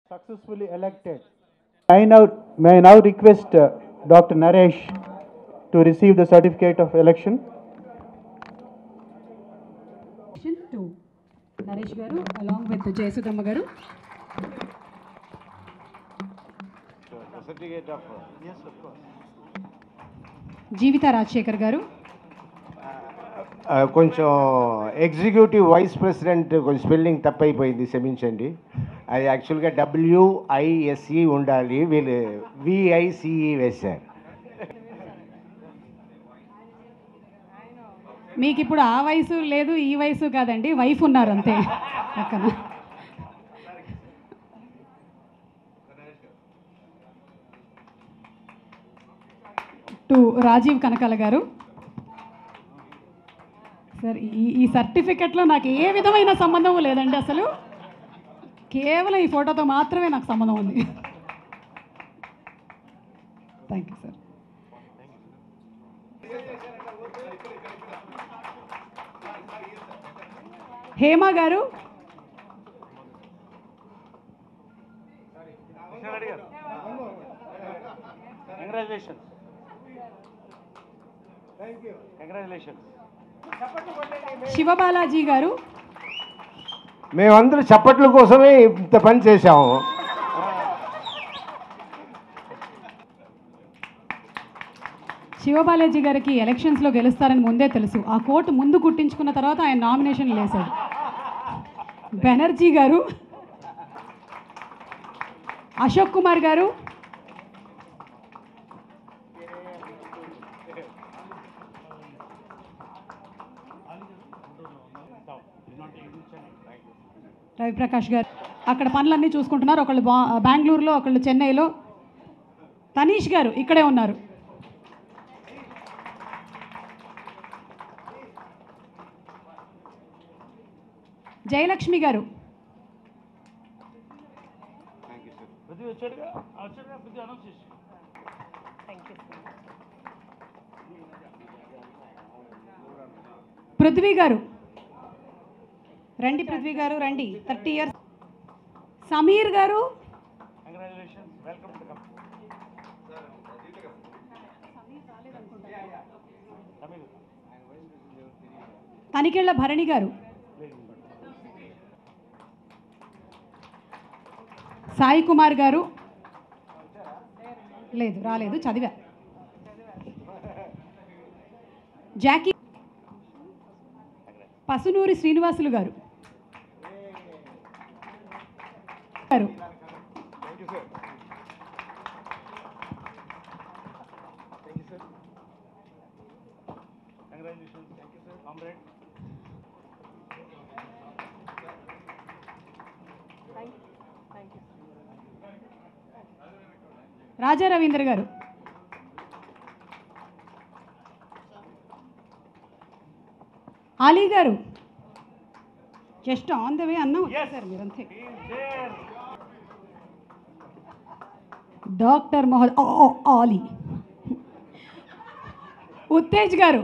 successfully elected. I now, may I now request uh, Dr. Naresh to receive the certificate of election. Question two. Naresh గారు along with జయసుధమ్మ గారు Certificate of, జీవిత రాజశేఖర్ గారు ఆ, కొంచెం executive vice president కొంచెం spelling తప్పైపోయింది క్షమించండి అది యాక్చువల్గా డబ్ల్యూఐఎస్ఈ ఉండాలి వీళ్ళు విఐసిఈ వేశారు మీకు ఇప్పుడు ఆ వయసు లేదు ఈ వయసు కాదండి వైఫ్ ఉన్నారు అంతే పక్కన టు రాజీవ్ కనకాల గారు సార్ ఈ ఈ సర్టిఫికెట్లో నాకు ఏ విధమైన సంబంధం లేదండి అసలు కేవలం ఈ ఫోటోతో మాత్రమే నాకు సంబంధం ఉంది థ్యాంక్ యూ సార్ హేమ గారు Congratulations. Thank you. Congratulations. Siva Balaji గారు మేమందరూ చప్పట్ల కోసమే ఇంత పని చేశాము శివబాలాజీ గారికి ఎలక్షన్స్లో గెలుస్తారని ముందే తెలుసు ఆ కోటు ముందు కుట్టించుకున్న తర్వాత ఆయన నామినేషన్ లేశాడు బెనర్జీ గారు అశోక్ కుమార్ గారు రవిప్రకాష్ గారు అక్కడ పనులన్నీ చూసుకుంటున్నారు ఒకళ్ళు బా బెంగళూరులో ఒకళ్ళు చెన్నైలో తనీష్ గారు ఇక్కడే ఉన్నారు జయలక్ష్మి గారు పృథ్వీ వచ్చాడుగా వచ్చాడుగా పృథ్వీ అనౌన్స్ చేసి పృథ్వీ గారు రండి పృథ్వీ గారు రండి thirty years Sameer garu congratulations welcome to company Tanikella Bharani garu Sai Kumar గారు లేదు రాలేదు చదివా Jackie Pasunuri Srinivasulu garu garu congratulations thank you sir comrade Raja Ravindra garu Ali గారు జస్ట్ ఆన్ ద వే అన్నా వచ్చేసారు మీరు అంతే డాక్టర్ మొహద్ ఆలీ ఉత్తేజ్ గారు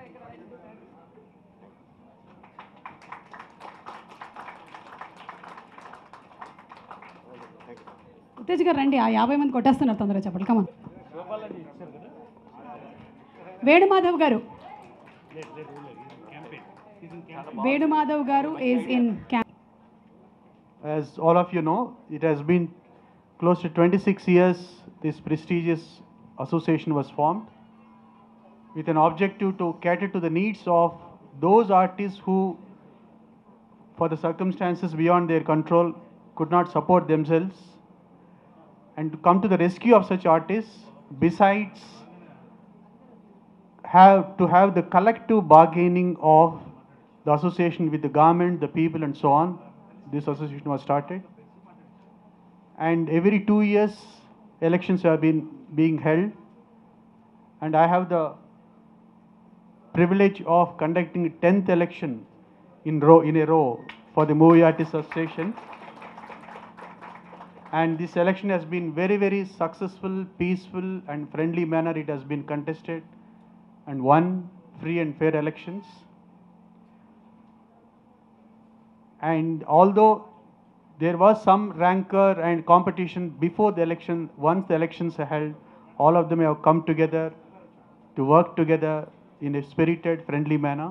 ఉత్తేజ్ గారు రండి ఆ యాభై మంది కొట్టేస్తున్నారు తొందరగా చెప్పండి కమన్ శివబాలాజీ ఇచ్చారు కదా వేణుమాధవ్ గారు లేదు లేదు లేదు campaign season campaign Venumadhav garu is in camp As all of you know, it has been close to 26 years this prestigious association was formed with an objective to cater to the needs of those artists who, for the circumstances beyond their control, could not support themselves and to come to the rescue of such artists besides have to have the collective bargaining of the association with the government, the people, and so on. This association was started, and every two years, elections have been being held, and I have the privilege of conducting a tenth election in row in a row for the Movie Artists Association. And this election has been very, very successful, peaceful, and friendly manner. It has been contested and won free and fair elections. And although there was some rancor and competition before the election. Once the elections are held, all of them have come together to work together in a spirited, friendly manner.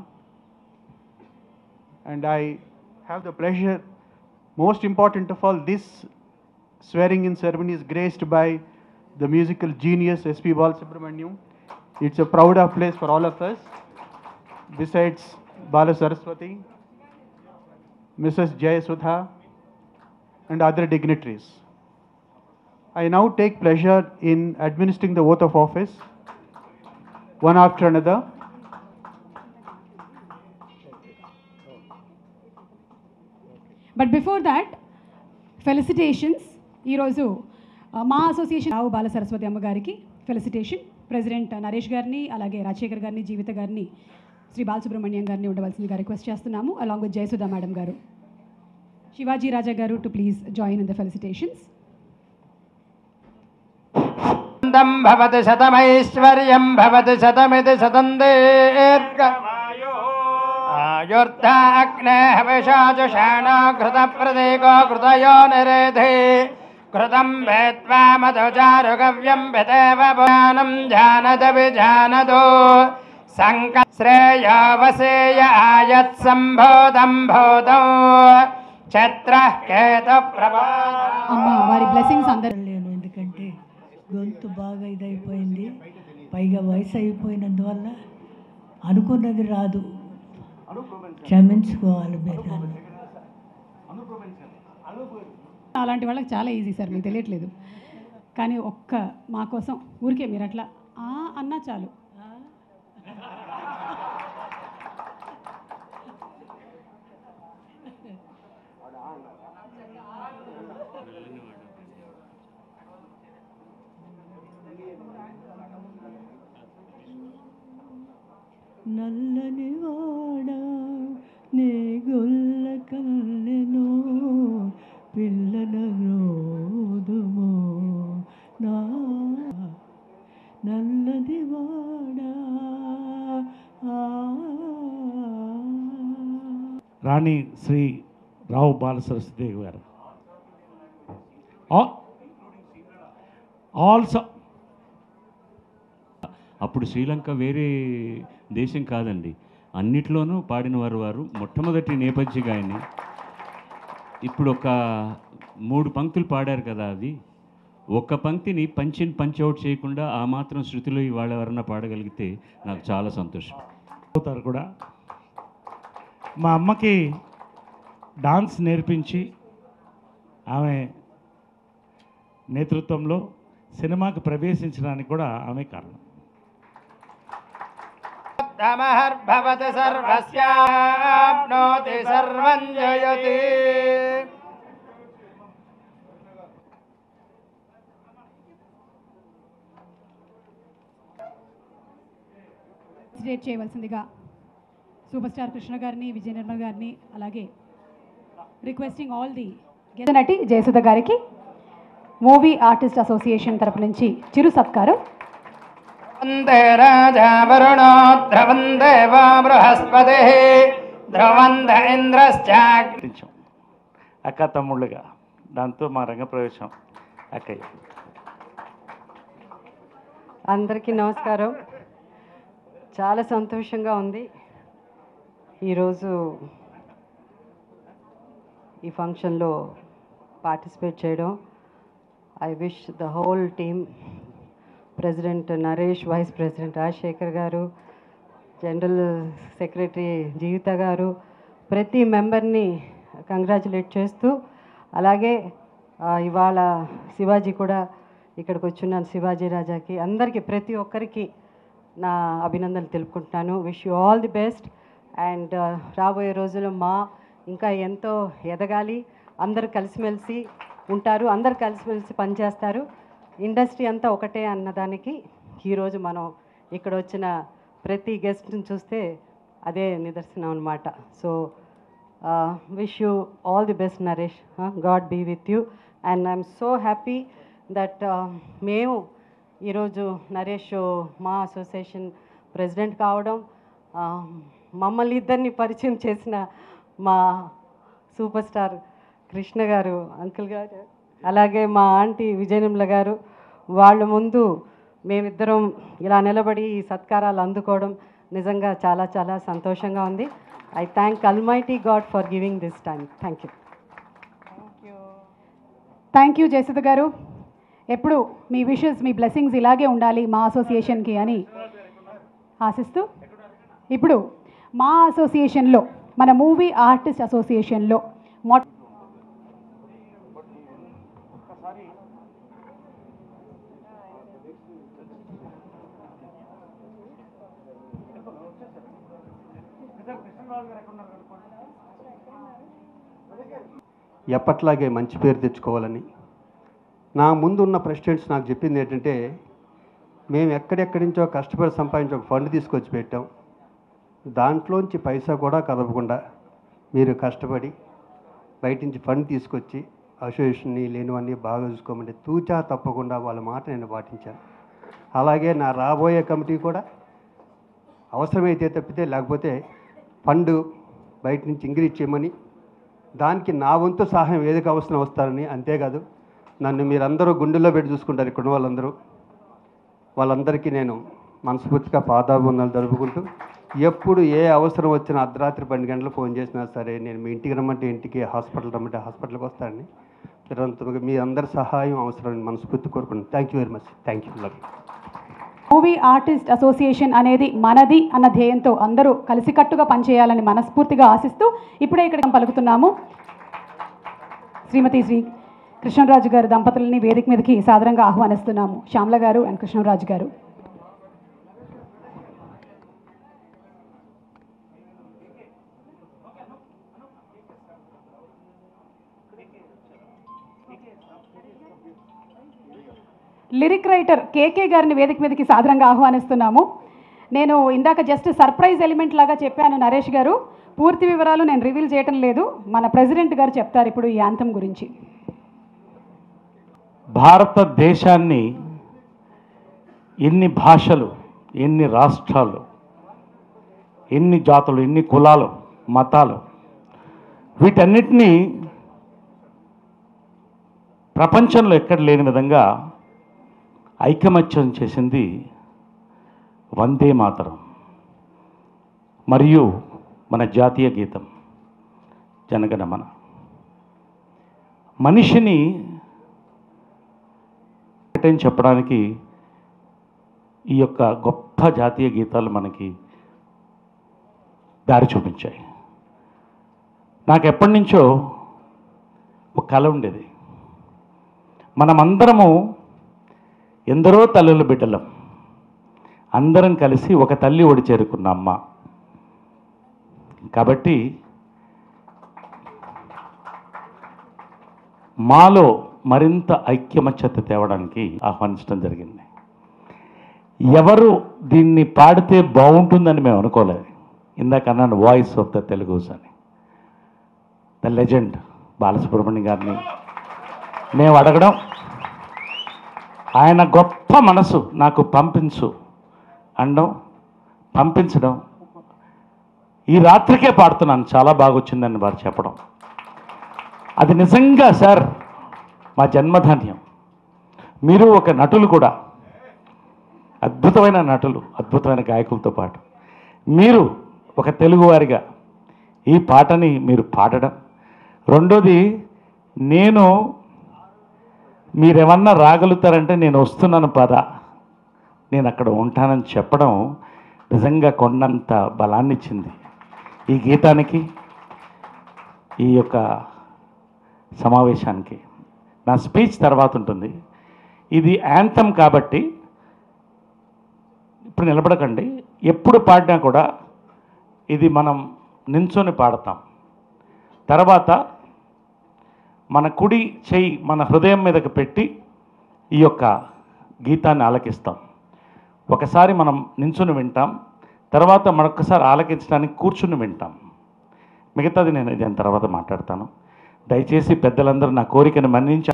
And I have the pleasure, most important of all, this swearing in ceremony is graced by the musical genius S.P. Balasubramaniam. It's a proud of place for all of us. Besides Bala Saraswati, Mrs. Jayasudha, and other dignitaries. I now take pleasure in administering the oath of office, one after another. But before that felicitations ఈరోజు ఆ, మా association రావు బాల సరస్వతి అమ్మగారికి felicitation president Naresh గారిని అలాగే రాజశేఖర్ గారిని జీవిత గారిని శ్రీ బాలసుబ్రహ్మణ్యం గారిని ఉండవలసిందిగా రిక్వెస్ట్ చేస్తున్నాము along with Jayasudha madam garu Sivaji Raja garu to please join in the felicitations न्दं भवति शतमैश्वर्यं भवति शतमिति शतं दीर्घ आयुर्धाग्ने हविषाजुषाणो घृतप्रदीको घृतयो निरेधे घृतं भेत्वा मधुचारुगव्यं भिदेव पुराणं जानद विजानदो सङ्क श्रेयोवसेय आयत्सम्भूतं भूतौ छत्रः केतुप्रभा అమ్మ వారి బ్లెస్సింగ్స్ అందరు లేను ఎందుకంటే గొంతు బాగా ఇదైపోయింది పైగా వయసు అయిపోయినందువల్ల అనుకున్నది రాదు క్షమించుకోవాలి మీరు నన్ను. అలాంటి వాళ్ళకి చాలా ఈజీ సార్ మీకు తెలియట్లేదు కానీ ఒక్క మా కోసం ఊరికే మీరు అట్లా ఆ అన్నా చాలు నల్లని వాడ నే గొల్ల కల్లెనో పిల్లల రోదుమో నా నల్లది వాడ రాణి శ్రీ రావు బాల సరస్వతి గారు ఆల్సో అప్పుడు శ్రీలంక వేరే దేశం కాదండి అన్నిట్లోనూ పాడిన వారు వారు మొట్టమొదటి నేపథ్య గాయని ఇప్పుడు ఒక మూడు పంక్తులు పాడారు కదా అది ఒక్క పంక్తిని పంచిన్ పంచ్ అవుట్ చేయకుండా ఆ మాత్రం శృతిలో ఇవాళ ఎవరన్నా పాడగలిగితే నాకు చాలా సంతోషం అవుతారు కూడా మా అమ్మకి డాన్స్ నేర్పించి ఆమె నేతృత్వంలో సినిమాకి ప్రవేశించడానికి కూడా ఆమె కారణం తమహర్భవతి సర్వస్యాప్నోతి సర్వం జయతి స్టేట్ చేయవలసిందిగా సూపర్ స్టార్ కృష్ణ గారిని విజయ నిర్మల్ గారిని అలాగే రిక్వెస్టింగ్ ఆల్ ది నటి జయసుధ గారికి మూవీ ఆర్టిస్ట్ అసోసియేషన్ తరపు నుంచి చిరు సత్కారం వందే రాజా వరుణో ధ్రువం దేవ బృహస్పతి ధ్రువంద ఇంద్రశ్చాగ్ని నటించాం అక్క తమ్ముళ్ళుగా దాంతో మా రంగప్రవేశం అక్కయ్య అందరికీ నమస్కారం చాలా సంతోషంగా ఉంది ఈరోజు ఈ ఫంక్షన్లో పార్టిసిపేట్ చేయడం I wish the whole team president Naresh vice president Rajasekhar garu general secretary Jeevitha గారు ప్రతి మెంబర్ని కంగ్రాచులేట్ చేస్తూ అలాగే ఆ, ఇవాళ శివాజీ కూడా ఇక్కడికి వచ్చిన శివాజీ రాజాకి అందరికీ ప్రతి ఒక్కరికి నా అభినందనలు తెలుపుకుంటున్నాను wish you all the best and రాబోయే రోజుల్లో మా ఇంకా ఎంతో ఎదగాలి అందరు కలిసిమెలిసి ఉంటారు అందరు కలిసిమెలిసి పనిచేస్తారు ఇండస్ట్రీ అంతా ఒకటే అన్నదానికి ఈరోజు మనం ఇక్కడ వచ్చిన ప్రతి గెస్ట్ని చూస్తే అదే నిదర్శనం అనమాట so wish you all the best Naresh God be with you and I'm so happy that మేము ఈరోజు నరేష్ మా అసోసియేషన్ ప్రెసిడెంట్ కావడం uh, మమ్మల్ని ఇద్దరిని పరిచయం చేసిన మా సూపర్ స్టార్ కృష్ణ గారు అంకుల్ గారు అలాగే మా ఆంటీ విజయనిమ్ల గారు వాళ్ళ ముందు మేమిద్దరం ఇలా నిలబడి ఈ సత్కారాలు అందుకోవడం నిజంగా చాలా చాలా సంతోషంగా ఉంది I thank almighty God for giving this time thank you thank you Jayasudha garu ఎప్పుడు మీ విషెస్ మీ బ్లెస్సింగ్స్ ఇలాగే ఉండాలి మా అసోసియేషన్కి అని ఆశిస్తూ ఇప్పుడు మా అసోసియేషన్లో మన మూవీ ఆర్టిస్ట్ అసోసియేషన్లో మొ ఎప్పట్లాగే మంచి పేరు తెచ్చుకోవాలని నా ముందున్న ప్రెసిడెంట్స్ నాకు చెప్పింది ఏంటంటే మేము ఎక్కడెక్కడి నుంచో కష్టపడి సంపాదించి ఒక ఫండ్ తీసుకొచ్చి పెట్టాం దాంట్లోంచి పైసా కూడా కదపకుండా మీరు కష్టపడి బయట నుంచి ఫండ్ తీసుకొచ్చి అసోసియేషన్ని లేనివన్నీ బాగా చూసుకోమంటే తూచా తప్పకుండా వాళ్ళ మాట నేను పాటించాను అలాగే నా రాబోయే కమిటీ కూడా అవసరమైతే తప్పితే లేకపోతే ఫండ్ బయట నుంచి ఇంక్రీజ్ చేయమని దానికి నా వంతు సహాయం ఏదికి అవసరం వస్తారని అంతేకాదు నన్ను మీరందరూ గుండెల్లో పెట్టి చూసుకుంటారు ఇక్కడ ఉన్న వాళ్ళందరూ వాళ్ళందరికీ నేను మనస్ఫూర్తిగా పాదాభివందనాలు జరుపుకుంటూ ఎప్పుడు ఏ అవసరం వచ్చినా అర్ధరాత్రి పన్నెండు గంటలు ఫోన్ చేసినా సరే నేను మీ ఇంటికి రమ్మంటే ఇంటికి హాస్పిటల్ రమ్మంటే హాస్పిటల్కి వస్తానని మీరంతా మీ అందరి సహాయం అవసరం మనస్ఫూర్తి కోరుకుంటున్నాను thank you very much thank you love movie artist association అనేది మనది అన్న ధ్యేయంతో అందరూ కలిసికట్టుగా పనిచేయాలని మనస్ఫూర్తిగా ఆశిస్తూ ఇప్పుడే ఇక్కడ పలుకుతున్నాము శ్రీమతి శ్రీ కృష్ణరాజు గారు దంపతులని వేదిక మీదకి సాదరంగా ఆహ్వానిస్తున్నాము శ్యామల గారు అండ్ కృష్ణరాజు గారు లిరిక్ రైటర్ కేకే గారిని వేదిక మీదకి సాదరంగా ఆహ్వానిస్తున్నాము నేను ఇందాక జస్ట్ సర్ప్రైజ్ ఎలిమెంట్ లాగా చెప్పాను నరేష్ గారు పూర్తి వివరాలు నేను రివీల్ చేయటం లేదు మన ప్రెసిడెంట్ గారు చెప్తారు ఇప్పుడు ఈ యాంతం గురించి భారతదేశాన్ని ఎన్ని భాషలు ఎన్ని రాష్ట్రాలు ఎన్ని జాతులు ఎన్ని కులాలు మతాలు వీటన్నిటినీ ప్రపంచంలో ఎక్కడ లేని విధంగా ఐకమత్యం చేసింది వందే మాతరం మరియు మన జాతీయ గీతం జనగణమన మనిషిని ఒకటని చెప్పడానికి ఈ యొక్క గొప్ప జాతీయ గీతాలు మనకి దారి చూపించాయి నాకు ఎప్పటి నుంచో ఒక కళ ఉండేది మనమందరము ఎందరో తల్లుల బిడ్డలం అందరం కలిసి ఒక తల్లి ఒడి చేరుకున్న అమ్మ కాబట్టి మాలో మరింత ఐక్యమత్యత తేవడానికి ఆహ్వానించడం జరిగింది ఎవరు దీన్ని పాడితే బాగుంటుందని మేము అనుకోలేదు ఇందాక అన్నాను వాయిస్ ఆఫ్ ద తెలుగుస్ అని ద లెజెండ్ బాలసుబ్రహ్మణ్యం గారిని మేము అడగడం ఆయన గొప్ప మనసు నాకు పంపించు అనడం పంపించడం ఈ రాత్రికే పాడుతున్నాను చాలా బాగా వచ్చిందని వారు చెప్పడం అది నిజంగా సార్ మా జన్మధాన్యం మీరు ఒక నటులు కూడా అద్భుతమైన నటులు అద్భుతమైన గాయకులతో పాటు మీరు ఒక తెలుగువారిగా ఈ పాటని మీరు పాడడం రెండోది నేను మీరేమన్నా రాగలుగుతారంటే నేను వస్తున్నాను పద నేను అక్కడ ఉంటానని చెప్పడం నిజంగా కొండంత బలాన్ని ఇచ్చింది ఈ గీతానికి ఈ యొక్క సమావేశానికి నా స్పీచ్ తర్వాత ఉంటుంది ఇది యాంథమ్ కాబట్టి ఇప్పుడు నిలబడకండి ఎప్పుడు పాడినా కూడా ఇది మనం నించొని పాడతాం తర్వాత మన కుడి చెయ్యి మన హృదయం మీదకి పెట్టి ఈ యొక్క గీతాన్ని ఆలకిస్తాం ఒకసారి మనం నించుని వింటాం తర్వాత మరొకసారి ఆలకించడానికి కూర్చుని వింటాం మిగతాది నేను దాని తర్వాత మాట్లాడతాను దయచేసి పెద్దలందరూ నా కోరికను మన్నించ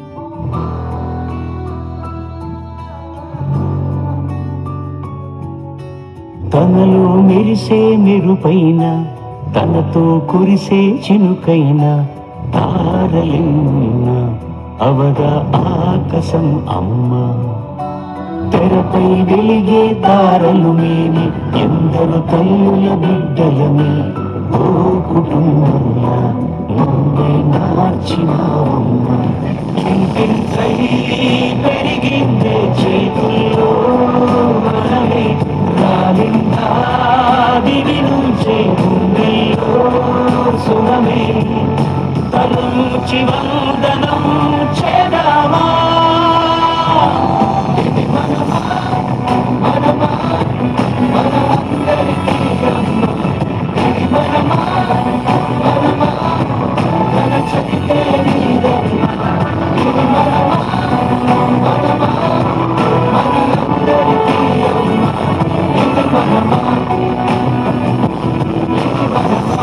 తనలో మెరిసే మెరుపైన తనతో కురిసే చినుకైన తార తారలిన్న అవగా ఆకాశం అమ్మ తెరపై వెలిగే తారలు మేమి ఎందరు తల్లుల బిడ్డలని ఓ కుటుంబంలా ముందే మార్చినావమ్మ ఇంటింతై పెరిగిందే చేతుల్లో మనమే రాలిందా దివి నుంచే గుండెల్లో సుమమే తలంచి వందనం చేదామా ఇది మనమా మనమా మనమందరికీ అమ్మ ఇది మనమా మనమా మన చదివే నీదమ్మ ఇది మనమా మనమా మనందరికీ అమ్మ ఇది మనమా ఇది మనమా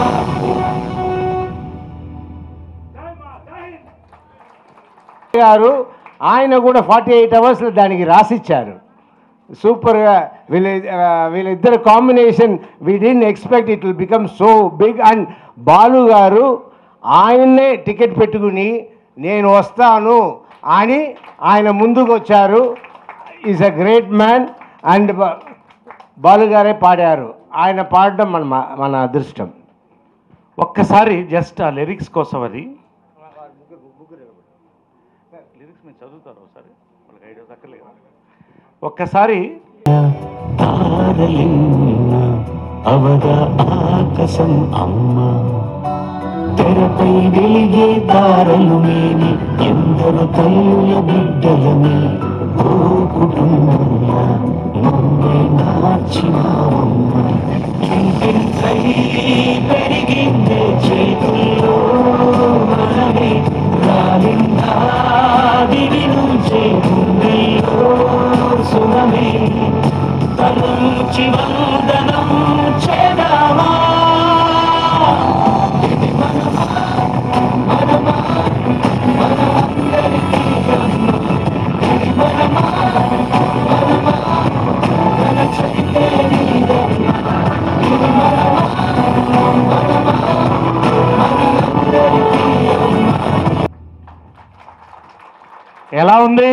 గారు ఆయన కూడా ఫార్టీ ఎయిట్ అవర్స్లో దానికి రాసిచ్చారు సూపర్గా వీళ్ళ ఆ, వీళ్ళిద్దరు combination we didn't expect it will become so big and Balu garu ఆయన్నే టికెట్ పెట్టుకుని నేను వస్తాను అని ఆయన ముందుకు వచ్చారు is a great man and Balu గారే పాడారు ఆయన పాడడం మన మన అదృష్టం ఒక్కసారి జస్ట్ ఆ లిరిక్స్ కోసం అది లిరిక్స్ మీరు చదువుతారు ఒకసారి వాళ్ళకి ఐడియా దక్కలేదు ఒక్కసారి తారలిన్న అవగా ఆకాశం అమ్మ తెరపై వెలిగే తారలు మేమి ఎందరు తల్లుల బిడ్డలని ఓ కుటుంబంలా ముందే మార్చినావమ్మ ఇంటింతై పెరిగిందే చేతుల్లో మనమే రాలిందా దివి నుంచే గుండెల్లో సుమమే తలంచి వందనం చేదామా ఇది మనమా మనమా మనందరికీ అమ్మ ఇది మనమా మనమా మన చదివే నీదమ్మ ఇది మనమా మనమా మనందరికీ అమ్మ ఎలా ఉంది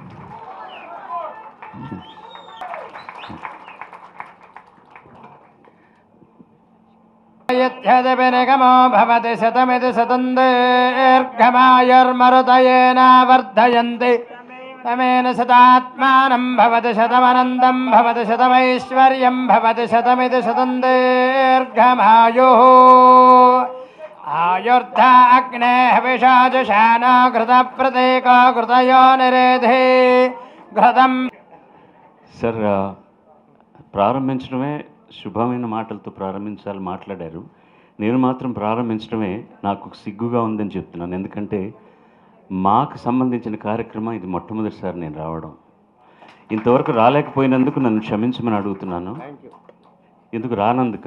यद्यदभिनिगमो भवति शतमिति शतन्दीर्घमायुर्मरुतयेन वर्धयन्ति तमेन शतात्मानं भवति शतमनन्दं भवति शतमैश्वर्यं भवति शतमिति शतन्दीर्घमायुः आयुर्धा अग्नेः विषाजुषानो घृतप्रतीको घृतयो निरेधे घृतम् సార్ ఆ, ప్రారంభించడమే శుభమైన మాటలతో ప్రారంభించాలి మాట్లాడారు నేను మాత్రం ప్రారంభించడమే నాకు సిగ్గుగా ఉందని చెప్తున్నాను ఎందుకంటే మాకు సంబంధించిన కార్యక్రమం ఇది మొట్టమొదటిసారి నేను రావడం ఇంతవరకు రాలేకపోయినందుకు నన్ను క్షమించమని అడుగుతున్నాను ఎందుకు రానందుక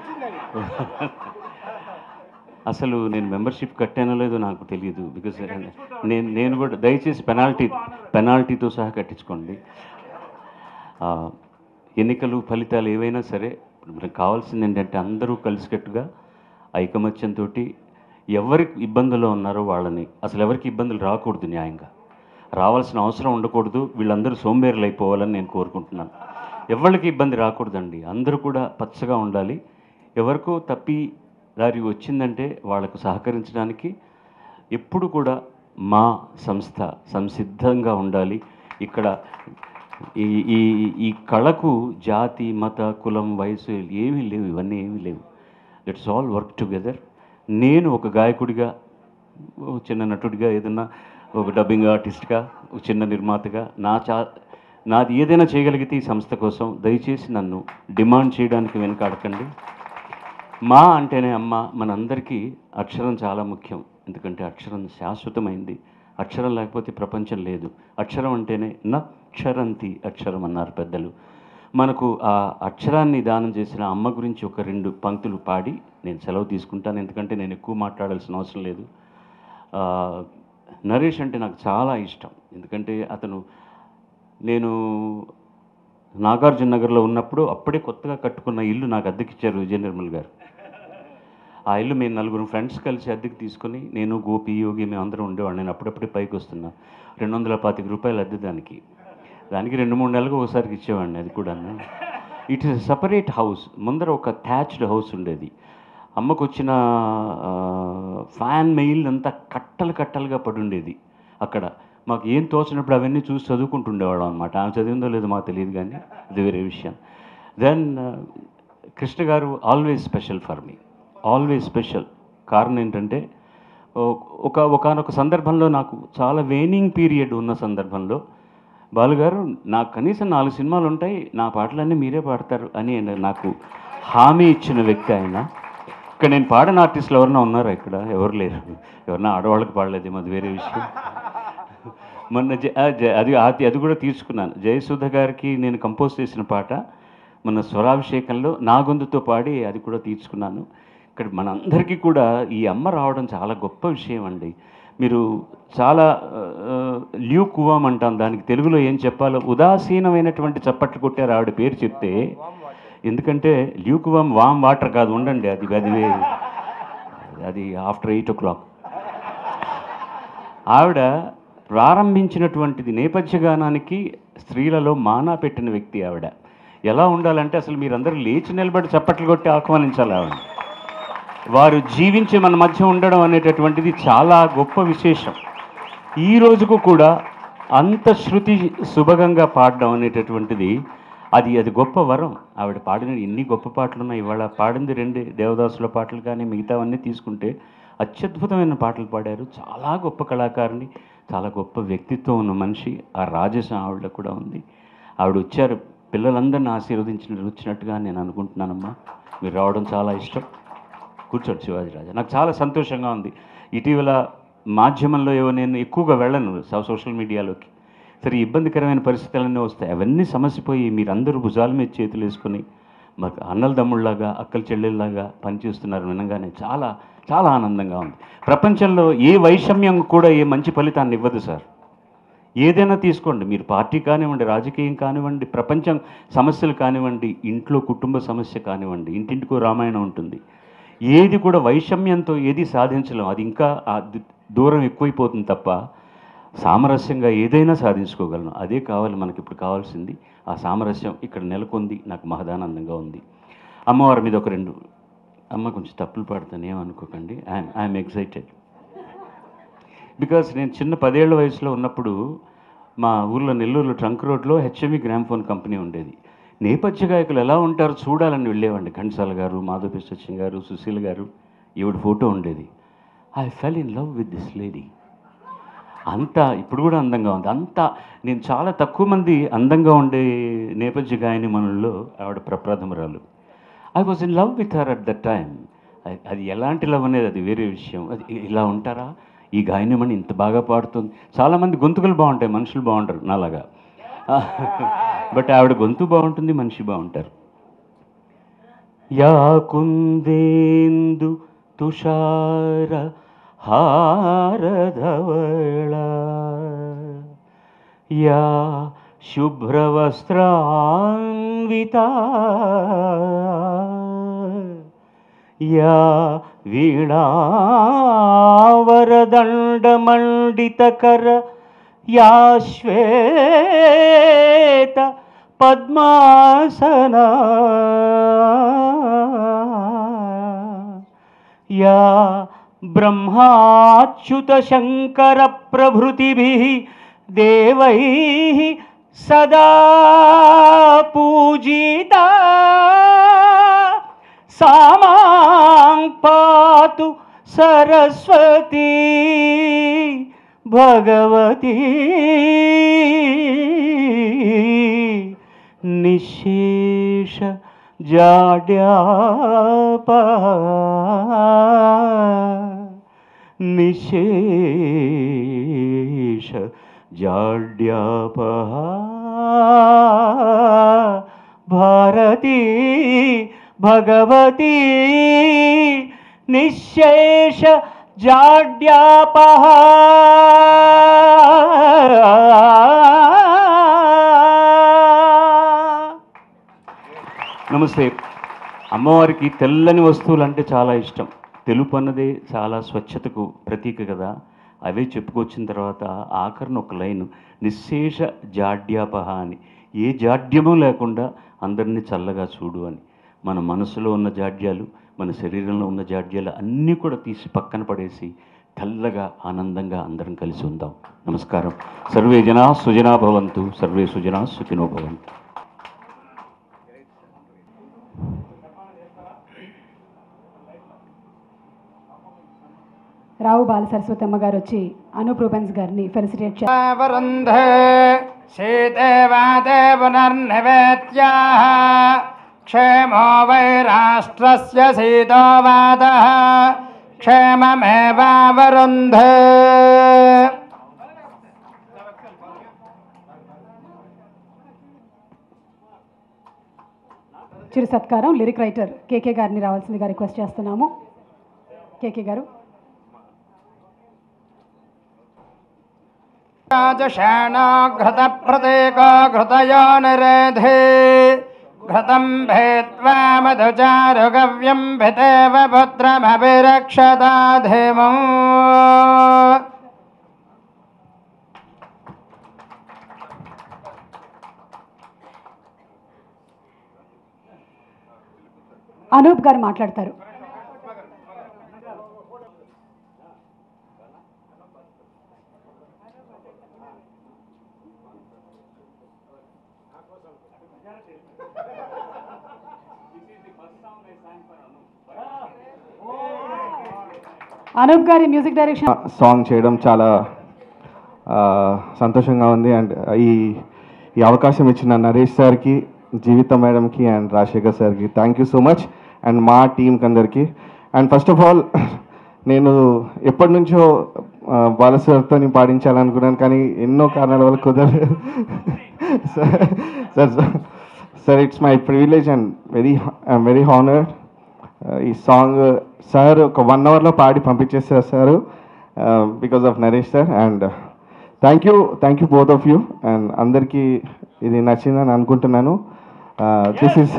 అసలు నేను మెంబర్షిప్ కట్టానో లేదో నాకు తెలియదు బికాస్ నేను నేను కూడా దయచేసి పెనాల్టీ పెనాల్టీతో సహా కట్టించుకోండి ఆ, ఎన్నికలు ఫలితాలు ఏవైనా సరే మనకు కావాల్సింది ఏంటంటే అందరూ కలిసికట్టుగా ఐకమత్యంతో ఎవరికి ఇబ్బందుల్లో ఉన్నారో వాళ్ళని అసలు ఎవరికి ఇబ్బందులు రాకూడదు న్యాయంగా రావాల్సిన అవసరం ఉండకూడదు వీళ్ళందరూ సోంబేరులు అయిపోవాలని నేను కోరుకుంటున్నాను ఎవరికి ఇబ్బంది రాకూడదండి అందరూ కూడా పచ్చగా ఉండాలి ఎవరికో తప్పి దారి వచ్చిందంటే వాళ్ళకు సహకరించడానికి ఎప్పుడు కూడా మా సంస్థ సంసిద్ధంగా ఉండాలి ఇక్కడ ఈ ఈ ఈ కళకు జాతి మత కులం వయసు ఏమీ లేవు ఇవన్నీ ఏమీ లేవు లెట్స్ ఆల్ వర్క్ టుగెదర్ నేను ఒక గాయకుడిగా ఓ చిన్న నటుడిగా ఏదన్నా ఒక డబ్బింగ్ ఆర్టిస్ట్గా ఒక చిన్న నిర్మాతగా నా చా నాది ఏదైనా చేయగలిగితే ఈ సంస్థ కోసం దయచేసి నన్ను డిమాండ్ చేయడానికి వెనకాడకండి మా అంటేనే అమ్మ మనందరికీ అక్షరం చాలా ముఖ్యం ఎందుకంటే అక్షరం శాశ్వతమైంది అక్షరం లేకపోతే ప్రపంచం లేదు అక్షరం అంటేనే నక్షరంతి అక్షరం అన్నారు పెద్దలు మనకు ఆ అక్షరాన్ని దానం చేసిన అమ్మ గురించి ఒక రెండు పంక్తులు పాడి నేను సెలవు తీసుకుంటాను ఎందుకంటే నేను ఎక్కువ మాట్లాడాల్సిన అవసరం లేదు ఆ, నరేష్ అంటే నాకు చాలా ఇష్టం ఎందుకంటే అతను నేను నాగార్జున నగర్లో ఉన్నప్పుడు అప్పుడే కొత్తగా కట్టుకున్న ఇల్లు నాకు అద్దెకిచ్చారు విజయ నిర్మల్ గారు ఆ ఇల్లు మేము నలుగురు ఫ్రెండ్స్ కలిసి అద్దెకి తీసుకొని నేను గోపి యోగి మేము అందరం ఉండేవాడు నేను అప్పుడప్పుడే పైకి వస్తున్నా రెండు వందల పాతిక రూపాయలు అద్దె దానికి దానికి రెండు మూడు నెలలకు ఒకసారికి ఇచ్చేవాడిని అది కూడా ఇట్ ఇస్ సపరేట్ హౌస్ ముందర ఒక థ్యాచ్డ్ హౌస్ ఉండేది అమ్మకు వచ్చిన ఆ, ఫ్యాన్ మెయిల్ అంతా కట్టలు కట్టలుగా పడి ఉండేది అక్కడ మాకు ఏం తోచినప్పుడు అవన్నీ చూసి చదువుకుంటుండేవాళ్ళం అనమాట ఆమె చదివిందో లేదో మాకు తెలియదు కానీ అది వేరే విషయం then Krishna garu always special for me always special కారణం ఏంటంటే ఓ- ఒక ఒకనొక సందర్భంలో నాకు చాలా వేనింగ్ పీరియడ్ ఉన్న సందర్భంలో బాలుగారు నాకు కనీసం నాలుగు సినిమాలు ఉంటాయి నా పాటలన్నీ మీరే పాడతారు అని ఆయన నాకు హామీ ఇచ్చిన వ్యక్తి ఆయన ఇక్కడ నేను పాడిన ఆర్టిస్టులు ఎవరైనా ఉన్నారా ఇక్కడ ఎవరు లేరు ఎవరన్నా ఆడవాళ్ళకి పాడలేదు అది వేరే విషయం మొన్న జ- ఆ జ- అది అది అది కూడా తీసుకున్నాను జయసుధ గారికి నేను కంపోజ్ చేసిన పాట మన స్వరాభిషేకంలో నా గొంతుతో పాడి అది కూడా తీర్చుకున్నాను ఇక్కడ మనందరికీ కూడా ఈ అమ్మ రావడం చాలా గొప్ప విషయం అండి మీరు చాలా ల్యూ కువామ్ అంటాం దానికి తెలుగులో ఏం చెప్పాలో ఉదాసీనమైనటువంటి చప్పట్లు కొట్టారు ఆవిడ పేరు చెప్తే ఎందుకంటే ల్యూ కువామ్ వామ్ వాటర్ కాదు ఉండండి అది అది వే- అది ఆఫ్టర్ ఎయిట్ ఓ క్లాక్ ఆవిడ ప్రారంభించినటువంటిది నేపథ్య గానానికి స్త్రీలలో మానా పెట్టిన వ్యక్తి ఆవిడ ఎలా ఉండాలంటే అసలు మీరందరూ లేచి నిలబడి చప్పట్లు కొట్టి ఆహ్వానించాలి ఆవిడ వారు జీవించి మన మధ్య ఉండడం అనేటటువంటిది చాలా గొప్ప విశేషం ఈ రోజుకు కూడా అంత శృతి శుభగంగా పాడడం అనేటటువంటిది అది అది గొప్ప వరం ఆవిడ పాడిన ఎన్ని గొప్ప పాటలు ఉన్నాయి ఇవాళ పాడింది రెండే దేవదాసుల పాటలు కానీ మిగతావన్నీ తీసుకుంటే అత్యద్భుతమైన పాటలు పాడారు చాలా గొప్ప కళాకారిణి చాలా గొప్ప వ్యక్తిత్వం ఉన్న మనిషి ఆ రాజసం ఆవిడ కూడా ఉంది ఆవిడ వచ్చారు పిల్లలందరిని ఆశీర్వదించిన వచ్చినట్టుగా నేను అనుకుంటున్నానమ్మా మీరు రావడం చాలా ఇష్టం కూర్చోండి శివాజీ రాజా నాకు చాలా సంతోషంగా ఉంది ఇటీవల మాధ్యమంలో ఏవో నేను ఎక్కువగా వెళ్ళను సో- సోషల్ మీడియాలోకి సరే ఇబ్బందికరమైన పరిస్థితులన్నీ వస్తాయి అవన్నీ సమసిపోయి మీరందరూ భుజాల మీద చేతులు వేసుకొని మాకు అన్నల తమ్ముళ్ళలాగా అక్కల చెల్లెళ్ళలాగా పనిచేస్తున్నారు వినగానే చాలా చాలా ఆనందంగా ఉంది ప్రపంచంలో ఏ వైషమ్యం కూడా ఏ మంచి ఫలితాన్ని ఇవ్వదు సార్ ఏదైనా తీసుకోండి మీరు పార్టీ కానివ్వండి రాజకీయం కానివ్వండి ప్రపంచం సమస్యలు కానివ్వండి ఇంట్లో కుటుంబ సమస్య కానివ్వండి ఇంటింటికో రామాయణం ఉంటుంది ఏది కూడా వైషమ్యంతో ఏది సాధించలేం అది ఇంకా ఆ ది- దూరం ఎక్కువైపోతుంది తప్ప సామరస్యంగా ఏదైనా సాధించుకోగలను అదే కావాలి మనకి ఇప్పుడు కావాల్సింది ఆ సామరస్యం ఇక్కడ నెలకొంది నాకు మహదానందంగా ఉంది అమ్మవారి మీద ఒక రెండు అమ్మ కొంచెం తప్పులు పాడతాను ఏమనుకోకండి ఐఎమ్ ఐఎమ్ ఎక్సైటెడ్ బికాస్ నేను చిన్న పదేళ్ల వయసులో ఉన్నప్పుడు మా ఊర్లో నెల్లూరులో ట్రంక్ రోడ్లో హెచ్ఎంఈ గ్రామ్ఫోన్ కంపెనీ ఉండేది నేపథ్య గాయకులు ఎలా ఉంటారో చూడాలని వెళ్ళేవాడిని ఘంటసాల గారు మాధవ సచిన్ గారు సుశీల్ గారు ఈవిడ ఫోటో ఉండేది I fell in love with this lady అంత ఇప్పుడు కూడా అందంగా ఉంది అంత నేను చాలా తక్కువ మంది అందంగా ఉండే నేపథ్య గాయని మనల్లో ఆవిడ ప్రప్రథమరాలు I was in love with her at the time అది ఎలాంటి లవ్ అనేది అది వేరే విషయం అది ఇ- ఇలా ఉంటారా ఈ గాయనమని ఇంత బాగా పాడుతుంది చాలామంది గొంతుకులు బాగుంటాయి మనుషులు బాగుంటారు నాలాగా బట్ ఆవిడ గొంతు బాగుంటుంది మనిషి బాగుంటారు యాకుందేందు తుషార హారధవళ యా శుభ్రవస్త్రాన్విత యా వీణావరదండమండితకర యా శ్వేత పద్మాసనా యా బ్రహ్మాచ్యుతశంకరప్రభృతిభిः దేవైः సదా పూజితా సామాం పాతు సరస్వతీ భగవతీ నిశేష జాడ్యాప నిశేష జాడ్యాప భారతీ భగవతీ నిశేష జాడ్యాప నమస్తే అమ్మవారికి తెల్లని వస్తువులు అంటే చాలా ఇష్టం తెలుపు అన్నదే చాలా స్వచ్ఛతకు ప్రతీక కదా అవే చెప్పుకొచ్చిన తర్వాత ఆఖరిన ఒక లైన్ నిశ్శేష జాడ్యాపహ అని ఏ జాడ్యము లేకుండా అందరినీ చల్లగా చూడు అని మన మనసులో ఉన్న జాడ్యాలు మన శరీరంలో ఉన్న జాడ్యాలు అన్నీ కూడా తీసి పక్కన పడేసి తెల్లగా ఆనందంగా అందరం కలిసి ఉందాం నమస్కారం సర్వే జనా సుజనా భవంతు సర్వే సుజనా సుఖినో భవంతు రావు బాల సరస్వతి అమ్మ గారు వచ్చి అనూప్ రూబెన్స్ గారిని ఫెలిసిటేట్ చేస్తారు వరుంధే శీతే వాతే పునర్నివేత్యాः क्षेमो वै राष्ट्रस्य शीतो वातः क्षेममेवावरुन्धे చిరు సత్కారం లిరిక్ రైటర్ కేకే గారిని రావాల్సిందిగా రిక్వెస్ట్ చేస్తున్నాము కేకే గారు घृतप्रतीको घृतयो निरेधे घृतं भेत्वा मधुचारुगव्यं भितेव पुत्रमभिरक्षता धेमम् అనూప్ గారు మాట్లాడతారు అనూప్ గారి మ్యూజిక్ డైరెక్షన్ సాంగ్ చేయడం చాలా ఆ, సంతోషంగా ఉంది అండ్ ఈ ఈ అవకాశం ఇచ్చిన నరేష్ సార్కి జీవిత మేడంకి అండ్ రాజశేఖర్ సార్కి thank you so much and మా టీంకి అందరికీ అండ్ ఫస్ట్ ఆఫ్ ఆల్ నేను ఎప్పటి నుంచో ఆ, బాల సార్తో పాడించాలనుకున్నాను కానీ ఎన్నో కారణాల వల్ల కుదరలేదు sir sir it's my privilege and very I'm very honoured ఈ సాంగ్ సార్ ఒక వన్ అవర్లో పాడి పంపించేసారు sir because of Naresh sir and thank you thank you both of you and అందరికీ ఇది నచ్చిందని అనుకుంటున్నాను దిస్ ఇస్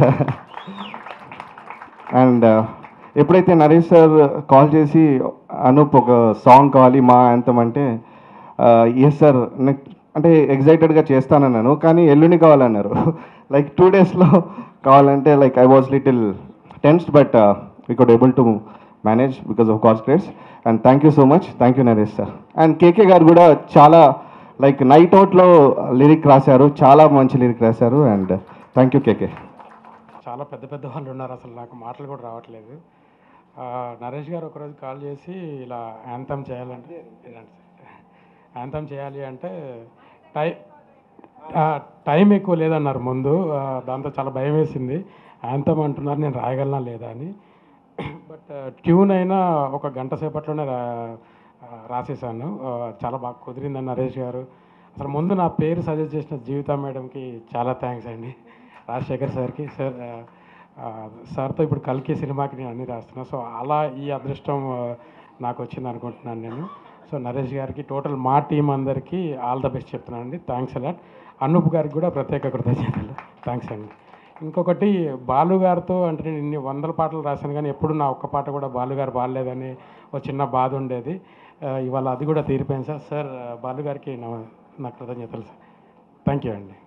అండ్ ఎప్పుడైతే నరేష్ సార్ కాల్ చేసి అనూప్ ఒక సాంగ్ కావాలి మా యాంతం అంటే ఎస్ సార్ అంటే ఎగ్జైటెడ్గా చేస్తానన్నాను కానీ ఎల్లుండి కావాలన్నారు లైక్ టూ డేస్లో కావాలంటే like I was little tensed but we could able to manage because of God's greats and thank you so much thank you Naresh sir and KK garu కూడా చాలా లైక్ నైట్ అవుట్లో లిరిక్ రాశారు చాలా మంచి లిరిక్ రాశారు అండ్ థ్యాంక్ యూ కేకే చాలా పెద్ద పెద్ద వాళ్ళు ఉన్నారు అసలు నాకు మాటలు కూడా రావట్లేదు ఆ, నరేష్ గారు ఒకరోజు కాల్ చేసి ఇలా యాంతం చేయాలంటే యాంతం చేయాలి అంటే టై ఆ, టైం ఎక్కువ లేదన్నారు ముందు ఆ, దాంతో చాలా భయం వేసింది యాంతం అంటున్నారు నేను రాయగలనా లేదా అని బట్ ట్యూన్ అయినా ఒక గంట సేపట్లోనే రా ఆ, రాసేసాను ఆ, చాలా బాగా కుదిరిందని నరేష్ గారు అసలు ముందు నా పేరు సజెస్ట్ చేసిన జీవిత మేడంకి చాలా థ్యాంక్స్ అండి రాజశేఖర్ సార్కి సార్ ఆ, ఆ, సార్తో ఇప్పుడు కల్కి సినిమాకి నేను అన్ని రాస్తున్నా సో అలా ఈ అదృష్టం ఆ, నాకు వచ్చింది అనుకుంటున్నాను నేను సో నరేష్ గారికి టోటల్ మా టీం అందరికీ ఆల్ ద బెస్ట్ చెప్తున్నాను అండి థ్యాంక్స్ అలాట్ అనూప్ గారికి కూడా ప్రత్యేక కృతజ్ఞతలు థ్యాంక్స్ అండి ఇంకొకటి బాలు గారితో అంటే నేను ఇన్ని వందల పాటలు రాశాను కానీ ఎప్పుడు నా ఒక్క పాట కూడా బాలు గారు బాగాలేదని ఒక చిన్న బాధ ఉండేది ఆ, ఇవాళ అది కూడా తీరిపోయింది సార్ సార్ బాలు గారికి నా నా కృతజ్ఞతలు సార్ థ్యాంక్ యూ అండి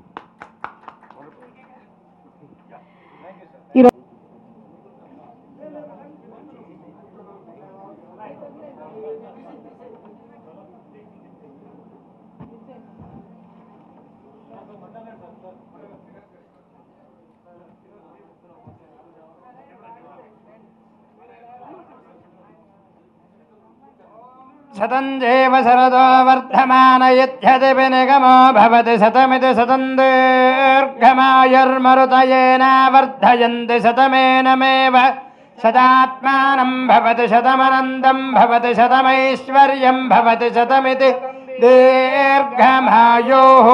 शतञ्जेव शरदो वर्धमान यद्यदिपि निगमो भवति शतमिति शतं दीर्घमायुर्मरुतयेन वर्धयन्ति शतमेनमेव शतात्मानं भवति शतमनन्दं भवति शतमैश्वर्यं भवति शतमिति दीर्घमायुः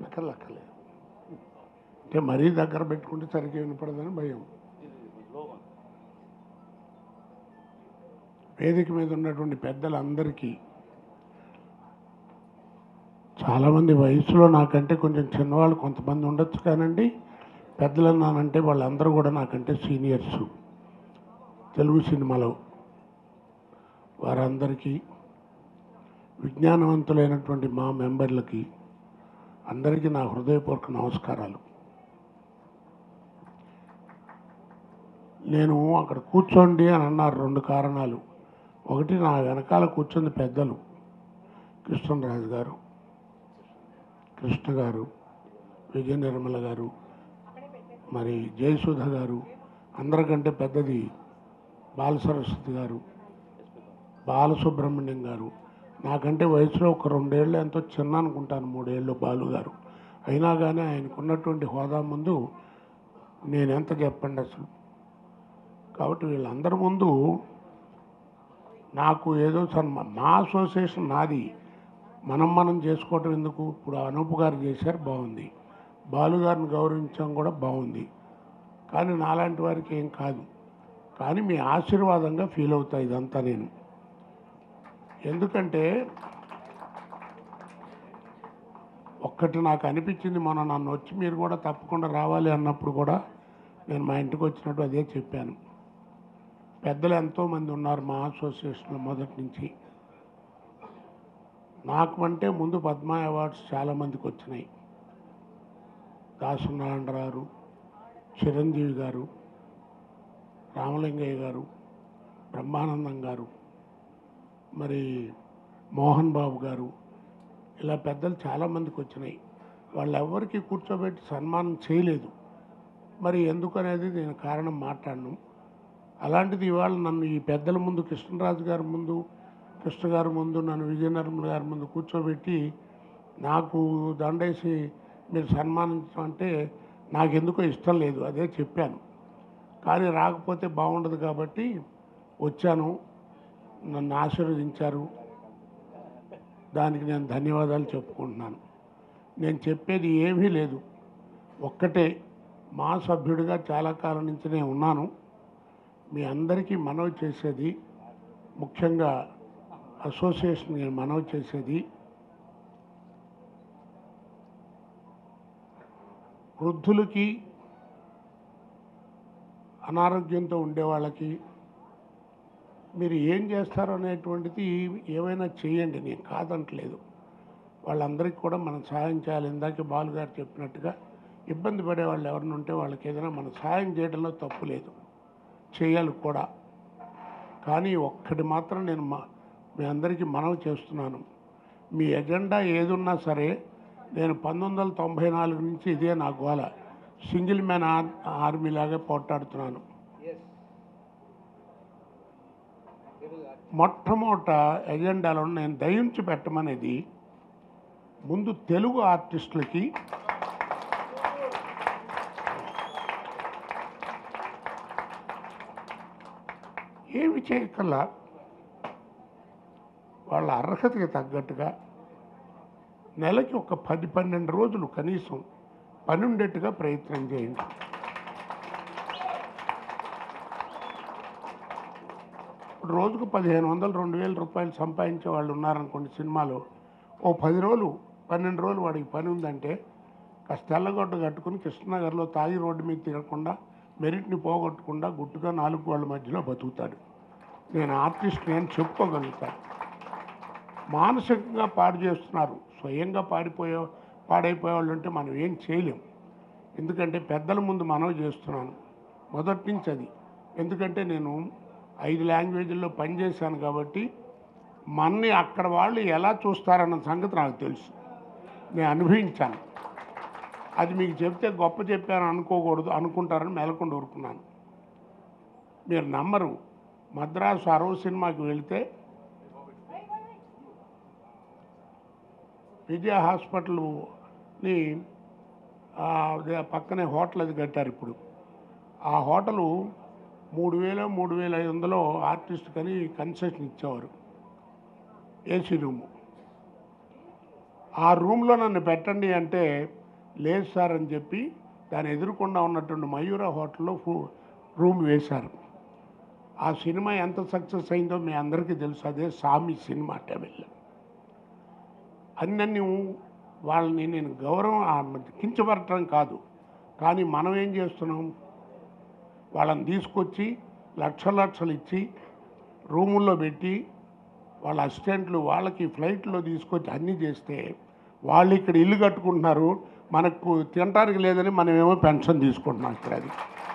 అక్కర్లక్కర్లేదు అంటే మరీ దగ్గర పెట్టుకుంటే సరిగ్గా వినపడదని భయం వేదిక మీద ఉన్నటువంటి పెద్దలందరికీ చాలామంది వయసులో నాకంటే కొంచెం చిన్నవాళ్ళు కొంతమంది ఉండొచ్చు కానండి పెద్దలు అన్నానంటే వాళ్ళందరూ కూడా నాకంటే సీనియర్స్ తెలుగు సినిమాలో వారందరికీ విజ్ఞానవంతులైనటువంటి మా మెంబర్లకి అందరికీ నా హృదయపూర్వక నమస్కారాలు నేను అక్కడ కూర్చోండి అని అన్నారు రెండు కారణాలు ఒకటి నా వెనకాల కూర్చున్న పెద్దలు కృష్ణరాజు గారు కృష్ణ గారు విజయ నిర్మల గారు మరి జయసుధ గారు అందరికంటే పెద్దది బాల సరస్వతి గారు బాలసుబ్రహ్మణ్యం గారు నాకంటే వయసులో ఒక రెండేళ్ళు ఎంతో చిన్న అనుకుంటాను మూడేళ్ళు బాలు గారు అయినా కానీ ఆయనకున్నటువంటి హోదా ముందు నేను ఎంత చెప్పండి అసలు కాబట్టి వీళ్ళందరి ముందు నాకు ఏదో సన్మా మా అసోసియేషన్ నాది మనం మనం చేసుకోవటం ఎందుకు ఇప్పుడు అనూప్ గారు చేశారు బాగుంది బాలు గారిని గౌరవించడం కూడా బాగుంది కానీ నాలాంటి వారికి ఏం కాదు కానీ మీ ఆశీర్వాదంగా ఫీల్ అవుతా ఇదంతా నేను ఎందుకంటే ఒక్కటి నాకు అనిపించింది మొన్న నన్ను వచ్చి మీరు కూడా తప్పకుండా రావాలి అన్నప్పుడు కూడా నేను మా ఇంటికి వచ్చినట్టు అదే చెప్పాను పెద్దలు ఎంతోమంది ఉన్నారు మా అసోసియేషన్లో మొదటి నుంచి నాకు అంటే ముందు పద్మ అవార్డ్స్ చాలామందికి వచ్చినాయి దాసునారాయణరావు చిరంజీవి గారు రామలింగయ్య గారు బ్రహ్మానందం గారు మరి మోహన్ బాబు గారు ఇలా పెద్దలు చాలామందికి వచ్చినాయి వాళ్ళెవ్వరికీ కూర్చోబెట్టి సన్మానం చేయలేదు మరి ఎందుకు అనేది నేను కారణం మాట్లాడను అలాంటిది ఇవాళ నన్ను ఈ పెద్దల ముందు కృష్ణరాజు గారి ముందు కృష్ణ గారి ముందు నన్ను విజయనగరం గారి ముందు కూర్చోబెట్టి నాకు దండేసి మీరు సన్మానించడం అంటే నాకెందుకో ఇష్టం లేదు అదే చెప్పాను కానీ రాకపోతే బాగుండదు కాబట్టి వచ్చాను నన్ను ఆశీర్వదించారు దానికి నేను ధన్యవాదాలు చెప్పుకుంటున్నాను నేను చెప్పేది ఏమీ లేదు ఒక్కటే మా సభ్యుడిగా చాలా కాలం నుంచి నేను ఉన్నాను మీ అందరికీ మనవి చేసేది ముఖ్యంగా అసోసియేషన్ నేను మనవి చేసేది వృద్ధులకి అనారోగ్యంతో ఉండే వాళ్ళకి మీరు ఏం చేస్తారో అనేటువంటిది ఏమైనా చేయండి నేను కాదంటలేదు వాళ్ళందరికీ కూడా మనం సహాయం చేయాలి ఇందాక బాలు గారు చెప్పినట్టుగా ఇబ్బంది పడే వాళ్ళు ఎవరిని ఉంటే వాళ్ళకి ఏదైనా మనం సహాయం చేయడంలో తప్పు లేదు చేయాలి కూడా కానీ ఒక్కటి మాత్రం నేను మా మీ అందరికీ మనవి చేస్తున్నాను మీ ఎజెండా ఏదున్నా సరే నేను పంతొమ్మిది వందల తొంభై నాలుగు నుంచి ఇదే నా గోల సింగిల్ మ్యాన్ ఆర్ ఆర్మీ లాగా పోట్లాడుతున్నాను మొట్టమొదట ఎజెండాలో నేను దయించి పెట్టమనేది ముందు తెలుగు ఆర్టిస్టులకి ఏమి చేయకల్లా వాళ్ళ అర్హతకి తగ్గట్టుగా నెలకి ఒక పది పన్నెండు రోజులు కనీసం పని ఉండేట్టుగా ప్రయత్నం చేయండి ఇప్పుడు రోజుకు పదిహేను వందలు రెండు వేల రూపాయలు సంపాదించే వాళ్ళు ఉన్నారనుకోండి సినిమాలో ఓ పది రోజులు పన్నెండు రోజులు వాడికి పని ఉందంటే కాస్త తెల్లగొడ్డ కట్టుకుని కృష్ణనగర్లో తాగి రోడ్డు మీద తిరగకుండా మెరిట్ని పోగొట్టకుండా గుట్టుగా నాలుగు వాళ్ళ మధ్యలో బతుకుతాడు నేను ఆర్టిస్ట్ నేను చెప్పుకోగలుగుతాను మానసికంగా పాడు చేస్తున్నారు స్వయంగా పాడిపోయే పాడైపోయే వాళ్ళు ఉంటే మనం ఏం చేయలేం ఎందుకంటే పెద్దల ముందు మనవి చేస్తున్నాను మొదటి నుంచి అది ఎందుకంటే నేను ఐదు లాంగ్వేజ్ల్లో పనిచేశాను కాబట్టి మన్ని అక్కడ వాళ్ళు ఎలా చూస్తారన్న సంగతి నాకు తెలుసు నేను అనుభవించాను అది మీకు చెప్తే గొప్ప చెప్పాను అనుకోకూడదు అనుకుంటారని మెలకుండా ఊరుకున్నాను మీరు నమ్మరు మద్రాసు అరవ సినిమాకి వెళితే విజయ హాస్పిటల్ని ఆ, అదే పక్కనే హోటల్ అది కట్టారు ఇప్పుడు ఆ హోటలు మూడు వేలు మూడు వేల ఐదు వందలు ఆర్టిస్ట్ కని కన్సెషన్ ఇచ్చేవారు ఏసీ రూము ఆ రూమ్లో నన్ను పెట్టండి అంటే లేదు సార్ అని చెప్పి దాని ఎదురుకుండా ఉన్నటువంటి మయూర హోటల్లో ఫూ- రూమ్ వేశారు ఆ సినిమా ఎంత సక్సెస్ అయిందో మీ అందరికీ తెలుసు అదే సామి సినిమా టెబిల్ అన్నీ వాళ్ళని నేను గౌరవం ఆ కించపరచడం కాదు కానీ మనం ఏం చేస్తున్నాం వాళ్ళని తీసుకొచ్చి లక్ష లక్షలు ఇచ్చి రూముల్లో పెట్టి వాళ్ళ అసిస్టెంట్లు వాళ్ళకి ఫ్లైట్లో తీసుకొచ్చి అన్నీ చేస్తే వాళ్ళు ఇక్కడ ఇల్లు కట్టుకుంటున్నారు మనకు తినడానికి లేదని మనమేమో పెన్షన్ తీసుకుంటున్నాం ఇక్కడ అది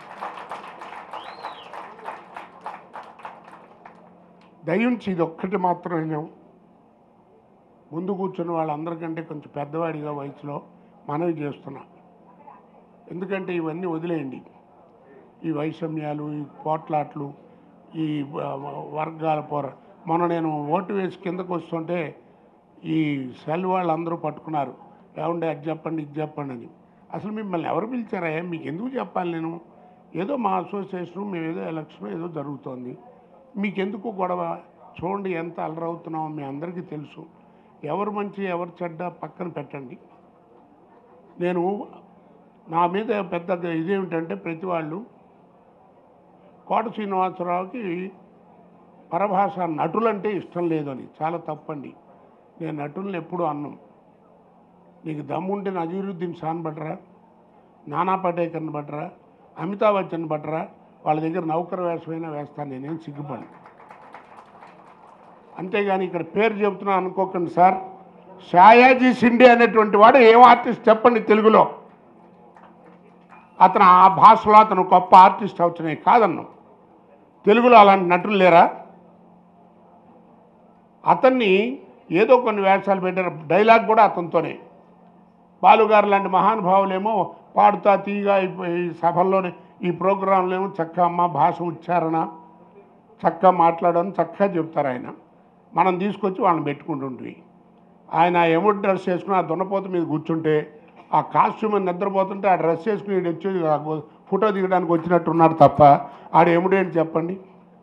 దయించి ఇది ఒక్కటి మాత్రం నేను ముందు కూర్చున్న వాళ్ళందరికంటే కొంచెం పెద్దవాడిగా వయసులో మనవి చేస్తున్నా ఎందుకంటే ఇవన్నీ వదిలేయండి ఈ వైషమ్యాలు ఈ పోట్లాట్లు ఈ ఆ, వర్గాల పోర మొన్న నేను ఓటు వేసి కిందకు వస్తుంటే ఈ సెల్ వాళ్ళు అందరూ పట్టుకున్నారు ఏమంటే అది చెప్పండి ఇది చెప్పండి అని అసలు మిమ్మల్ని ఎవరు పిలిచారా మీకు ఎందుకు చెప్పాలి నేను ఏదో మా అసోసియేషన్ మేము ఏదో ఎలక్షన్ ఏదో జరుగుతోంది మీకెందుకు గొడవ చూడండి ఎంత అలరవుతున్నామో మీ అందరికీ తెలుసు ఎవరు మంచి ఎవరు చెడ్డ పక్కన పెట్టండి నేను నా మీద పెద్ద ఇదేమిటంటే ప్రతి వాళ్ళు కోట శ్రీనివాసరావుకి పరభాష నటులంటే ఇష్టం లేదని చాలా తప్పండి నేను నటుల్ని ఎప్పుడూ అన్నం నీకు దమ్ముంటే నజీరుద్దీన్ షాన్ బట్రా నానా పటేకర్ని బట్రా అమితాబ్ బచ్చన్ బట్రా వాళ్ళ దగ్గర నౌకర వేషమైనా వేస్తాను నేనేం సిగ్గుపడి అంతేగాని ఇక్కడ పేరు చెబుతున్నా అనుకోకండి సార్ షాయాజీ సిండే అనేటువంటి వాడు ఏం ఆర్టిస్ట్ చెప్పండి తెలుగులో అతను ఆ భాషలో అతను గొప్ప ఆర్టిస్ట్ అవుతున్నాయి కాదన్నాం తెలుగులో అలాంటి నటులు లేరా అతన్ని ఏదో కొన్ని వేషాలు పెట్టారు డైలాగ్ కూడా అతనితోనే బాలుగారు లాంటి మహానుభావులేమో పాడుతా తీగా ఈ- ఈ సభల్లోనే ఈ ప్రోగ్రాంలో ఏమో చక్క అమ్మ భాష ఉచ్చారణ చక్కగా మాట్లాడని చక్కగా చెప్తారు ఆయన మనం తీసుకొచ్చి వాళ్ళని పెట్టుకుంటుంటే ఆయన ఎముడు డ్రెస్ వేసుకుని ఆ దున్నపోత మీద కూర్చుంటే ఆ కాస్ట్యూమ్ నిద్రపోతుంటే ఆ డ్రెస్ వేసుకుని ఈడు వచ్చి ఆ ఫోటో దిగడానికి వచ్చినట్టున్నాడు తప్ప ఆడు ఎముడేంటి చెప్పండి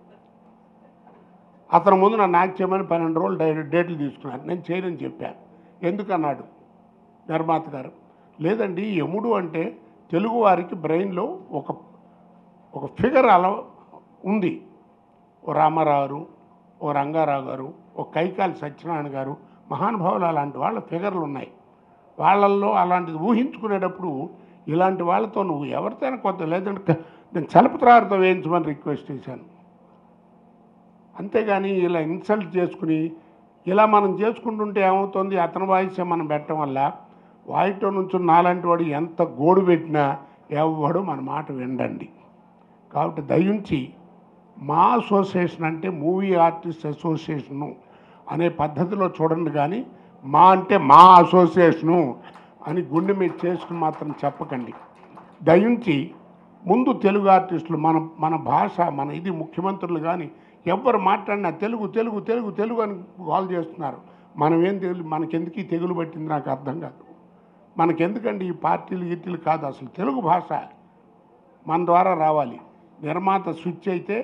అతని ముందు నన్ను యాక్ట్ చేయమని పన్నెండు రోజులు డై- డేట్లు తీసుకున్నాను నేను చేయనని చెప్పాను ఎందుకన్నాడు నిర్మాత గారు లేదండి యముడు అంటే తెలుగు వారికి బ్రెయిన్లో ఒక ఒక ఫిగర్ అలా ఉంది ఓ రామారావు గారు ఓ రంగారావు గారు ఓ కైకాలి సత్యనారాయణ గారు మహానుభావులు అలాంటి వాళ్ళ ఫిగర్లు ఉన్నాయి వాళ్ళల్లో అలాంటిది ఊహించుకునేటప్పుడు ఇలాంటి వాళ్ళతో నువ్వు ఎవరితోనైనా కొత్త లేదంటే నేను చలపత్రారితో వేయించమని రిక్వెస్ట్ చేశాను అంతేగాని ఇలా ఇన్సల్ట్ చేసుకుని ఇలా మనం చేసుకుంటుంటే ఏమవుతుంది అతని వాయిసే మనం పెట్టడం వల్ల వాయిట్లో నుంచి నాలాంటి వాడు ఎంత గోడు పెట్టినా ఎవడు మన మాట వినండి కాబట్టి దయించి మా అసోసియేషన్ అంటే మూవీ ఆర్టిస్ట్ అసోసియేషను అనే పద్ధతిలో చూడండి కానీ మా అంటే మా అసోసియేషను అని గుండె మీద చేసుకుని మాత్రం చెప్పకండి దయించి ముందు తెలుగు ఆర్టిస్టులు మన మన భాష మన ఇది ముఖ్యమంత్రులు కానీ ఎవ్వరు మాట్లాడినా తెలుగు తెలుగు తెలుగు తెలుగు అని కాల్ చేస్తున్నారు మనం ఏం తెలు మనకెందుకు ఈ తెగులు పట్టింది నాకు అర్థం కాదు మనకెందుకండి ఈ పార్టీలు గిట్టీలు కాదు అసలు తెలుగు భాష మన ద్వారా రావాలి నిర్మాత స్విచ్ అయితే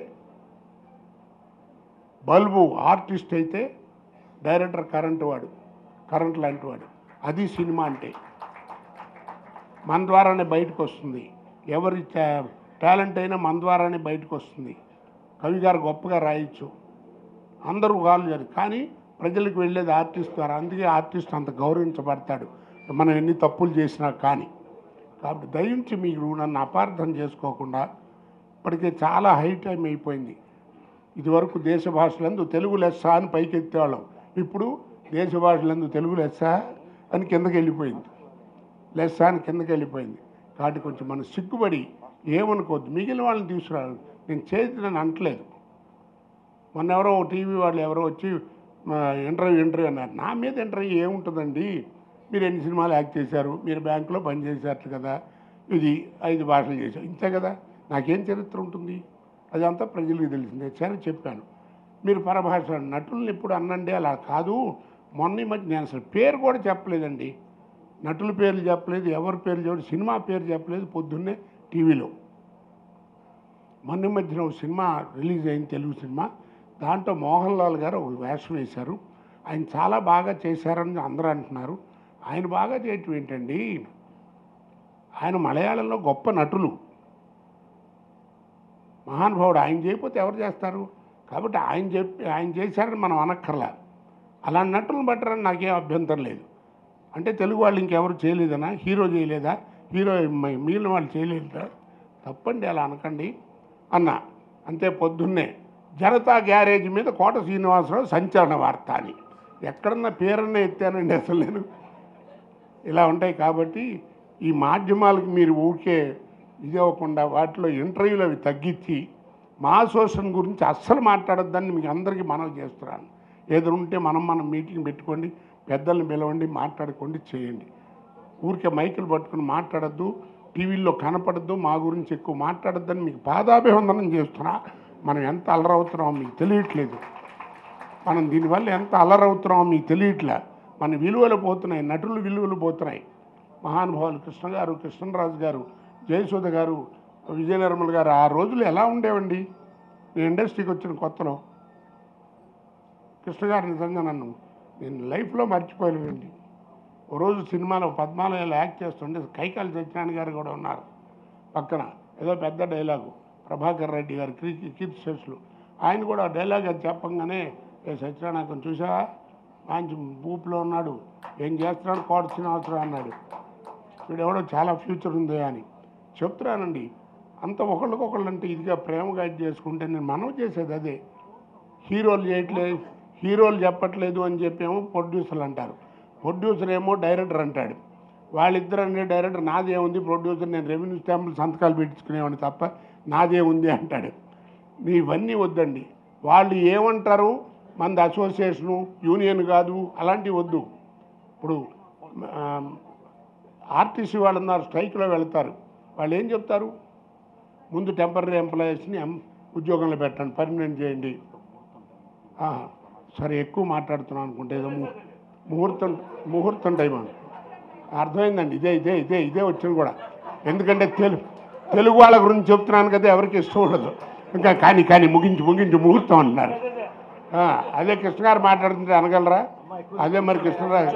బల్బు ఆర్టిస్ట్ అయితే డైరెక్టర్ కరెంట్ వాడు కరెంట్ లాంటి వాడు అది సినిమా అంటే మన ద్వారానే బయటకు వస్తుంది ఎవరి టాలెంట్ అయినా మన ద్వారానే బయటకు వస్తుంది కవి గారు గొప్పగా రాయొచ్చు అందరూ కాళ్ళు చేయాలి కానీ ప్రజలకు వెళ్ళేది ఆర్టిస్ట్ ద్వారా అందుకే ఆర్టిస్ట్ అంత గౌరవించబడతాడు మనం ఎన్ని తప్పులు చేసినా కానీ కాబట్టి దయించి మీరు నన్ను అపార్థం చేసుకోకుండా ఇప్పటికే చాలా హై టైం అయిపోయింది ఇదివరకు దేశ భాషలందు తెలుగు లెస్స అని పైకి ఎత్తేవాళ్ళం ఇప్పుడు దేశ భాషలందు తెలుగు లెస్స అని కిందకి వెళ్ళిపోయింది లెస్స అని కిందకి వెళ్ళిపోయింది కాబట్టి కొంచెం మనం సిగ్గుపడి ఏమనుకోవద్దు మిగిలిన వాళ్ళని తీసుకురావాలి నేను చేతిని అంటలేదు మొన్న ఎవరో ఓ టీవీ వాళ్ళు ఎవరో వచ్చి ఇంటర్వ్యూ ఇంటర్వ్యూ అన్నారు నా మీద ఇంటర్వ్యూ ఏముంటుందండి మీరు ఎన్ని సినిమాలు యాక్ట్ చేశారు మీరు బ్యాంకులో పనిచేశారు కదా ఇది ఐదు భాషలు చేశారు ఇంతే కదా నాకేం చరిత్ర ఉంటుంది అదంతా ప్రజలకు తెలిసిందే సరే చెప్పాను మీరు పరభాష నటుల్ని ఎప్పుడు అన్నండి అలా కాదు మొన్న ఈ మధ్య నేను అసలు పేరు కూడా చెప్పలేదండి నటుల పేర్లు చెప్పలేదు ఎవరి పేరు చెప్పలేదు సినిమా పేరు చెప్పలేదు పొద్దున్నే టీవీలో మొన్న ఈ మధ్యన ఒక సినిమా రిలీజ్ అయింది తెలుగు సినిమా దాంట్లో మోహన్ లాల్ గారు ఒక వేషం వేశారు ఆయన చాలా బాగా చేశారని అందరూ అంటున్నారు ఆయన బాగా చేయటం ఏంటండి ఆయన మలయాళంలో గొప్ప నటులు మహానుభావుడు ఆయన చేయకపోతే ఎవరు చేస్తారు కాబట్టి ఆయన చెప్పి ఆయన చేశారని మనం అనక్కర్లా అలాంటి నటులను బట్టరని నాకేం అభ్యంతరం లేదు అంటే తెలుగు వాళ్ళు ఇంకెవరు చేయలేదనా హీరో చేయలేదా హీరో మ- మిగిలిన వాళ్ళు చేయలేదా తప్పండి అలా అనకండి అన్న అంతే పొద్దున్నే జనతా గ్యారేజ్ మీద కోట శ్రీనివాసరావు సంచలన వార్త అని ఎక్కడన్నా పేరన్నా ఎత్తానండి అసలు నేను ఇలా ఉంటాయి కాబట్టి ఈ మాధ్యమాలకు మీరు ఊరికే ఇది అవ్వకుండా వాటిలో ఇంటర్వ్యూలు అవి తగ్గించి మా అసోసియేషన్ గురించి అస్సలు మాట్లాడొద్దని మీకు అందరికీ మనవి చేస్తున్నాను ఏదో ఉంటే మనం మనం మీటింగ్ పెట్టుకోండి పెద్దల్ని పిలవండి మాట్లాడుకోండి చేయండి ఊరికే మైకులు పట్టుకుని మాట్లాడద్దు టీవీల్లో కనపడద్దు మా గురించి ఎక్కువ మాట్లాడొద్దని మీకు పాదాభివందనం చేస్తున్నా మనం ఎంత అలరవుతున్నామో మీకు తెలియట్లేదు మనం దీనివల్ల ఎంత అలరవుతున్నామో మీకు తెలియట్లే మన విలువలు పోతున్నాయి నటులు విలువలు పోతున్నాయి మహానుభావులు కృష్ణ గారు కృష్ణరాజు గారు జయసుధ గారు విజయ నిర్మల్ గారు ఆ రోజులు ఎలా ఉండేవండి మీ ఇండస్ట్రీకి వచ్చిన కొత్తలో కృష్ణ గారు నిజంగా నన్ను నేను లైఫ్లో మర్చిపోలేదండి ఓ రోజు సినిమాలో పద్మాలయాలు యాక్ట్ చేస్తుంటే కైకాలి సత్యనారాయణ గారు కూడా ఉన్నారు పక్కన ఏదో పెద్ద డైలాగు ప్రభాకర్ రెడ్డి గారు కీర్తి కీర్తి శేషులు ఆయన కూడా ఆ డైలాగ్ అది చెప్పంగానే ఏ సత్యనారాయణ కొంచెం చూసావా మంచి ఊపులో ఉన్నాడు ఏం చేస్తున్నాడు కోట శ్రీనివాసరావు అన్నాడు వీడు ఎవడో చాలా ఫ్యూచర్ ఉంది అని చెప్తున్నానండి అంత ఒకళ్ళకొకళ్ళు అంటే ఇదిగా ప్రేమగా ఇది చేసుకుంటే నేను మనవి చేసేది అదే హీరోలు చేయట్లేదు హీరోలు చెప్పట్లేదు అని చెప్పేమో ప్రొడ్యూసర్లు అంటారు ప్రొడ్యూసర్ ఏమో డైరెక్టర్ అంటాడు వాళ్ళిద్దరు అనే డైరెక్టర్ నాదే ఉంది ప్రొడ్యూసర్ నేను రెవెన్యూ స్టాంపులు సంతకాలు పెట్టించుకునేవాడిని తప్ప నాదే ఉంది అంటాడు మీ ఇవన్నీ వద్దండి వాళ్ళు ఏమంటారు మనది అసోసియేషను యూనియన్ కాదు అలాంటివి వద్దు ఇప్పుడు ఆ, ఆర్టీసీ వాళ్ళు ఉన్నారు స్ట్రైక్లో వెళ్తారు వాళ్ళు ఏం చెప్తారు ముందు టెంపరీ ఎంప్లాయీస్ని ఎం- ఉద్యోగంలో పెట్టండి పర్మనెంట్ చేయండి ఆ, సరే ఎక్కువ మాట్లాడుతున్నాను అనుకుంటే ఏదో ము- ముహూర్తం ముహూర్తం టైం అని అర్థమైందండి ఇదే ఇదే ఇదే ఇదే వచ్చింది కూడా ఎందుకంటే తెలుగు తెలుగు వాళ్ళ గురించి చెప్తున్నాను కదా ఎవరికి ఇష్టం ఉండదు ఇంకా కానీ కానీ ముగించి ముగించి ముహూర్తం అంటున్నారు ఆ, అదే కృష్ణ గారు మాట్లాడుతుంటే అనగలరా అదే మరి కృష్ణరాజు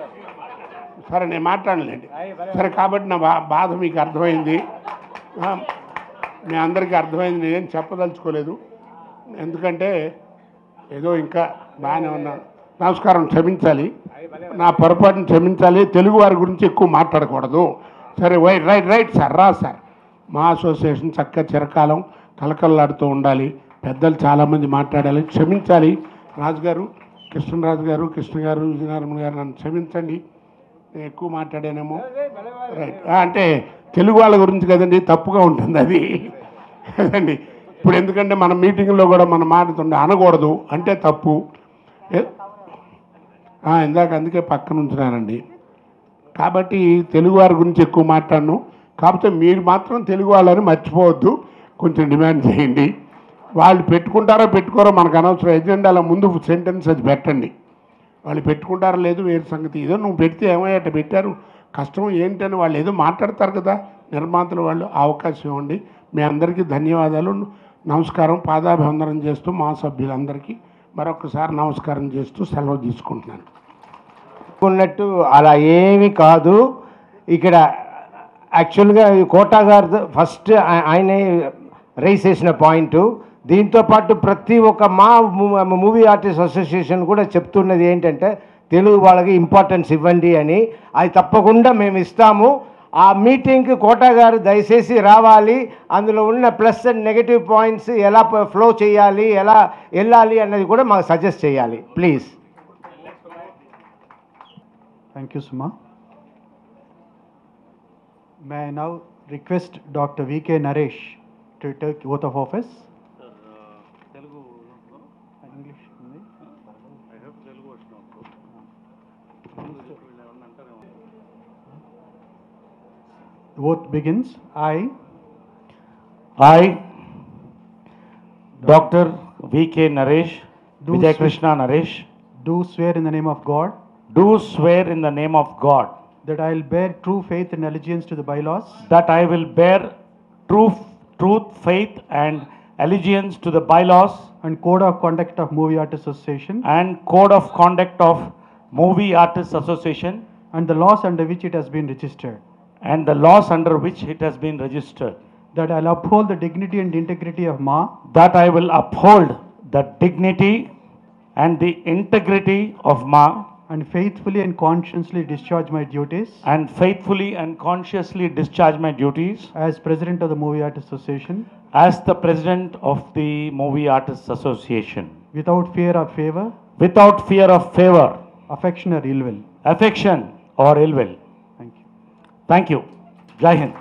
సరే నేను మాట్లాడలేండి సరే కాబట్టి నా బా బాధ మీకు అర్థమైంది ఆ, మీ అందరికీ అర్థమైంది నేనేం చెప్పదలుచుకోలేదు ఎందుకంటే ఏదో ఇంకా బాగానే ఉన్నాను నమస్కారం క్షమించాలి నా పొరపాటును క్షమించాలి తెలుగు వారి గురించి ఎక్కువ మాట్లాడకూడదు సరే వై రైట్ రైట్ సార్ రా సార్ మా అసోసియేషన్ చక్కగా చిరకాలం కలకల్లాడుతూ ఉండాలి పెద్దలు చాలామంది మాట్లాడాలి క్షమించాలి రాజుగారు కృష్ణరాజు గారు కృష్ణ గారు విజయనారాయణ గారు నన్ను క్షమించండి నేను ఎక్కువ మాట్లాడానేమో రైట్ ఆ, అంటే తెలుగు వాళ్ళ గురించి కదండి తప్పుగా ఉంటుంది అది కదండి ఇప్పుడు ఎందుకంటే మన మీటింగ్లో కూడా మనం మాట్లాడుతుండే అనకూడదు అంటే తప్పు ఏ- ఆ, ఇందాక అందుకే పక్కన ఉంచున్నానండి కాబట్టి తెలుగు వారి గురించి ఎక్కువ మాట్లాడను కాకపోతే మీరు మాత్రం తెలుగు వాళ్ళని మర్చిపోవద్దు కొంచెం డిమాండ్ చేయండి వాళ్ళు పెట్టుకుంటారో పెట్టుకోరో మనకు అనవసరం ఎజెండాల ముందు సెంటెన్స్ అది పెట్టండి వాళ్ళు పెట్టుకుంటారో లేదు వేరే సంగతి ఏదో నువ్వు పెడితే ఏమయ్యట పెట్టారు కష్టం ఏంటని వాళ్ళు ఏదో మాట్లాడతారు కదా నిర్మాతలు వాళ్ళు ఆ అవకాశం ఇవ్వండి మీ అందరికీ ధన్యవాదాలు నమస్కారం పాదాభివందనం చేస్తూ మా సభ్యులందరికీ మరొకసారి నమస్కారం చేస్తూ సెలవు తీసుకుంటున్నాను ఉన్నట్టు అలా ఏమీ కాదు ఇక్కడ యాక్చువల్గా ఈ కోటా గారు ఫస్ట్ ఆయనే రైస్ చేసిన పాయింట్ దీంతో పాటు ప్రతి ఒక్క మా మూవీ ఆర్టిస్ట్ అసోసియేషన్ కూడా చెప్తున్నది ఏంటంటే తెలుగు వాళ్ళకి ఇంపార్టెన్స్ ఇవ్వండి అని అది తప్పకుండా మేము ఇస్తాము ఆ మీటింగ్కి కోటా గారు దయచేసి రావాలి అందులో ఉన్న ప్లస్ అండ్ నెగటివ్ పాయింట్స్ ఎలా ఫ్లో చేయాలి ఎలా వెళ్ళాలి అన్నది కూడా మాకు సజెస్ట్ చేయాలి please Thank you, Suma. May I now request Dr. V.K. Naresh to take oath of office? English ఉంది. The oath begins. I I, Dr. V.K. Naresh, Do Vijay swear- Krishna Naresh, do swear in the name of God do swear in the name of God that I will bear true faith and allegiance to the bylaws that I will bear true truth, faith, and allegiance to the bylaws and code of conduct of Movie Artists Association and code of conduct of Movie Artists Association and the laws under which it has been registered. and the laws under which it has been registered, that I'll uphold the dignity and integrity of Ma that I will uphold the dignity and the integrity of Ma and faithfully and conscientiously discharge my duties and faithfully and consciously discharge my duties as President of the Movie Artists Association as the President of the Movie Artists Association without fear or favor, without fear of favor, affection or ill will. affection, or ill will. Thank you. Thank you. Jai Hind.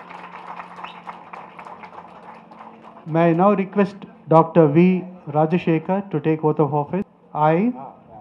May I now request Dr. V. Rajashekar to take oath of office. I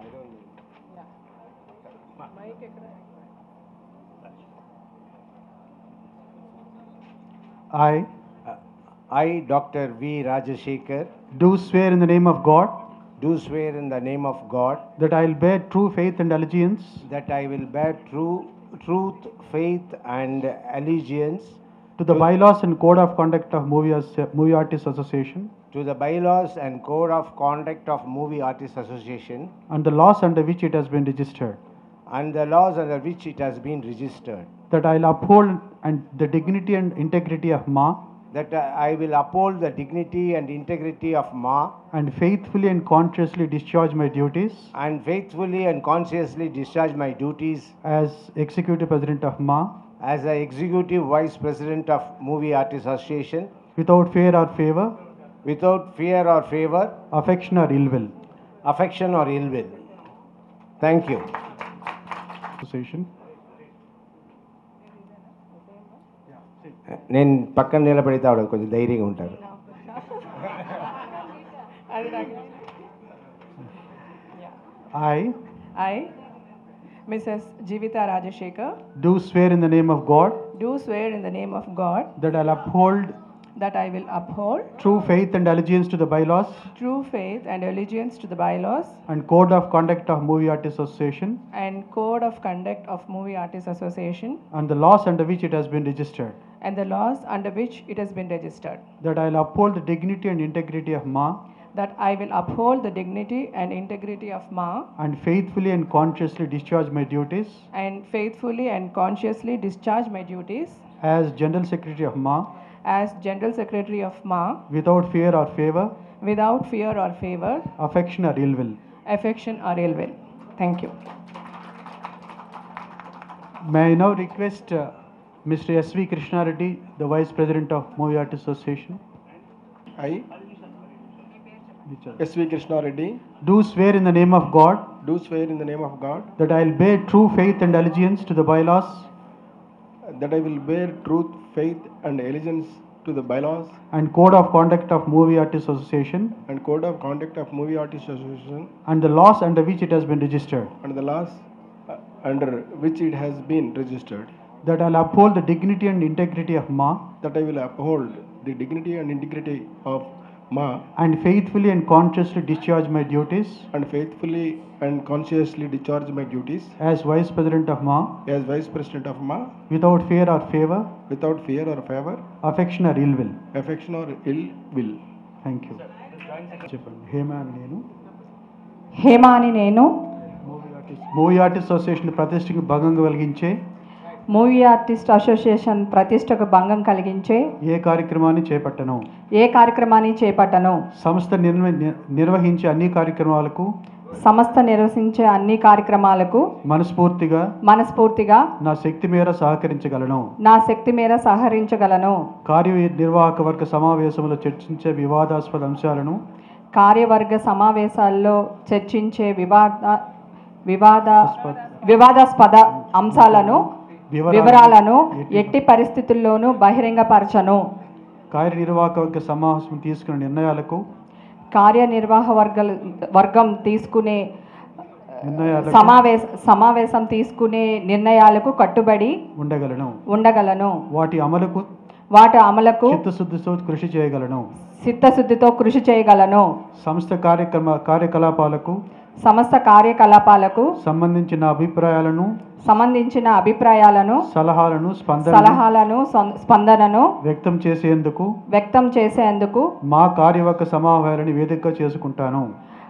I I, Dr. V. Rajashekar, do swear in the name of God do swear in the name of God that I will bear true faith and allegiance that I will bear true truth, faith, and allegiance to the bylaws and code of conduct of Movie, As- Movie Artists Association to the bylaws and code of conduct of Movie Artists Association and the laws under which it has been registered. and the laws under which it has been registered. That I will uphold and the dignity and integrity of Ma That I will uphold the dignity and integrity of Ma and faithfully and consciously discharge my duties and faithfully and consciously discharge my duties as Executive President of Ma as the Executive Vice President of Movie Artists Association without fear or favor, without fear or favor, affection or ill will. affection or ill will. Thank you. Association. నేను పక్కన నిలబడితే ఆవిడ కొంచెం ధైర్యంగా ఉంటారు I I, Mrs. Jivita Rajashekar, do swear in the name of God do swear in the name of God that I'll uphold that I will uphold true faith and allegiance to the bylaws true faith and allegiance to the bylaws and code of conduct of Movie Artists Association and code of conduct of Movie Artists Association and the laws under which it has been registered. and the laws under which it has been registered. That I'll uphold the dignity and integrity of Ma That I will uphold the dignity and integrity of Ma and faithfully and consciously discharge my duties and faithfully and consciously discharge my duties as General Secretary of Ma as General Secretary of Ma without fear or favor, without fear or favor, affection or ill will. affection or ill will. Thank you. May I now request uh, Mr. S.V. Krishna Reddy, the Vice President of Movie Artists Association, I, S.V. Krishna Reddy, do swear in the name of God do swear in the name of God that I will bear true faith and allegiance to the bylaws that I will bear truth, faith, and allegiance to the bylaws and code of conduct of Movie Artists Association and code of conduct of Movie Artists Association and the laws under which it has been registered. and the laws uh, under which it has been registered. That I'll uphold the dignity and integrity of Ma That I will uphold the dignity and integrity of Ma and faithfully and consciously discharge my duties and faithfully and consciously discharge my duties as Vice President of Ma as Vice President of Ma without fear or favor, without fear or favor, affection or ill will. affection or ill will. Thank you చెప్పండి హేమ అని నేను హేమ అని నేను movie artist association ప్రతిష్టకి భంగం కలిగించే movie artist association ప్రతిష్టకు భంగం కలిగించే ఏ కార్యక్రమాన్ని చేపట్టను ఏ కార్యక్రమాన్ని చేపట్టను సంస్థ నిర్వ నిర్వహించే అన్ని కార్యక్రమాలకు సంస్థ నిర్వహించే అన్ని కార్యక్రమాలకు మనస్ఫూర్తిగా మనస్ఫూర్తిగా నా శక్తి మేర సహకరించగలను నా శక్తి మేర సహకరించగలను కార్యనిర్వాహక వర్గ సమావేశంలో చర్చించే వివాదాస్పద అంశాలను కార్యవర్గ సమావేశాల్లో చర్చించే వివాద వివాద వివాదాస్పద అంశాలను వివరాలను ఎట్టి పరిస్థితుల్లోనూ బహిరంగపరచను కార్యనిర్వాహక వర్గ సమావేశం తీసుకున్న నిర్ణయాలకు కార్యనిర్వాహ వర్గ వర్గం తీసుకునే నిర్ణయాలకు సమావేశ సమావేశం తీసుకునే నిర్ణయాలకు కట్టుబడి ఉండగలను ఉండగలను వాటి అమలుకు వాటి అమలుకు చిత్తశుద్ధితో కృషి చేయగలను చిత్తశుద్ధితో కృషి చేయగలను సంస్థ కార్యక్రమ కార్యకలాపాలకు సమస్త కార్యకలాపాలకు సంబంధించిన అభిప్రాయాలను సంబంధించిన అభిప్రాయాలను సలహాలను స్పందన సలహాలను సం- స్పందనను వ్యక్తం చేసేందుకు వ్యక్తం చేసేందుకు మా కార్యవర్గ సమావేశాలను వేదికగా చేసుకుంటాను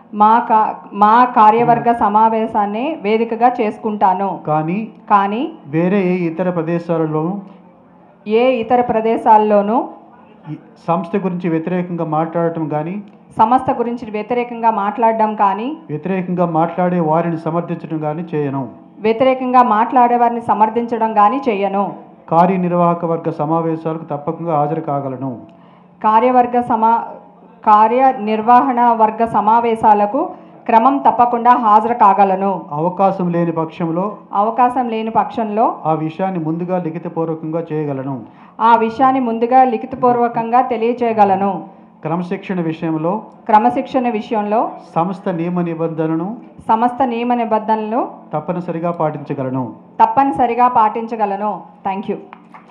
మా కా మా కార్యవర్గ సమావేశాన్ని వేదికగా చేసుకుంటాను కానీ కానీ వేరే ఏ ఇతర ప్రదేశాలలోనూ ఏ ఇతర ప్రదేశాల్లోనూ ఈ సంస్థ గురించి వ్యతిరేకంగా మాట్లాడటం కానీ సంస్థ గురించి వ్యతిరేకంగా మాట్లాడడం కానీ వ్యతిరేకంగా మాట్లాడే వారిని సమర్థించడం కానీ చేయను వ్యతిరేకంగా మాట్లాడే వారిని సమర్థించడం కానీ చేయను కార్యనిర్వాహక వర్గ సమావేశాలకు తప్పకుండా హాజరు కాగలను కార్యవర్గ సమా కార్యనిర్వహణ వర్గ సమావేశాలకు క్రమం తప్పకుండా హాజరు కాగలను అవకాశం లేని పక్షంలో అవకాశం లేని పక్షంలో ఆ విషయాన్ని ముందుగా లిఖితపూర్వకంగా చేయగలను ఆ విషయాన్ని ముందుగా లిఖితపూర్వకంగా తెలియచేయగలను క్రమశిక్షణ విషయంలో క్రమశిక్షణ విషయంలో సంస్థ నియమ నిబంధనలను సమస్త నియమ నిబంధనలు తప్పనిసరిగా పాటించగలను తప్పనిసరిగా పాటించగలను థ్యాంక్ యూ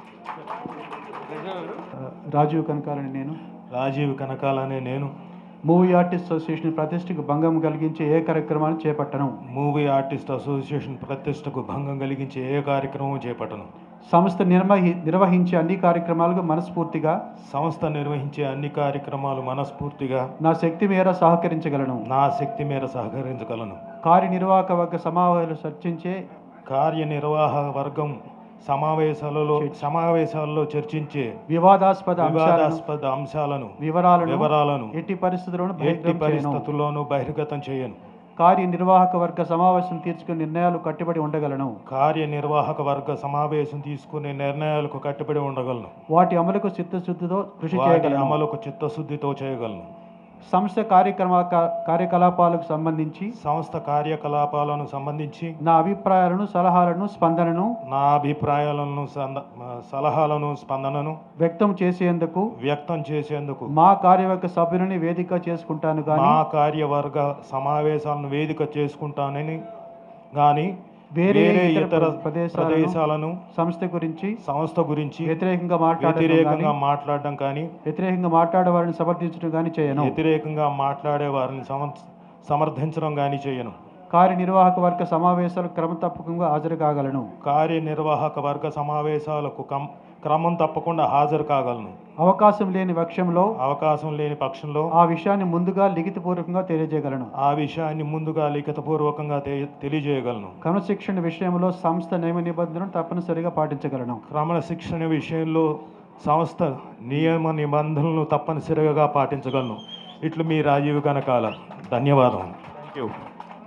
రాజీవ్ కనకాలని నేను రాజీవ్ కనకాలనే నేను మూవీ ఆర్టిస్ట్ అసోసియేషన్ ప్రతిష్టకు భంగం కలిగించే ఏ కార్యక్రమాన్ని చేపట్టను మూవీ ఆర్టిస్ట్ అసోసియేషన్ ప్రతిష్టకు భంగం కలిగించే ఏ కార్యక్రమం చేపట్టను సంస్థ నిర్వహి నిర్వహించే అన్ని కార్యక్రమాలకు మనస్ఫూర్తిగా సంస్థ నిర్వహించే అన్ని కార్యక్రమాలు మనస్ఫూర్తిగా నా శక్తి మేర సహకరించగలను నా శక్తి మేర సహకరించగలను కార్యనిర్వాహక వర్గ సమావేశాలు చర్చించే కార్యనిర్వాహక వర్గం సమావేశాలలో సమావేశాల్లో చర్చించే వివాదాస్పద అంశాలను వివాదాస్పద అంశాలను వివరాలను వివరాలను ఎట్టి పరిస్థితుల్లోనూ ఎట్టి బహిర్గతం చేయను. పరిస్థితుల్లోనూ బహిర్గతం చేయను కార్యనిర్వాహక వర్గ సమావేశం తీసుకునే నిర్ణయాలు కట్టుబడి ఉండగలను కార్యనిర్వాహక వర్గ సమావేశం తీసుకునే నిర్ణయాలకు కట్టుబడి ఉండగలను వాటి అమలుకు చిత్తశుద్ధితో కృషి వాటి చేయగలను అమలుకు చిత్తశుద్ధితో చేయగలను సంస్థ కార్యక్రమ కార్యకలాపాలకు సంబంధించి సంస్థ కార్యకలాపాలను సంబంధించి నా అభిప్రాయాలను సలహాలను స్పందనను నా అభిప్రాయాలను సంద- సలహాలను స్పందనను వ్యక్తం చేసేందుకు వ్యక్తం చేసేందుకు మా కార్యవర్గ సభ్యులని వేదిక చేసుకుంటాను కానీ మా కార్యవర్గ సమావేశాలను వేదిక చేసుకుంటానని గాని వేరే వేరే ఇతర ఇతర ప్రదేశాలను ప్రదేశాలను సంస్థ గురించి సంస్థ గురించి వ్యతిరేకంగా మాట్లాడడం వ్యతిరేకంగా కానీ, మాట్లాడడం కానీ వ్యతిరేకంగా మాట్లాడే వారిని సమర్థించడం కానీ చేయను వ్యతిరేకంగా మాట్లాడే వారిని సమ- సమర్థించడం కానీ చేయను కార్యనిర్వాహక వర్గ సమావేశాలకు క్రమ తప్పకుండా హాజరు కాగలను కార్యనిర్వాహక వర్గ సమావేశాలకు కం- క్రమం తప్పకుండా హాజరు కాగలను అవకాశం లేని పక్షంలో అవకాశం లేని పక్షంలో ఆ విషయాన్ని ముందుగా లిఖితపూర్వకంగా తెలియజేయగలను ఆ విషయాన్ని ముందుగా లిఖితపూర్వకంగా తె- తెలియజేయగలను క్రమశిక్షణ విషయంలో సంస్థ నియమ నిబంధనలు తప్పనిసరిగా పాటించగలను క్రమశిక్షణ విషయంలో సంస్థ నియమ నిబంధనలను తప్పనిసరిగా పాటించగలను ఇట్లు మీ రాజీవ్ కనకాల ధన్యవాదం thank you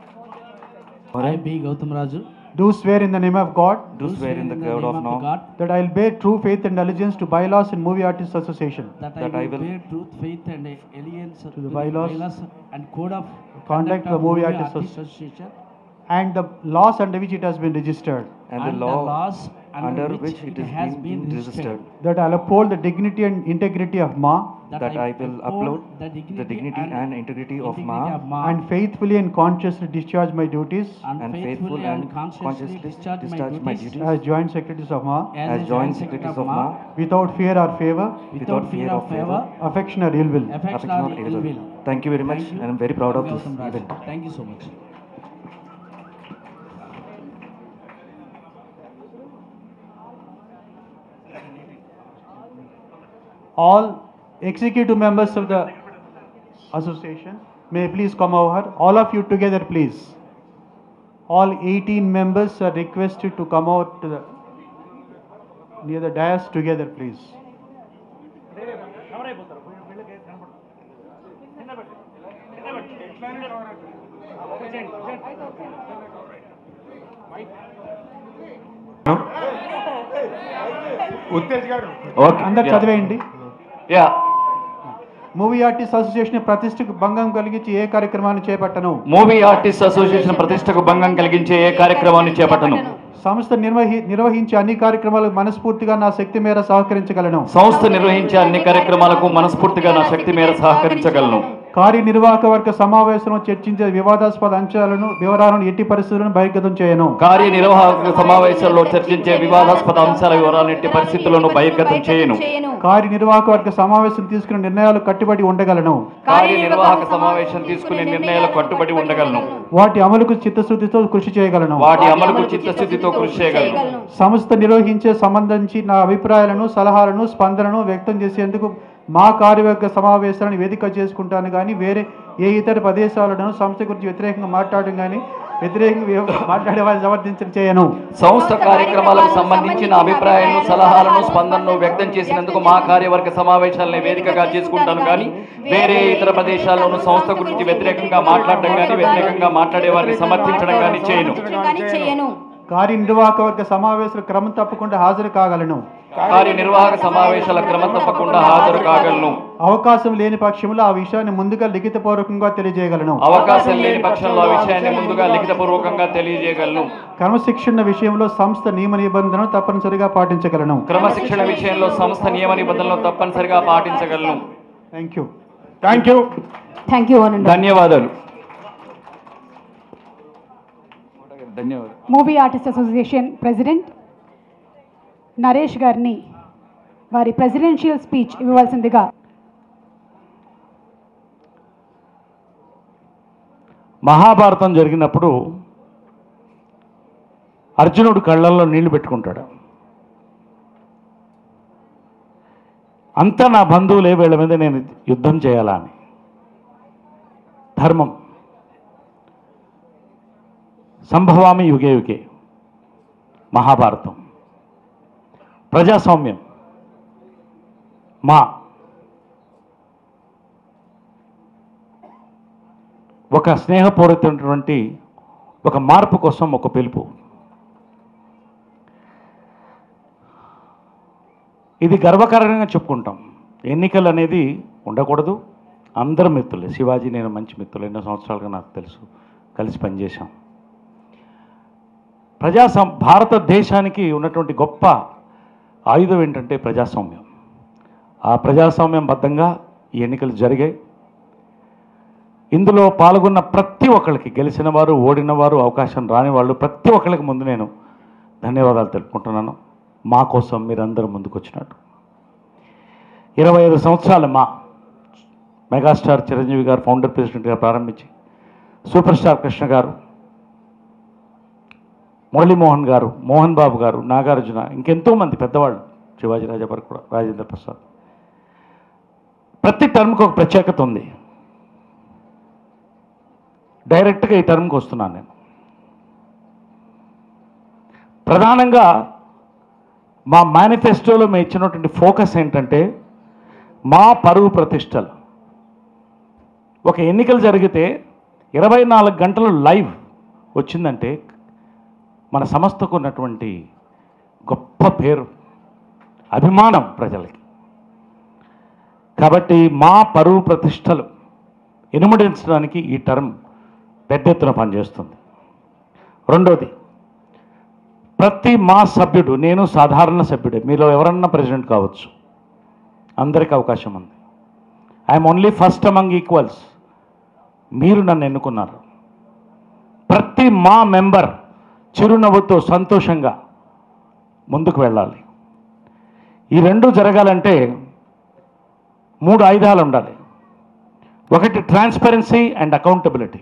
I, B. Gautam Raju, Do swear in the name of God do swear in the God of now God that I will bear true faith and allegiance to bylaws and movie artists association. that I will bear truth, faith, and allegiance to the bylaws and code of Conduct the of movie Movie artists Artists Asso- Association and the laws under which it has been registered. and the law under which it has been registered, That I will uphold the dignity and integrity of Ma that I will uphold the dignity and integrity of Ma and faithfully and consciously discharge my duties and faithful and consciously discharge my duties as joint secretaries of Ma as joint secretaries of Ma without fear or favor, without fear of favor, affection or ill will. affection or ill will. Thank you very much and I'm very proud of this Gautam Raju. event. Thank you so much. All executive members of the association may please come over. All of you together, please. All 18 members are requested to come out to the near the dais together, please. అందరు చదివేయండి యా movie artist association ప్రతిష్టకు భంగం కలిగించి ఏ కార్యక్రమాన్ని చేపట్టను movie artist association ప్రతిష్టకు భంగం కలిగించే ఏ కార్యక్రమాన్ని చేపట్టను సంస్థ నిర్వహి నిర్వహించే అన్ని కార్యక్రమాలకు మనస్ఫూర్తిగా నా శక్తి మేర సహకరించగలను సంస్థ నిర్వహించే అన్ని కార్యక్రమాలకు మనస్ఫూర్తిగా నా శక్తి మేర సహకరించగలను కార్యనిర్వాహక వర్గ సమావేశంలో చర్చించే వివాదాస్పద అంశాలను వివరాలను ఎట్టి పరిస్థితులను బహిర్గతం చేయను కార్యనిర్వాహక సమావేశాల్లో చర్చించే వివాదాస్పద అంశాల వివరాలను ఎట్టి పరిస్థితులను బహిర్గతం చేయను కార్యనిర్వాహక వర్గ సమావేశం తీసుకున్న నిర్ణయాలు కట్టుబడి ఉండగలను కార్యనిర్వాహక సమావేశం తీసుకునే నిర్ణయాలకు కట్టుబడి ఉండగలను వాటి అమలుకు చిత్తశుద్ధితో కృషి చేయగలను వాటి అమలుకు చిత్తశుద్ధితో కృషి చేయగలను సంస్థ నిర్వహించే సంబంధించి నా అభిప్రాయాలను సలహాలను స్పందనను వ్యక్తం చేసేందుకు మా కార్యవర్గ సమావేశాలను వేదిక చేసుకుంటాను కానీ వేరే ఏ ఇతర ప్రదేశాలను సంస్థ గురించి వ్యతిరేకంగా మాట్లాడడం కానీ వ్యతిరేకంగా వ్య- మాట్లాడే వారిని సమర్థించడం చేయను సంస్థ కార్యక్రమాలకు సంబంధించిన అభిప్రాయాలను సలహాలను స్పందనను వ్యక్తం చేసినందుకు మా కార్యవర్గ సమావేశాలను వేదికగా చేసుకుంటాను కానీ వేరే ఇతర ప్రదేశాల్లోనూ సంస్థ గురించి వ్యతిరేకంగా మాట్లాడడం కానీ వ్యతిరేకంగా మాట్లాడే వారిని సమర్థించడం కానీ చేయను చేయను కార్యనిర్వాహక వర్గ సమావేశాలు క్రమం తప్పకుండా హాజరు కాగలను కార్యనిర్వాహక సమావేశాల క్రమం తప్పకుండా హాజరు కాగలను అవకాశం లేని పక్షంలో ఆ విషయాన్ని ముందుగా లిఖితపూర్వకంగా తెలియజేయగలను అవకాశం లేని పక్షంలో ఆ విషయాన్ని ముందుగా లిఖితపూర్వకంగా తెలియజేయగలను క్రమశిక్షణ విషయంలో సంస్థ నియమ నిబంధనలు తప్పనిసరిగా పాటించగలను క్రమశిక్షణ విషయంలో సంస్థ నియమ నిబంధనలను తప్పనిసరిగా పాటించగలను thank you thank you thank you అనండి ధన్యవాదాలు ధన్యవాదాలు movie artist association president Naresh గారిని వారి ప్రెసిడెన్షియల్ స్పీచ్ ఇవ్వవలసిందిగా మహాభారతం జరిగినప్పుడు అర్జునుడు కళ్ళల్లో నీళ్లు పెట్టుకుంటాడు అంతా నా బంధువులే వీళ్ళ మీద నేను యుద్ధం చేయాలా అని ధర్మం సంభవామి యుగే యుగే మహాభారతం ప్రజాస్వామ్యం మా ఒక స్నేహపూరితమైనటువంటి ఒక మార్పు కోసం ఒక పిలుపు ఇది గర్వకారణంగా చెప్పుకుంటాం ఎన్నికలు అనేది ఉండకూడదు అందరం మిత్రులే శివాజీ నేను మంచి మిత్రులు ఎన్నో సంవత్సరాలుగా నాకు తెలుసు కలిసి పనిచేశాం ప్రజాసం భారతదేశానికి ఉన్నటువంటి గొప్ప ఆయుధం ఏంటంటే ప్రజాస్వామ్యం ఆ ప్రజాస్వామ్యం బద్ధంగా ఈ ఎన్నికలు జరిగాయి ఇందులో పాల్గొన్న ప్రతి ఒక్కరికి గెలిచిన వారు ఓడిన వారు అవకాశం రాని వాళ్ళు ప్రతి ఒక్కరికి ముందు నేను ధన్యవాదాలు తెలుపుకుంటున్నాను మా కోసం మీరందరూ ముందుకు వచ్చినట్టు ఇరవై ఐదు సంవత్సరాల మా మెగాస్టార్ చిరంజీవి గారు ఫౌండర్ ప్రెసిడెంట్గా ప్రారంభించి సూపర్ స్టార్ కృష్ణ గారు మురళీమోహన్ గారు మోహన్ బాబు గారు నాగార్జున ఇంకెంతోమంది పెద్దవాళ్ళు శివాజీ రాజా గారు కూడా రాజేంద్ర ప్రసాద్ ప్రతి టర్మ్కి ఒక ప్రత్యేకత ఉంది డైరెక్ట్గా ఈ టర్మ్కి వస్తున్నాను నేను ప్రధానంగా మా మేనిఫెస్టోలో మేము ఇచ్చినటువంటి ఫోకస్ ఏంటంటే మా పరువు ప్రతిష్టలు ఒక ఎన్నికలు జరిగితే ఇరవై నాలుగు గంటలు లైవ్ వచ్చిందంటే మన సంస్థకు ఉన్నటువంటి గొప్ప పేరు అభిమానం ప్రజలకి కాబట్టి మా పరువు ప్రతిష్టలు ఇనుమడించడానికి ఈ టర్మ్ పెద్ద ఎత్తున పనిచేస్తుంది రెండోది ప్రతి మా సభ్యుడు నేను సాధారణ సభ్యుడే మీలో ఎవరన్నా ప్రెసిడెంట్ కావచ్చు అందరికీ అవకాశం ఉంది I'm only first among equals మీరు నన్ను ఎన్నుకున్నారు ప్రతి మా మెంబర్ చిరునవ్వుతో సంతోషంగా ముందుకు వెళ్ళాలి ఈ రెండు జరగాలంటే మూడు ఆయుధాలు ఉండాలి ఒకటి ట్రాన్స్పరెన్సీ అండ్ అకౌంటబిలిటీ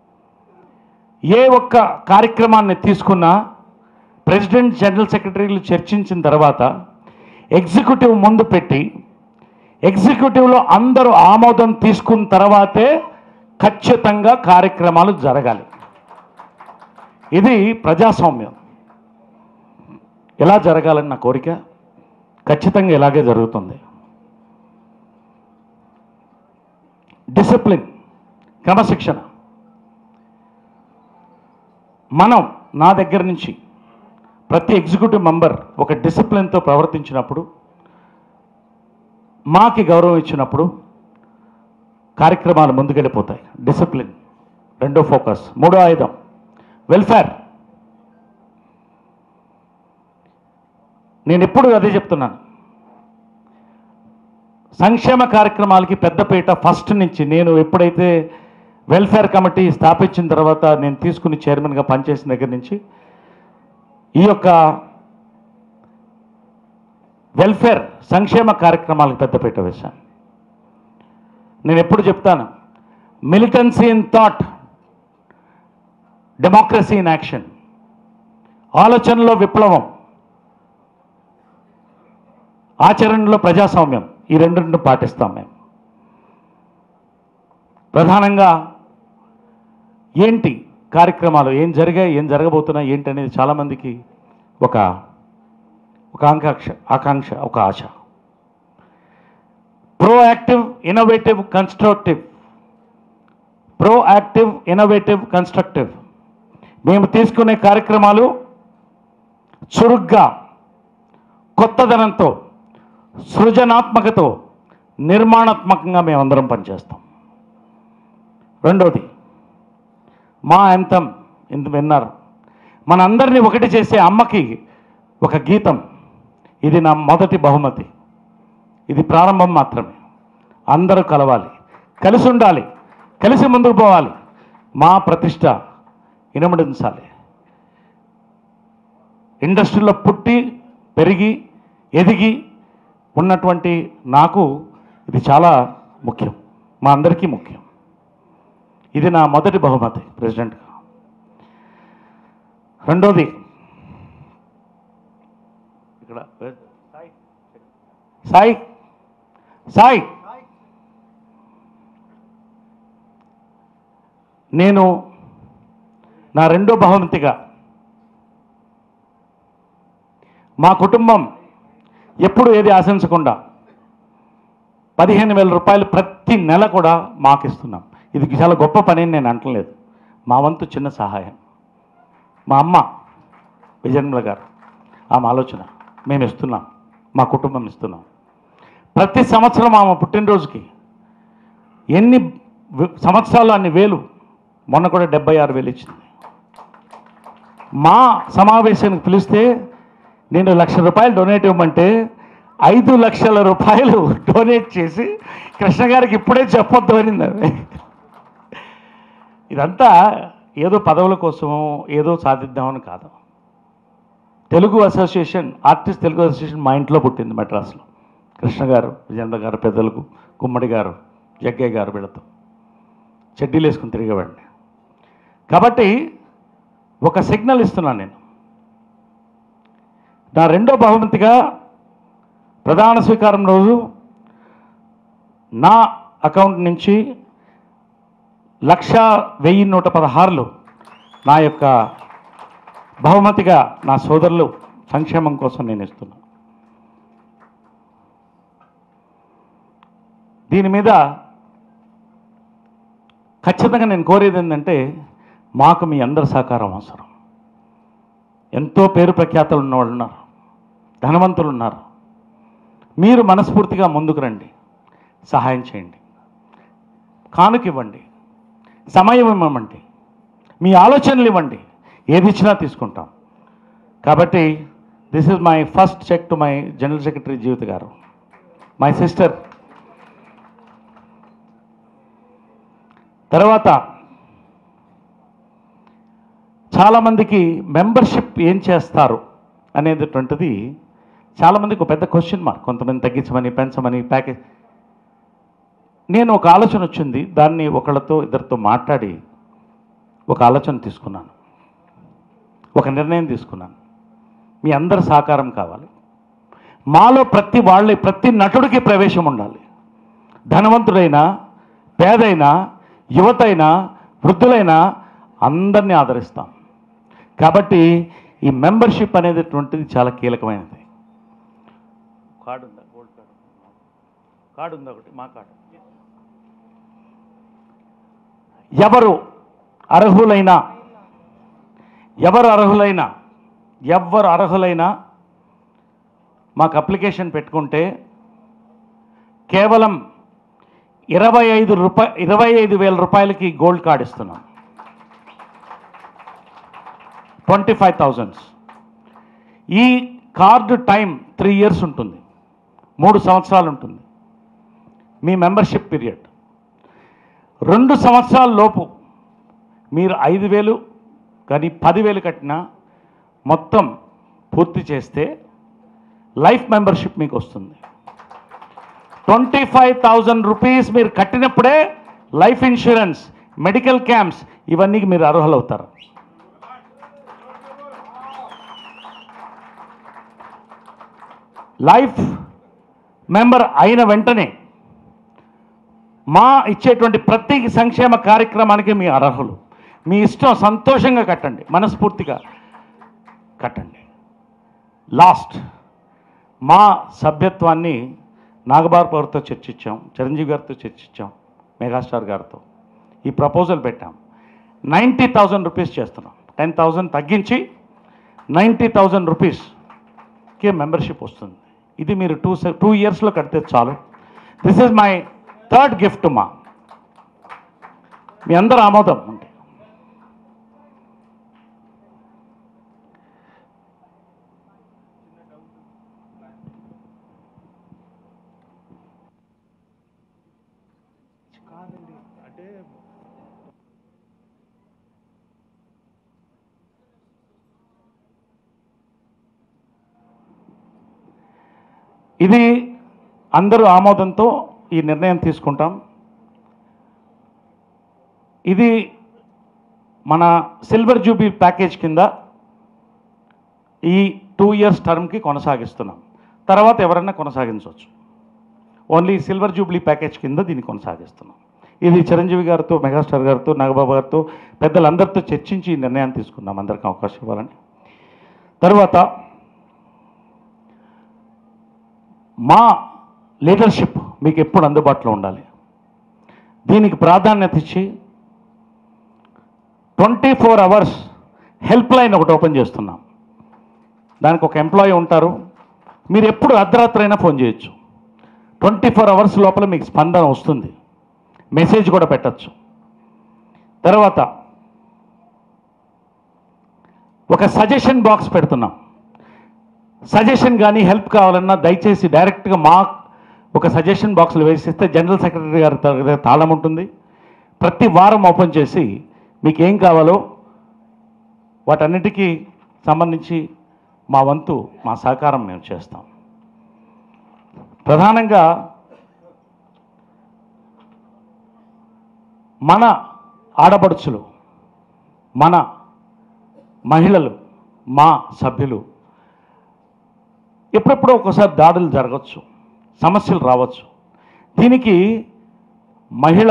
ఏ ఒక్క కార్యక్రమాన్ని తీసుకున్నా ప్రెసిడెంట్ జనరల్ సెక్రటరీలు చర్చించిన తర్వాత ఎగ్జిక్యూటివ్ ముందు పెట్టి ఎగ్జిక్యూటివ్లో అందరూ ఆమోదం తీసుకున్న తర్వాతే ఖచ్చితంగా కార్యక్రమాలు జరగాలి ఇది ప్రజాస్వామ్యం ఎలా జరగాలని నా కోరిక ఖచ్చితంగా ఇలాగే జరుగుతుంది డిసిప్లిన్ క్రమశిక్షణ మనం నా దగ్గర నుంచి ప్రతి ఎగ్జిక్యూటివ్ మెంబర్ ఒక డిసిప్లిన్తో ప్రవర్తించినప్పుడు మాకి గౌరవం ఇచ్చినప్పుడు కార్యక్రమాలు ముందుకెళ్ళిపోతాయి డిసిప్లిన్ రెండో ఫోకస్ మూడో ఆయుధం వెల్ఫేర్ నేను ఎప్పుడు అదే చెప్తున్నాను సంక్షేమ కార్యక్రమాలకి పెద్దపీట ఫస్ట్ నుంచి నేను ఎప్పుడైతే వెల్ఫేర్ కమిటీ స్థాపించిన తర్వాత నేను తీసుకుని చైర్మన్గా పనిచేసిన దగ్గర నుంచి ఈ యొక్క వెల్ఫేర్ సంక్షేమ కార్యక్రమాలకు పెద్దపీట వేశాను నేను ఎప్పుడు చెప్తాను militancy in thought democracy in action ఆలోచనలో విప్లవం ఆచరణలో ప్రజాస్వామ్యం ఈ రెండింటిని పాటిస్తాం మేము ప్రధానంగా ఏంటి కార్యక్రమాలు ఏం జరిగాయి ఏం జరగబోతున్నాయి ఏంటి అనేది చాలామందికి ఒక ఒక ఆకాంక్ష ఆకాంక్ష ఒక ఆశ proactive innovative constructive proactive innovative constructive మేము తీసుకునే కార్యక్రమాలు చురుగ్గా కొత్తదనంతో సృజనాత్మకతో నిర్మాణాత్మకంగా మేమందరం పనిచేస్తాం రెండోది మా అంతం ఇంత విన్నారు మనందరినీ ఒకటి చేసే అమ్మకి ఒక గీతం ఇది నా మొదటి బహుమతి ఇది ప్రారంభం మాత్రమే అందరూ కలవాలి కలిసి ఉండాలి కలిసి ముందుకు పోవాలి మా ప్రతిష్ట ఇనమడించాలి ఇండస్ట్రీలో పుట్టి పెరిగి ఎదిగి ఉన్నటువంటి నాకు ఇది చాలా ముఖ్యం మా అందరికీ ముఖ్యం ఇది నా మొదటి బహుమతి ప్రెసిడెంట్గా రెండోది ఇక్కడ సాయి సాయి నేను నా రెండో బహుమతిగా మా కుటుంబం ఎప్పుడు ఏది ఆశించకుండా పదిహేను వేల రూపాయలు ప్రతి నెల కూడా మాకు ఇస్తున్నాం ఇది చాలా గొప్ప పని అని నేను అంటలేదు మా వంతు చిన్న సహాయం మా అమ్మ విజయన్మల గారు ఆమె ఆలోచన మేము ఇస్తున్నాం మా కుటుంబం ఇస్తున్నాం ప్రతి సంవత్సరం ఆమె పుట్టినరోజుకి ఎన్ని వి- సంవత్సరాలు అన్ని వేలు మొన్న కూడా డెబ్బై ఆరు వేలు ఇచ్చింది మా సమావేశానికి పిలిస్తే నేను లక్ష రూపాయలు డొనేట్ ఇవ్వమంటే ఐదు లక్షల రూపాయలు డొనేట్ చేసి కృష్ణ గారికి ఇప్పుడే చెప్పొద్దు అనింది ఆమె. ఇదంతా ఏదో పదవుల కోసమో ఏదో సాధిద్దామని కాదు Telugu association artist Telugu association మా ఇంట్లో పుట్టింది మెడ్రాస్లో కృష్ణ గారు విజేంద్ర గారు పెద్దలకు గుమ్మడి గారు జగ్గయ్య గారు వీళ్ళతో చెడ్డీలు వేసుకుని తిరిగేవాడిని కాబట్టి ఒక సిగ్నల్ ఇస్తున్నాను నేను నా రెండో బహుమతిగా ప్రధాన స్వీకారం రోజు నా అకౌంట్ నుంచి లక్ష వెయ్యి నూట పదహారులు నా యొక్క బహుమతిగా నా సోదరులు సంక్షేమం కోసం నేను ఇస్తున్నాను దీని మీద ఖచ్చితంగా నేను కోరేది ఏంటంటే మాకు మీ అందరి సహకారం అవసరం ఎంతో పేరు ప్రఖ్యాతలు ఉన్నవాళ్ళు ఉన్నారు ధనవంతులు ఉన్నారు మీరు మనస్ఫూర్తిగా ముందుకు రండి సహాయం చేయండి కానుక ఇవ్వండి సమయం ఇవ్వమండి మీ ఆలోచనలు ఇవ్వండి ఏది ఇచ్చినా తీసుకుంటాం కాబట్టి this is my first check to my general secretary Jeevitha గారు మై సిస్టర్ తర్వాత చాలామందికి మెంబర్షిప్ ఏం చేస్తారు అనేటటువంటిది చాలామందికి ఒక పెద్ద క్వశ్చన్ మార్క్ కొంతమంది తగ్గించమని పెంచమని ప్యాకేజ్ నేను ఒక ఆలోచన వచ్చింది దాన్ని ఒకళ్ళతో ఇద్దరితో మాట్లాడి ఒక ఆలోచన తీసుకున్నాను ఒక నిర్ణయం తీసుకున్నాను మీ అందరి సహకారం కావాలి మాలో ప్రతి వాళ్ళ ప్రతి నటుడికి ప్రవేశం ఉండాలి ధనవంతుడైనా పేదైనా యువతైనా వృద్ధులైనా అందరినీ ఆదరిస్తాం కాబట్టి ఈ మెంబర్షిప్ అనేటటువంటిది చాలా కీలకమైనది కార్డు ఉందా గోల్డ్ కార్డు కార్డు ఉందా ఒకటి మా కార్డు ఎవరు అర్హులైనా ఎవరు అర్హులైనా ఎవరు అర్హులైనా మాకు అప్లికేషన్ పెట్టుకుంటే కేవలం ఇరవై ఐదు రూపాయ ఇరవై ఐదు వేల రూపాయలకి గోల్డ్ కార్డ్ ఇస్తున్నాం ట్వంటీ ఫైవ్ థౌజండ్స్ ఈ కార్డు టైం త్రీ ఇయర్స్ ఉంటుంది మూడు సంవత్సరాలు ఉంటుంది మీ మెంబర్షిప్ పీరియడ్ రెండు సంవత్సరాల లోపు మీరు ఐదు వేలు కానీ పదివేలు కట్టినా మొత్తం పూర్తి చేస్తే లైఫ్ మెంబర్షిప్ మీకు వస్తుంది ట్వంటీ ఫైవ్ థౌజండ్ రూపీస్ మీరు కట్టినప్పుడే లైఫ్ ఇన్సూరెన్స్ మెడికల్ క్యాంప్స్ ఇవన్నీ మీరు అర్హులవుతారు లైఫ్ మెంబర్ అయిన వెంటనే మా ఇచ్చేటువంటి ప్రతి సంక్షేమ కార్యక్రమానికి మీ అర్హులు మీ ఇష్టం సంతోషంగా కట్టండి మనస్ఫూర్తిగా కట్టండి లాస్ట్ మా సభ్యత్వాన్ని నాగబాబు గారితో చర్చించాం చిరంజీవి గారితో చర్చించాం మెగాస్టార్ గారితో ఈ ప్రపోజల్ పెట్టాం నైంటీ థౌజండ్ రూపీస్ చేస్తున్నాం టెన్ థౌజండ్ తగ్గించి నైంటీ థౌజండ్ రూపీస్కి మెంబర్షిప్ వస్తుంది ఇది మీరు టూ టూ ఇయర్స్లో కడితే చాలు this is my third gift మా మీ అందరు ఆమోదం ఉంటే ఇది అందరూ ఆమోదంతో ఈ నిర్ణయం తీసుకుంటాం ఇది మన సిల్వర్ జూబీ ప్యాకేజ్ కింద ఈ టూ ఇయర్స్ టర్మ్కి కొనసాగిస్తున్నాం తర్వాత ఎవరైనా కొనసాగించవచ్చు ఓన్లీ సిల్వర్ జూబ్లీ ప్యాకేజ్ కింద దీన్ని కొనసాగిస్తున్నాం ఇది చిరంజీవి గారితో మెగాస్టార్ గారితో నాగబాబు గారితో పెద్దలందరితో చర్చించి ఈ నిర్ణయం తీసుకున్నాం అందరికీ అవకాశం ఇవ్వాలని తర్వాత మా లీడర్షిప్ మీకు ఎప్పుడు అందుబాటులో ఉండాలి దీనికి ప్రాధాన్యత ఇచ్చి twenty four hours help line ఒకటి ఓపెన్ చేస్తున్నాం దానికి ఒక ఎంప్లాయీ ఉంటారు మీరు ఎప్పుడు అర్ధరాత్రి అయినా ఫోన్ చేయొచ్చు ట్వంటీ ఫోర్ అవర్స్ లోపల మీకు స్పందన వస్తుంది మెసేజ్ కూడా పెట్టచ్చు తర్వాత ఒక సజెషన్ బాక్స్ పెడుతున్నాం సజెషన్ కానీ హెల్ప్ కావాలన్నా దయచేసి డైరెక్ట్గా మా ఒక సజెషన్ బాక్స్లో వేసిస్తే జనరల్ సెక్రటరీ గారి దగ్గర తాళం ఉంటుంది ప్రతి వారం ఓపెన్ చేసి మీకు ఏం కావాలో వాటన్నిటికీ సంబంధించి మా వంతు మా సహకారం మేము చేస్తాం ప్రధానంగా మన ఆడపడుచులు మన మహిళలు మా సభ్యులు ఎప్పుడెప్పుడో ఒకసారి దాడులు జరగచ్చు సమస్యలు రావచ్చు దీనికి మహిళ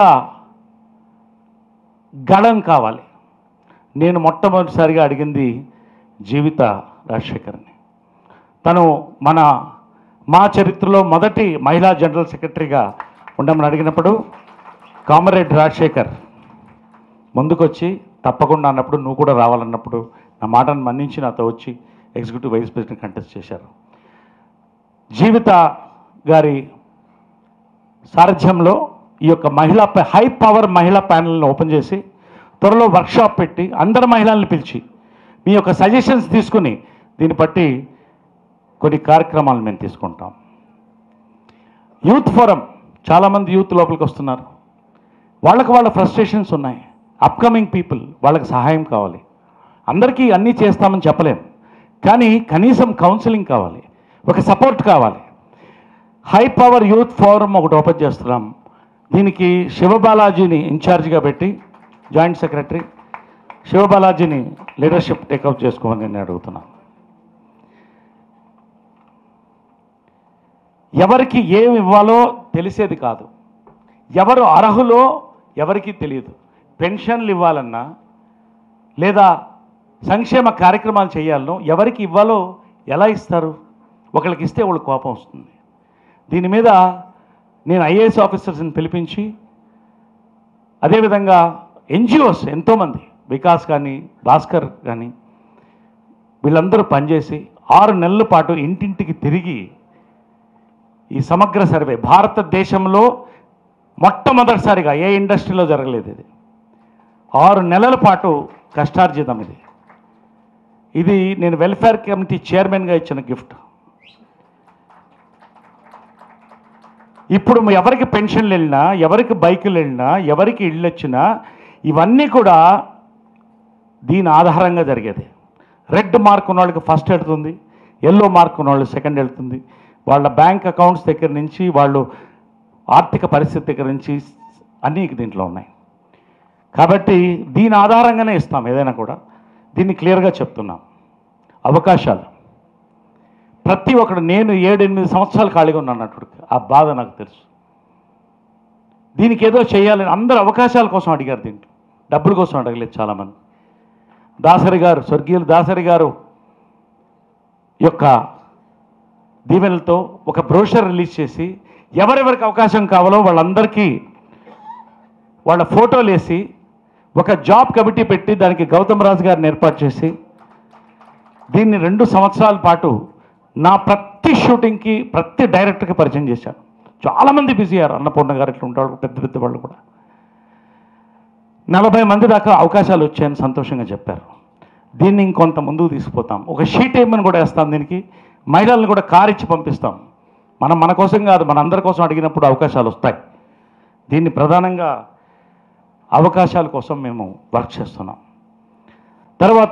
గళం కావాలి నేను మొట్టమొదటిసారిగా అడిగింది జీవిత రాజశేఖర్ని తను మన మా చరిత్రలో మొదటి మహిళా జనరల్ సెక్రటరీగా ఉండమని అడిగినప్పుడు కామరేడ్ రాజశేఖర్ ముందుకొచ్చి తప్పకుండా అన్నప్పుడు నువ్వు కూడా రావాలన్నప్పుడు నా మాటను మన్నించి నాతో వచ్చి ఎగ్జిక్యూటివ్ వైస్ ప్రెసిడెంట్ కంటెస్ట్ చేశారు జీవిత గారి సారథ్యంలో ఈ యొక్క మహిళా ప- హై పవర్ మహిళా ప్యానల్ని ఓపెన్ చేసి త్వరలో వర్క్షాప్ పెట్టి అందరు మహిళల్ని పిలిచి మీ యొక్క సజెషన్స్ తీసుకుని దీన్ని బట్టి కొన్ని కార్యక్రమాలు మేము తీసుకుంటాం యూత్ ఫోరం చాలామంది యూత్ లోపలికి వస్తున్నారు వాళ్ళకి వాళ్ళ ఫ్రస్ట్రేషన్స్ ఉన్నాయి అప్కమింగ్ పీపుల్ వాళ్ళకి సహాయం కావాలి అందరికీ అన్నీ చేస్తామని చెప్పలేం కానీ కనీసం కౌన్సిలింగ్ కావాలి ఒక సపోర్ట్ కావాలి హై పవర్ యూత్ ఫోరం ఒకటి ఓపెన్ చేస్తున్నాం దీనికి శివబాలాజీని ఇన్ఛార్జిగా పెట్టి జాయింట్ సెక్రటరీ శివబాలాజీని లీడర్షిప్ టేకప్ చేసుకోమని నేను అడుగుతున్నాను ఎవరికి ఏమి ఇవ్వాలో తెలిసేది కాదు ఎవరు అర్హులో ఎవరికీ తెలియదు పెన్షన్లు ఇవ్వాలన్నా లేదా సంక్షేమ కార్యక్రమాలు చేయాలనో ఎవరికి ఇవ్వాలో ఎలా ఇస్తారు ఒకళ్ళకి ఇస్తే వాళ్ళకి కోపం వస్తుంది దీని మీద నేను ఐఏఎస్ ఆఫీసర్స్ని పిలిపించి అదేవిధంగా ఎన్జిఓస్ ఎంతోమంది వికాస్ కానీ భాస్కర్ కానీ వీళ్ళందరూ పనిచేసి ఆరు నెలల పాటు ఇంటింటికి తిరిగి ఈ సమగ్ర సర్వే భారతదేశంలో మొట్టమొదటిసారిగా ఏ ఇండస్ట్రీలో జరగలేదు ఇది ఆరు నెలల పాటు కష్టార్జితం ఇది ఇది నేను వెల్ఫేర్ కమిటీ చైర్మన్గా ఇచ్చిన గిఫ్ట్ ఇప్పుడు ఎవరికి పెన్షన్లు వెళ్ళినా ఎవరికి బైకులు వెళ్ళినా ఎవరికి ఇళ్ళు వచ్చినా ఇవన్నీ కూడా దీని ఆధారంగా జరిగేది రెడ్ మార్క్ ఉన్న వాళ్ళకి ఫస్ట్ వెళ్తుంది ఎల్లో మార్క్ ఉన్న వాళ్ళు సెకండ్ వెళ్తుంది వాళ్ళ బ్యాంక్ అకౌంట్స్ దగ్గర నుంచి వాళ్ళు ఆర్థిక పరిస్థితి దగ్గర నుంచి అన్నీ దీంట్లో ఉన్నాయి కాబట్టి దీని ఆధారంగానే ఇస్తాం ఏదైనా కూడా దీన్ని క్లియర్గా చెప్తున్నాం అవకాశాలు ప్రతి ఒక్కడు నేను ఏడెనిమిది సంవత్సరాలు ఖాళీగా ఉన్నాను అన్నట్టు ఆ బాధ నాకు తెలుసు దీనికి ఏదో చేయాలని అందరు అవకాశాల కోసం అడిగారు దీంట్లో డబ్బుల కోసం అడగలేదు చాలామంది దాసరి గారు స్వర్గీయులు దాసరి గారు యొక్క దీవెనలతో ఒక బ్రోషర్ రిలీజ్ చేసి ఎవరెవరికి అవకాశం కావాలో వాళ్ళందరికీ వాళ్ళ ఫోటోలు వేసి ఒక జాబ్ కమిటీ పెట్టి దానికి గౌతమ్ రాజు గారిని ఏర్పాటు చేసి దీన్ని రెండు సంవత్సరాల పాటు నా ప్రతి షూటింగ్కి ప్రతి డైరెక్టర్కి పరిచయం చేశాను చాలామంది బిజీ అయ్యారు అన్నపూర్ణ గారు ఇట్లా ఉంటారు పెద్ద పెద్ద వాళ్ళు కూడా నలభై మంది దాకా అవకాశాలు వచ్చాయని సంతోషంగా చెప్పారు దీన్ని ఇంకొంత ముందుకు తీసుకుపోతాం ఒక షీట్ ఏమని కూడా వేస్తాం దీనికి మహిళలను కూడా కార్ ఇచ్చి పంపిస్తాం మనం మన కోసం కాదు మన అందరి కోసం అడిగినప్పుడు అవకాశాలు వస్తాయి దీన్ని ప్రధానంగా అవకాశాల కోసం మేము వర్క్ చేస్తున్నాం తర్వాత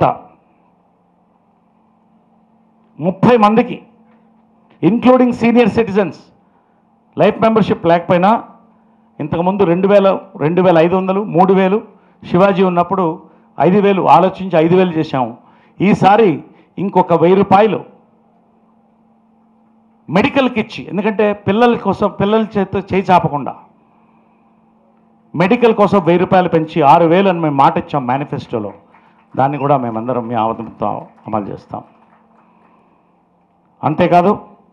ముప్పై మందికి including senior citizens life membership లేకపోయినా ఇంతకుముందు రెండు వేల రెండు వేల ఐదు వందలు మూడు వేలు శివాజీ ఉన్నప్పుడు ఐదు వేలు ఆలోచించి ఐదు వేలు చేశాము ఈసారి ఇంకొక వెయ్యి రూపాయలు మెడికల్కి ఇచ్చి ఎందుకంటే పిల్లల కోసం పిల్లల చేత చేయి చాపకుండా మెడికల్ కోసం వెయ్యి రూపాయలు పెంచి ఆరు వేలు అని మేము మాట ఇచ్చాం మేనిఫెస్టోలో దాన్ని కూడా మేమందరం మీ ఆవదంతో అమలు చేస్తాం అంతేకాదు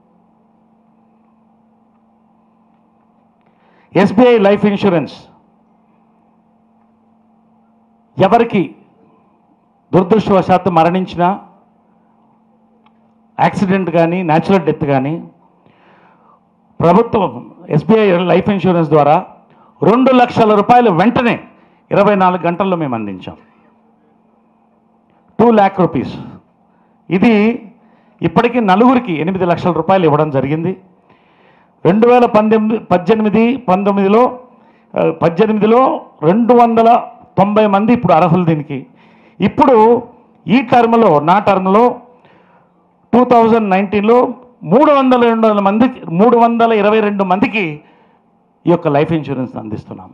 ఎస్బీఐ లైఫ్ ఇన్సూరెన్స్ ఎవరికి దురదృష్టవశాత్తు మరణించిన యాక్సిడెంట్ కానీ న్యాచురల్ డెత్ కానీ ప్రభుత్వం ఎస్బీఐ లైఫ్ ఇన్సూరెన్స్ ద్వారా రెండు లక్షల రూపాయలు వెంటనే ఇరవై నాలుగు గంటల్లో మేము అందించాం టూ ల్యాక్ రూపీస్ ఇది ఇప్పటికీ నలుగురికి ఎనిమిది లక్షల రూపాయలు ఇవ్వడం జరిగింది రెండు వేల పంతొమ్మిది పద్దెనిమిది పంతొమ్మిదిలో ఆ, పద్దెనిమిదిలో రెండు వందల తొంభై మంది ఇప్పుడు అర్హులు దీనికి ఇప్పుడు ఈ టర్మ్లో నా టర్మ్లో టూ థౌజండ్ నైన్టీన్లో మూడు వందల రెండు వందల మందికి మూడు వందల ఇరవై రెండు మందికి ఈ యొక్క లైఫ్ ఇన్సూరెన్స్ అందిస్తున్నాం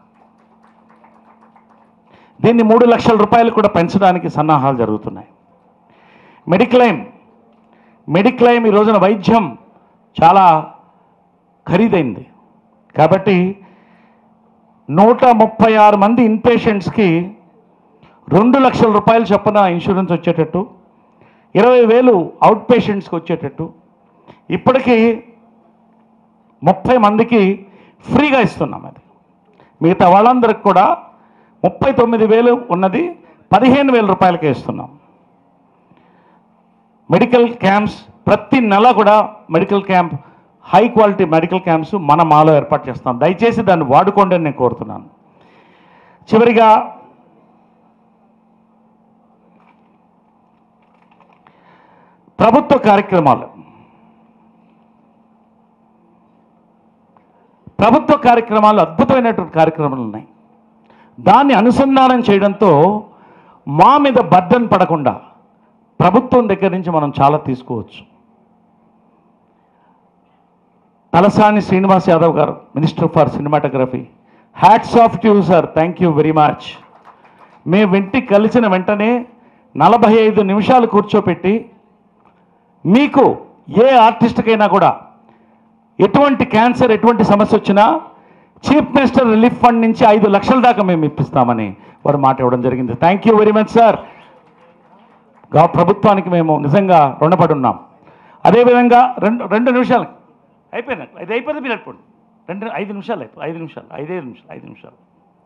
దీన్ని మూడు లక్షల రూపాయలు కూడా పెంచడానికి సన్నాహాలు జరుగుతున్నాయి మెడిక్లైమ్ మెడిక్లైమ్ ఈ రోజున వైద్యం చాలా ఖరీదైంది కాబట్టి నూట ముప్పై ఆరు మంది ఇన్పేషెంట్స్కి రెండు లక్షల రూపాయలు చొప్పున ఇన్సూరెన్స్ వచ్చేటట్టు ఇరవై వేలు అవుట్ పేషెంట్స్కి వచ్చేటట్టు ఇప్పటికీ ముప్పై మందికి ఫ్రీగా ఇస్తున్నాం అది మిగతా వాళ్ళందరికి కూడా ముప్పై తొమ్మిది వేలు ఉన్నది పదిహేను వేల రూపాయలకే ఇస్తున్నాం మెడికల్ క్యాంప్స్ ప్రతి నెల కూడా medical camp high quality medical camps మన మాలో ఏర్పాటు చేస్తాం దయచేసి దాన్ని వాడుకోండి అని నేను కోరుతున్నాను చివరిగా ప్రభుత్వ కార్యక్రమాలు ప్రభుత్వ కార్యక్రమాలు అద్భుతమైనటువంటి కార్యక్రమాలు ఉన్నాయి దాన్ని అనుసంధానం చేయడంతో మా మీద బర్డన్ పడకుండా ప్రభుత్వం దగ్గర నుంచి మనం చాలా తీసుకోవచ్చు తలసాని శ్రీనివాస్ యాదవ్ గారు minister for cinematography hats off to sir thank you very much మేము ఇంటికి కలిసిన వెంటనే నలభై ఐదు నిమిషాలు కూర్చోపెట్టి మీకు ఏ ఆర్టిస్ట్కైనా కూడా ఎటువంటి క్యాన్సర్ ఎటువంటి సమస్య వచ్చినా చీఫ్ మినిస్టర్ రిలీఫ్ ఫండ్ నుంచి ఐదు లక్షల దాకా మేము ఇప్పిస్తామని వారు మాట ఇవ్వడం జరిగింది thank you very much sir గా ప్రభుత్వానికి మేము నిజంగా రుణపడి ఉన్నాం అదేవిధంగా రెండు రెండు నిమిషాలు అయిపోయినా ఇది అయిపోయింది మీరు అనుకోండి రెండు ఐదు నిమిషాలు అయిపో ఐదు నిమిషాలు ఐదైదు నిమిషాలు ఐదు నిమిషాలు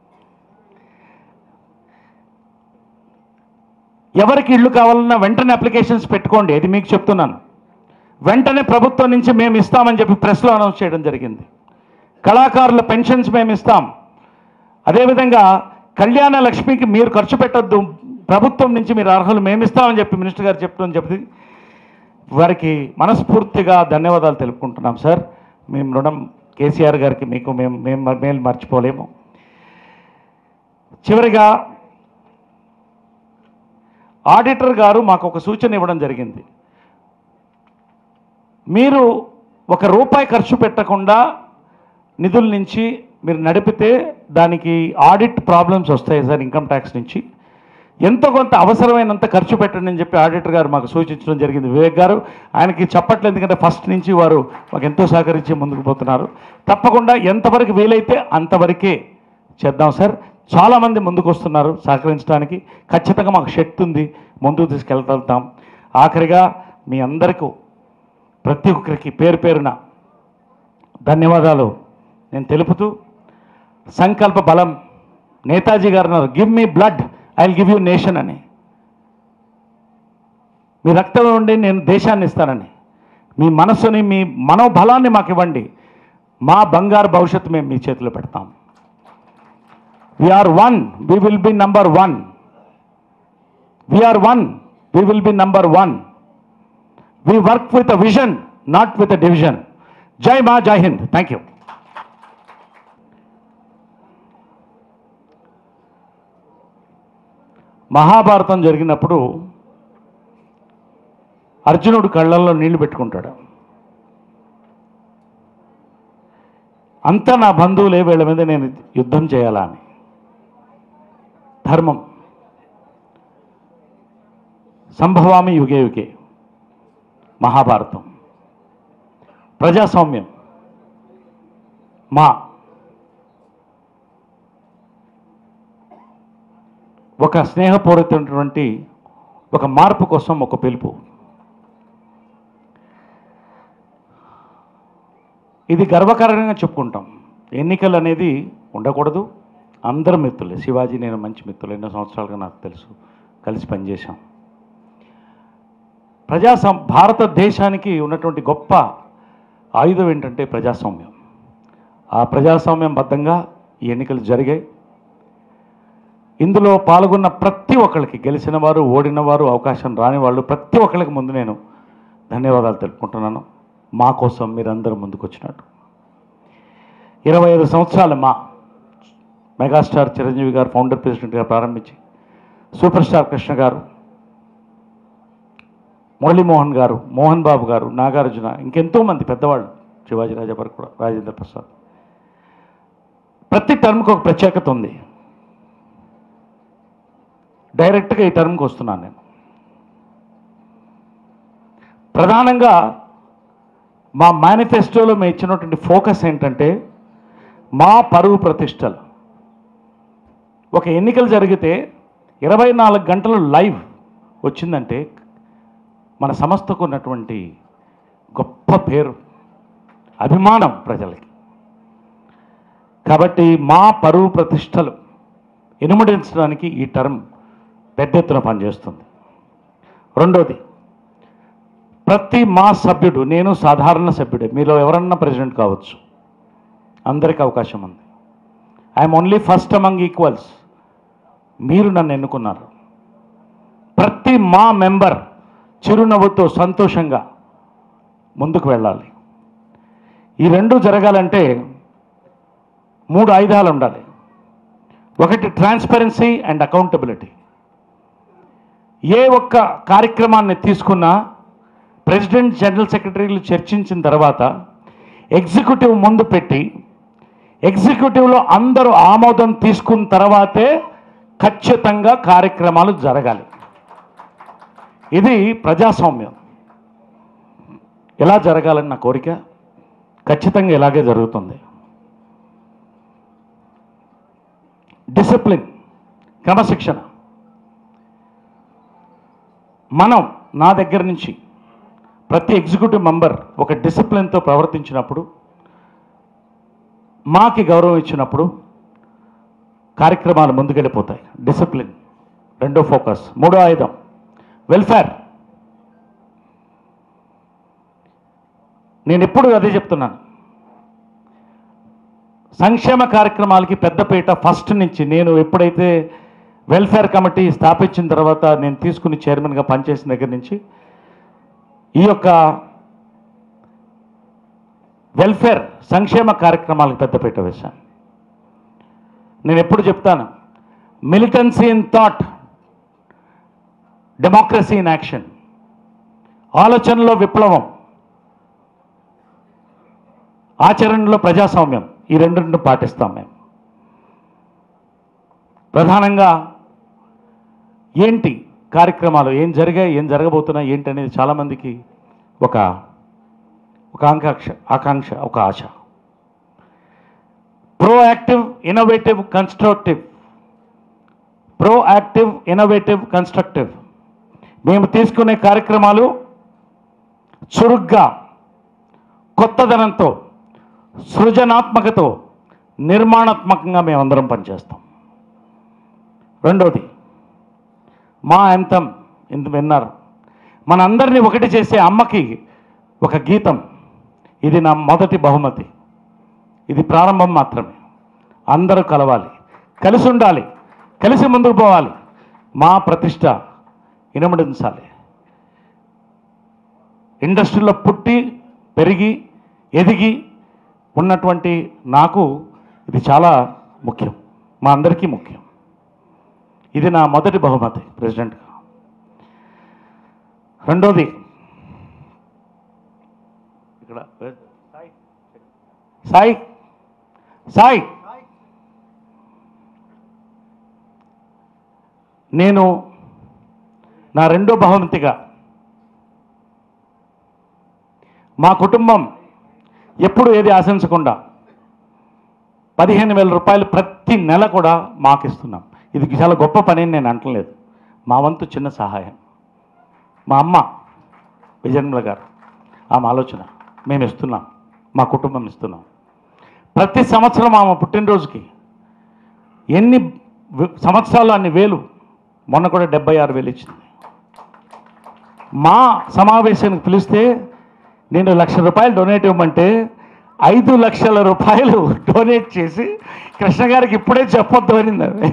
ఎవరికి ఇల్లు కావాలన్నా వెంటనే అప్లికేషన్స్ పెట్టుకోండి ఇది మీకు చెప్తున్నాను వెంటనే ప్రభుత్వం నుంచి మేము ఇస్తామని చెప్పి ప్రెస్లో అనౌన్స్ చేయడం జరిగింది కళాకారుల పెన్షన్స్ మేము ఇస్తాం అదేవిధంగా కళ్యాణ లక్ష్మికి మీరు ఖర్చు పెట్టొద్దు ప్రభుత్వం నుంచి మీరు అర్హులు మేము ఇస్తామని చెప్పి మినిస్టర్ గారు చెప్తుందని చెప్పి వారికి మనస్ఫూర్తిగా ధన్యవాదాలు తెలుపుకుంటున్నాం సార్ మేము రుణం కేసీఆర్ గారికి మీకు మేము మేము మేలు మర్చిపోలేము చివరిగా ఆడిటర్ గారు మాకు ఒక సూచన ఇవ్వడం జరిగింది మీరు ఒక రూపాయి ఖర్చు పెట్టకుండా నిధుల నుంచి మీరు నడిపితే దానికి ఆడిట్ ప్రాబ్లమ్స్ వస్తాయి సార్ ఇన్కమ్ ట్యాక్స్ నుంచి ఎంతో కొంత అవసరమైనంత ఖర్చు పెట్టండి అని చెప్పి ఆడిటర్ గారు మాకు సూచించడం జరిగింది వివేక్ గారు ఆయనకి చెప్పట్లేదు ఎందుకంటే ఫస్ట్ నుంచి వారు మాకు ఎంతో సహకరించి ముందుకు పోతున్నారు తప్పకుండా ఎంతవరకు వీలైతే అంతవరకే చేద్దాం సార్ చాలామంది ముందుకు వస్తున్నారు సహకరించడానికి ఖచ్చితంగా మాకు శక్తి ఉంది ముందుకు తీసుకెళ్తాం ఆఖరిగా మీ అందరికీ ప్రతి ఒక్కరికి పేరు పేరున ధన్యవాదాలు నేను తెలుపుతూ సంకల్ప బలం నేతాజీ గారు అన్నారు give me blood I will give you nation అని మీ రక్తం ఉండి నేను దేశాన్ని ఇస్తానని మీ మనస్సుని మీ మనోబలాన్ని మాకు ఇవ్వండి మా బంగారు భవిష్యత్తు మేము మీ చేతిలో పెడతాం we are one we will be number one we are one we will be number one we work with a vision not with a division జై మా జై హింద్ థ్యాంక్ యూ మహాభారతం జరిగినప్పుడు అర్జునుడు కళ్ళల్లో నీళ్లు పెట్టుకుంటాడు అంతా నా బంధువులే వీళ్ళ మీద నేను యుద్ధం చేయాలా అని ధర్మం సంభవామి యుగే యుగే మహాభారతం ప్రజాస్వామ్యం మా ఒక స్నేహపూరితమైనటువంటి ఒక మార్పు కోసం ఒక పిలుపు ఇది గర్వకారణంగా చెప్పుకుంటాం ఎన్నికలు అనేది ఉండకూడదు అందరు మిత్రులే శివాజీ నేను మంచి మిత్రులు ఎన్నో సంవత్సరాలుగా నాకు తెలుసు కలిసి పనిచేశాం ప్రజాసం భారతదేశానికి ఉన్నటువంటి గొప్ప ఆయుధం ఏంటంటే ప్రజాస్వామ్యం ఆ ప్రజాస్వామ్యం బద్ధంగా ఈ ఎన్నికలు జరిగాయి ఇందులో పాల్గొన్న ప్రతి ఒక్కరికి గెలిచిన వారు ఓడిన వారు అవకాశం రాని వాళ్ళు ప్రతి ఒక్కరికి ముందు నేను ధన్యవాదాలు తెలుపుకుంటున్నాను మా కోసం మీరందరూ ముందుకు వచ్చినట్టు ఇరవై ఐదు సంవత్సరాలు మా మెగాస్టార్ చిరంజీవి గారు ఫౌండర్ ప్రెసిడెంట్గా ప్రారంభించి సూపర్ స్టార్ కృష్ణ గారు మురళీమోహన్ గారు మోహన్ బాబు గారు నాగార్జున ఇంకెంతోమంది పెద్దవాళ్ళు శివాజీ రాజాపర్ కూడా రాజేంద్ర ప్రసాద్ ప్రతి టర్మ్కి ఒక ప్రత్యేకత ఉంది డైరెక్ట్గా ఈ టర్మ్కి వస్తున్నాను నేను ప్రధానంగా మా మేనిఫెస్టోలో మేము ఇచ్చినటువంటి ఫోకస్ ఏంటంటే మా పరువు ప్రతిష్టలు ఒక ఎన్నికలు జరిగితే ఇరవై నాలుగు గంటలు లైవ్ వచ్చిందంటే మన సంస్థకు ఉన్నటువంటి గొప్ప పేరు అభిమానం ప్రజలకి కాబట్టి మా పరువు ప్రతిష్టలు ఇనుమడించడానికి ఈ టర్మ్ పెద్ద ఎత్తున పనిచేస్తుంది రెండోది ప్రతి మా సభ్యుడు నేను సాధారణ సభ్యుడే మీలో ఎవరన్నా ప్రెసిడెంట్ కావచ్చు అందరికీ అవకాశం ఉంది I'm only first among equals మీరు నన్ను ఎన్నుకున్నారు ప్రతి మా మెంబర్ చిరునవ్వుతో సంతోషంగా ముందుకు వెళ్ళాలి ఈ రెండు జరగాలంటే మూడు ఆయుధాలు ఉండాలి ఒకటి ట్రాన్స్పరెన్సీ అండ్ అకౌంటబిలిటీ ఏ ఒక్క కార్యక్రమాన్ని తీసుకున్నా ప్రెసిడెంట్ జనరల్ సెక్రటరీలు చర్చించిన తర్వాత ఎగ్జిక్యూటివ్ ముందు పెట్టి ఎగ్జిక్యూటివ్లో అందరూ ఆమోదం తీసుకున్న తర్వాతే ఖచ్చితంగా కార్యక్రమాలు జరగాలి ఇది ప్రజాస్వామ్యం ఎలా జరగాలని నా కోరిక ఖచ్చితంగా ఇలాగే జరుగుతుంది డిసిప్లిన్ క్రమశిక్షణ మనం నా దగ్గర నుంచి ప్రతి ఎగ్జిక్యూటివ్ మెంబర్ ఒక డిసిప్లిన్తో ప్రవర్తించినప్పుడు మాకి గౌరవం ఇచ్చినప్పుడు కార్యక్రమాలు ముందుకెళ్ళిపోతాయి డిసిప్లిన్ రెండో ఫోకస్ మూడో ఆయుధం వెల్ఫేర్ నేను ఎప్పుడు అదే చెప్తున్నాను సంక్షేమ కార్యక్రమాలకి పెద్దపీట ఫస్ట్ నుంచి నేను ఎప్పుడైతే వెల్ఫేర్ కమిటీ స్థాపించిన తర్వాత నేను తీసుకుని చైర్మన్గా పనిచేసిన దగ్గర నుంచి ఈ యొక్క వెల్ఫేర్ సంక్షేమ కార్యక్రమాలకు పెద్దపీట వేశాను నేను ఎప్పుడు చెప్తాను militancy in thought democracy in action ఆలోచనలో విప్లవం ఆచరణలో ప్రజాస్వామ్యం ఈ రెండింటిని పాటిస్తాం మేము ప్రధానంగా ఏంటి కార్యక్రమాలు ఏం జరిగాయి ఏం జరగబోతున్నాయి ఏంటి అనేది చాలామందికి ఒక ఒక ఆకాంక్ష ఆకాంక్ష ఒక ఆశ proactive innovative constructive proactive innovative constructive మేము తీసుకునే కార్యక్రమాలు చురుగ్గా కొత్తదనంతో సృజనాత్మకతో నిర్మాణాత్మకంగా మేమందరం పనిచేస్తాం రెండవది మా అంతం ఇంత విన్నారు మనందరినీ ఒకటి చేసే అమ్మకి ఒక గీతం ఇది నా మొదటి బహుమతి ఇది ప్రారంభం మాత్రమే అందరూ కలవాలి కలిసి ఉండాలి కలిసి ముందుకు పోవాలి మా ప్రతిష్ట ఇనమడించాలి ఇండస్ట్రీలో పుట్టి పెరిగి ఎదిగి ఉన్నటువంటి నాకు ఇది చాలా ముఖ్యం మా అందరికీ ముఖ్యం ఇది నా మొదటి బహుమతి ప్రెసిడెంట్గా రెండోది ఇక్కడ సాయి సాయి నేను నా రెండో బహుమతిగా మా కుటుంబం ఎప్పుడు ఏది ఆశించకుండా పదిహేను వేల రూపాయలు ప్రతి నెల కూడా మాకు ఇస్తున్నాం ఇది చాలా గొప్ప పని అని నేను అంటలేదు మా వంతు చిన్న సహాయం మా అమ్మ విజయన్మల గారు ఆమె ఆలోచన మేము ఇస్తున్నాం మా కుటుంబం ఇస్తున్నాం ప్రతి సంవత్సరం ఆమె పుట్టినరోజుకి ఎన్ని వ- సంవత్సరాలు అన్ని వేలు మొన్న కూడా డెబ్బై ఆరు వేలు ఇచ్చింది మా సమావేశానికి పిలిస్తే నేను లక్ష రూపాయలు డొనేట్ ఇవ్వమంటే ఐదు లక్షల రూపాయలు డొనేట్ చేసి కృష్ణ గారికి ఇప్పుడే చెప్పొద్దు అనింది ఆమె.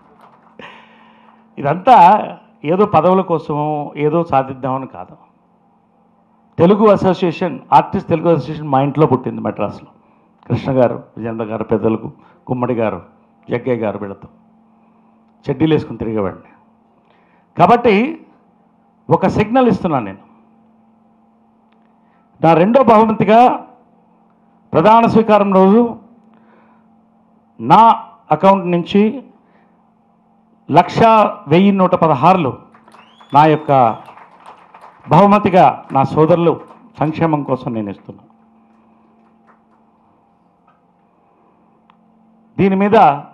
ఇదంతా ఏదో పదవుల కోసమో ఏదో సాధిద్దామని కాదు Telugu association artist Telugu association మా ఇంట్లో పుట్టింది మెడ్రాస్లో కృష్ణ గారు విజేంద్ర గారు పెద్దలకు గుమ్మడి గారు జగ్గయ్య గారు వీళ్ళతో చెడ్డీలు వేసుకుని తిరిగేవాడిని కాబట్టి ఒక సిగ్నల్ ఇస్తున్నాను నేను నా రెండో బహుమతిగా ప్రధాన స్వీకారం రోజు నా అకౌంట్ నుంచి లక్ష వెయ్యి నూట పదహారులు నా యొక్క బహుమతిగా నా సోదరులు సంక్షేమం కోసం నేను ఇస్తున్నాను దీని మీద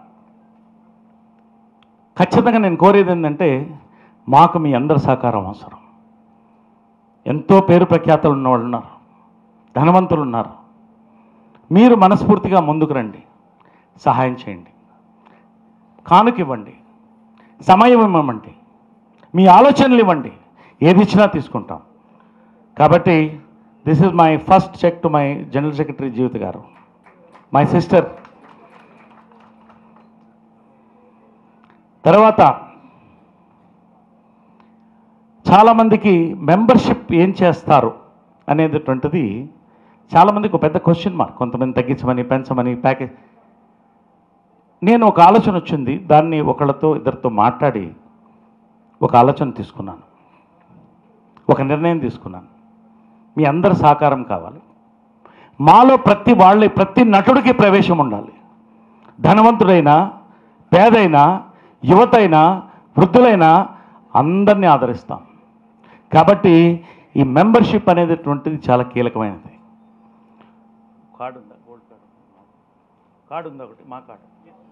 ఖచ్చితంగా నేను కోరేది ఏంటంటే మాకు మీ అందరి సహకారం అవసరం ఎంతో పేరు ప్రఖ్యాతలు ఉన్నవాళ్ళు ఉన్నారు ధనవంతులు ఉన్నారు మీరు మనస్ఫూర్తిగా ముందుకు రండి సహాయం చేయండి కానుక ఇవ్వండి సమయం ఇవ్వమండి మీ ఆలోచనలు ఇవ్వండి ఏది ఇచ్చినా తీసుకుంటాం కాబట్టి this is my first check to my general secretary Jeevitha గారు మై సిస్టర్ తర్వాత చాలామందికి మెంబర్షిప్ ఏం చేస్తారు అనేటటువంటిది చాలామందికి ఒక పెద్ద క్వశ్చన్ మార్క్ కొంతమంది తగ్గించమని పెంచమని ప్యాకేజ్ నేను ఒక ఆలోచన వచ్చింది దాన్ని ఒకళ్ళతో ఇద్దరితో మాట్లాడి ఒక ఆలోచన తీసుకున్నాను ఒక నిర్ణయం తీసుకున్నాను మీ అందరి సహకారం కావాలి మాలో ప్రతి వాళ్ళ ప్రతి నటుడికి ప్రవేశం ఉండాలి ధనవంతుడైనా పేదైనా యువతైనా వృద్ధులైనా అందరినీ ఆదరిస్తాం కాబట్టి ఈ మెంబర్షిప్ అనేటటువంటిది చాలా కీలకమైనది కార్డు ఉందా గోల్డ్ కార్డు కార్డు ఉందా ఒకటి మా కార్డు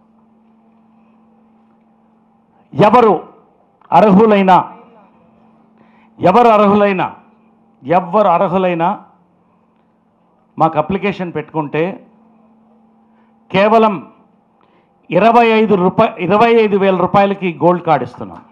ఎవరు అర్హులైనా ఎవరు అర్హులైనా ఎవరు అర్హులైనా మాకు అప్లికేషన్ పెట్టుకుంటే కేవలం ఇరవై ఐదు రూపాయ ఇరవై ఐదు వేల రూపాయలకి గోల్డ్ కార్డ్ ఇస్తున్నాం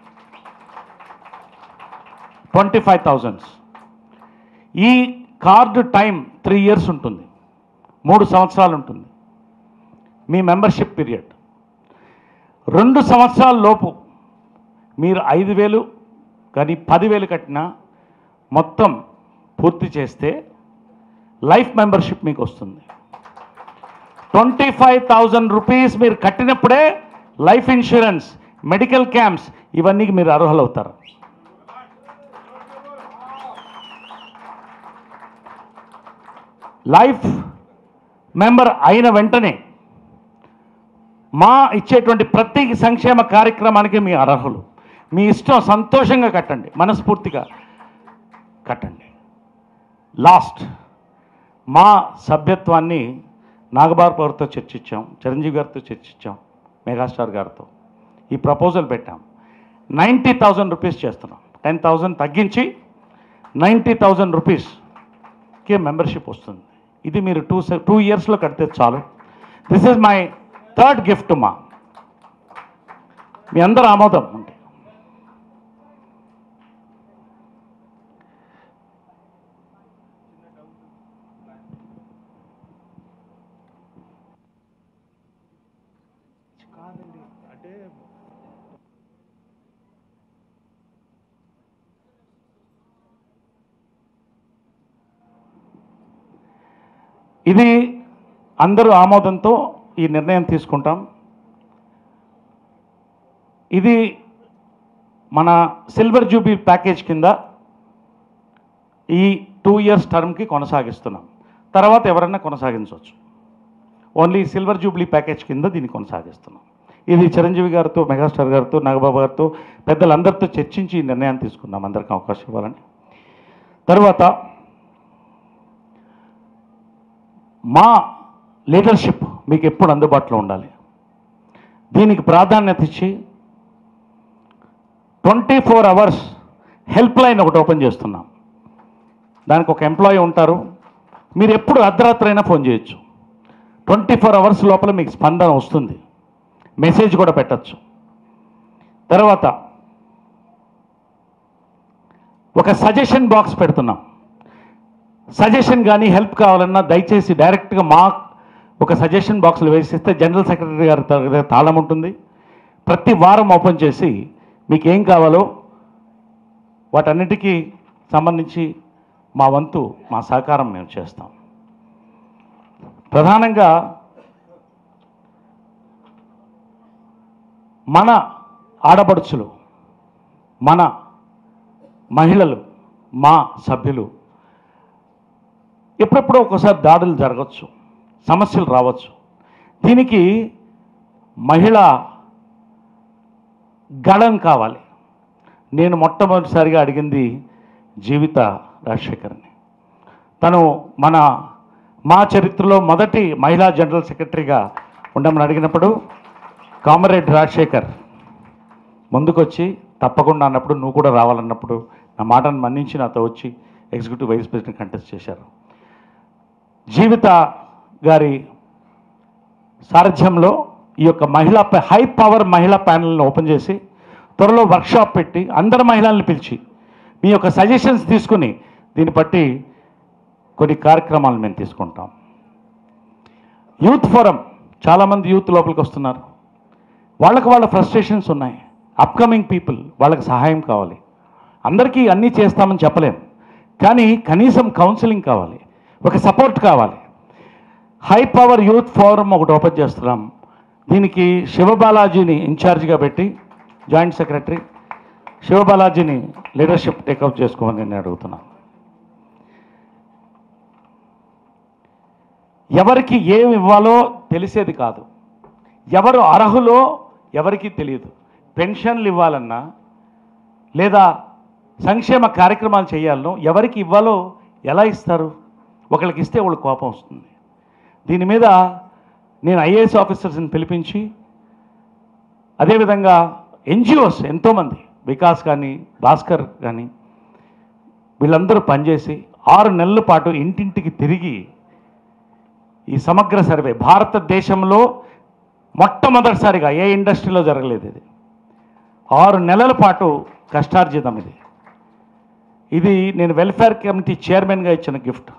ట్వంటీ ఫైవ్ థౌజండ్స్ ఈ కార్డు టైం త్రీ ఇయర్స్ ఉంటుంది మూడు సంవత్సరాలు ఉంటుంది మీ మెంబర్షిప్ పీరియడ్ రెండు సంవత్సరాల లోపు మీరు ఐదు వేలు కానీ పదివేలు కట్టినా మొత్తం పూర్తి చేస్తే లైఫ్ మెంబర్షిప్ మీకు వస్తుంది ట్వంటీ ఫైవ్ థౌజండ్ రూపీస్ మీరు కట్టినప్పుడే లైఫ్ ఇన్సూరెన్స్ మెడికల్ క్యాంప్స్ ఇవన్నీ మీరు అర్హులవుతారు లైఫ్ మెంబర్ అయిన వెంటనే మా ఇచ్చేటువంటి ప్రతి సంక్షేమ కార్యక్రమానికి మీ అర్హులు మీ ఇష్టం సంతోషంగా కట్టండి మనస్ఫూర్తిగా కట్టండి లాస్ట్ మా సభ్యత్వాన్ని నాగబాబు గారితో చర్చించాం చిరంజీవి గారితో చర్చించాం మెగాస్టార్ గారితో ఈ ప్రపోజల్ పెట్టాం నైంటీ థౌజండ్ రూపీస్ చేస్తున్నాం టెన్ థౌజండ్ తగ్గించి నైంటీ థౌజండ్ రూపీస్కి మెంబర్షిప్ వస్తుంది ఇది మీరు టూ టూ ఇయర్స్లో కడితే చాలు this is my third gift మా మీ అందరూ ఆమోదం ఉంది ఇది అందరూ ఆమోదంతో ఈ నిర్ణయం తీసుకుంటాం ఇది మన సిల్వర్ జూబీ ప్యాకేజ్ కింద ఈ టూ ఇయర్స్ టర్మ్కి కొనసాగిస్తున్నాం తర్వాత ఎవరైనా కొనసాగించవచ్చు ఓన్లీ సిల్వర్ జూబ్లీ ప్యాకేజ్ కింద దీన్ని కొనసాగిస్తున్నాం ఇది చిరంజీవి గారితో మెగాస్టార్ గారితో నాగబాబు గారితో పెద్దలందరితో చర్చించి ఈ నిర్ణయాన్ని తీసుకున్నాం అందరికీ అవకాశం ఇవ్వాలని తర్వాత మా లీడర్షిప్ మీకు ఎప్పుడు అందుబాటులో ఉండాలి దీనికి ప్రాధాన్యత ఇచ్చి twenty four hours help line ఒకటి ఓపెన్ చేస్తున్నాం దానికి ఒక ఎంప్లాయీ ఉంటారు మీరు ఎప్పుడు అర్ధరాత్రి అయినా ఫోన్ చేయొచ్చు ట్వంటీ ఫోర్ అవర్స్ లోపల మీకు స్పందన వస్తుంది మెసేజ్ కూడా పెట్టచ్చు తర్వాత ఒక సజెషన్ బాక్స్ పెడుతున్నాం సజెషన్ కానీ హెల్ప్ కావాలన్నా దయచేసి డైరెక్ట్గా మా ఒక సజెషన్ బాక్స్లో వేసిస్తే జనరల్ సెక్రటరీ గారి దగ్గర తాళం ఉంటుంది ప్రతి వారం ఓపెన్ చేసి మీకు ఏం కావాలో వాటన్నిటికీ సంబంధించి మా వంతు మా సహకారం మేము చేస్తాం ప్రధానంగా మన ఆడపడుచులు మన మహిళలు మా సభ్యులు ఎప్పుడెప్పుడో ఒకసారి దాడులు జరగచ్చు సమస్యలు రావచ్చు దీనికి మహిళ గళం కావాలి నేను మొట్టమొదటిసారిగా అడిగింది జీవిత రాజశేఖర్ని తను మన మా చరిత్రలో మొదటి మహిళా జనరల్ సెక్రటరీగా ఉండమని అడిగినప్పుడు కామరేడ్ రాజశేఖర్ ముందుకొచ్చి తప్పకుండా అన్నప్పుడు నువ్వు కూడా రావాలన్నప్పుడు నా మాటను మన్నించి నాతో వచ్చి ఎగ్జిక్యూటివ్ వైస్ ప్రెసిడెంట్ కంటెస్ట్ చేశారు జీవిత గారి సారథ్యంలో ఈ యొక్క మహిళా ప- హై పవర్ మహిళా ప్యానల్ని ఓపెన్ చేసి త్వరలో వర్క్షాప్ పెట్టి అందరు మహిళల్ని పిలిచి మీ యొక్క సజెషన్స్ తీసుకుని దీన్ని బట్టి కొన్ని కార్యక్రమాలు మేము తీసుకుంటాం యూత్ ఫోరం చాలామంది యూత్ లోపలికి వస్తున్నారు వాళ్ళకి వాళ్ళ ఫ్రస్ట్రేషన్స్ ఉన్నాయి అప్కమింగ్ పీపుల్ వాళ్ళకి సహాయం కావాలి అందరికీ అన్నీ చేస్తామని చెప్పలేం కానీ కనీసం కౌన్సిలింగ్ కావాలి ఒక సపోర్ట్ కావాలి హై పవర్ యూత్ ఫోరం ఒకటి ఓపెన్ చేస్తున్నాం దీనికి శివబాలాజీని ఇన్ఛార్జిగా పెట్టి జాయింట్ సెక్రటరీ శివబాలాజీని లీడర్షిప్ టేకప్ చేసుకోమని నేను అడుగుతున్నాను ఎవరికి ఏమి ఇవ్వాలో తెలిసేది కాదు ఎవరు అర్హులో ఎవరికీ తెలియదు పెన్షన్లు ఇవ్వాలన్నా లేదా సంక్షేమ కార్యక్రమాలు చేయాలనో ఎవరికి ఇవ్వాలో ఎలా ఇస్తారు ఒకరికి ఇస్తే వాళ్ళకి కోపం వస్తుంది దీని మీద నేను ఐఏఎస్ ఆఫీసర్స్ని పిలిపించి అదేవిధంగా ఎన్జిఓస్ ఎంతోమంది వికాస్ కానీ భాస్కర్ కానీ వీళ్ళందరూ పనిచేసి ఆరు నెలల పాటు ఇంటింటికి తిరిగి ఈ సమగ్ర సర్వే భారతదేశంలో మొట్టమొదటిసారిగా ఏ ఇండస్ట్రీలో జరగలేదు ఇది ఆరు నెలల పాటు కష్టార్జితం ఇది ఇది నేను వెల్ఫేర్ కమిటీ చైర్మన్గా ఇచ్చిన గిఫ్ట్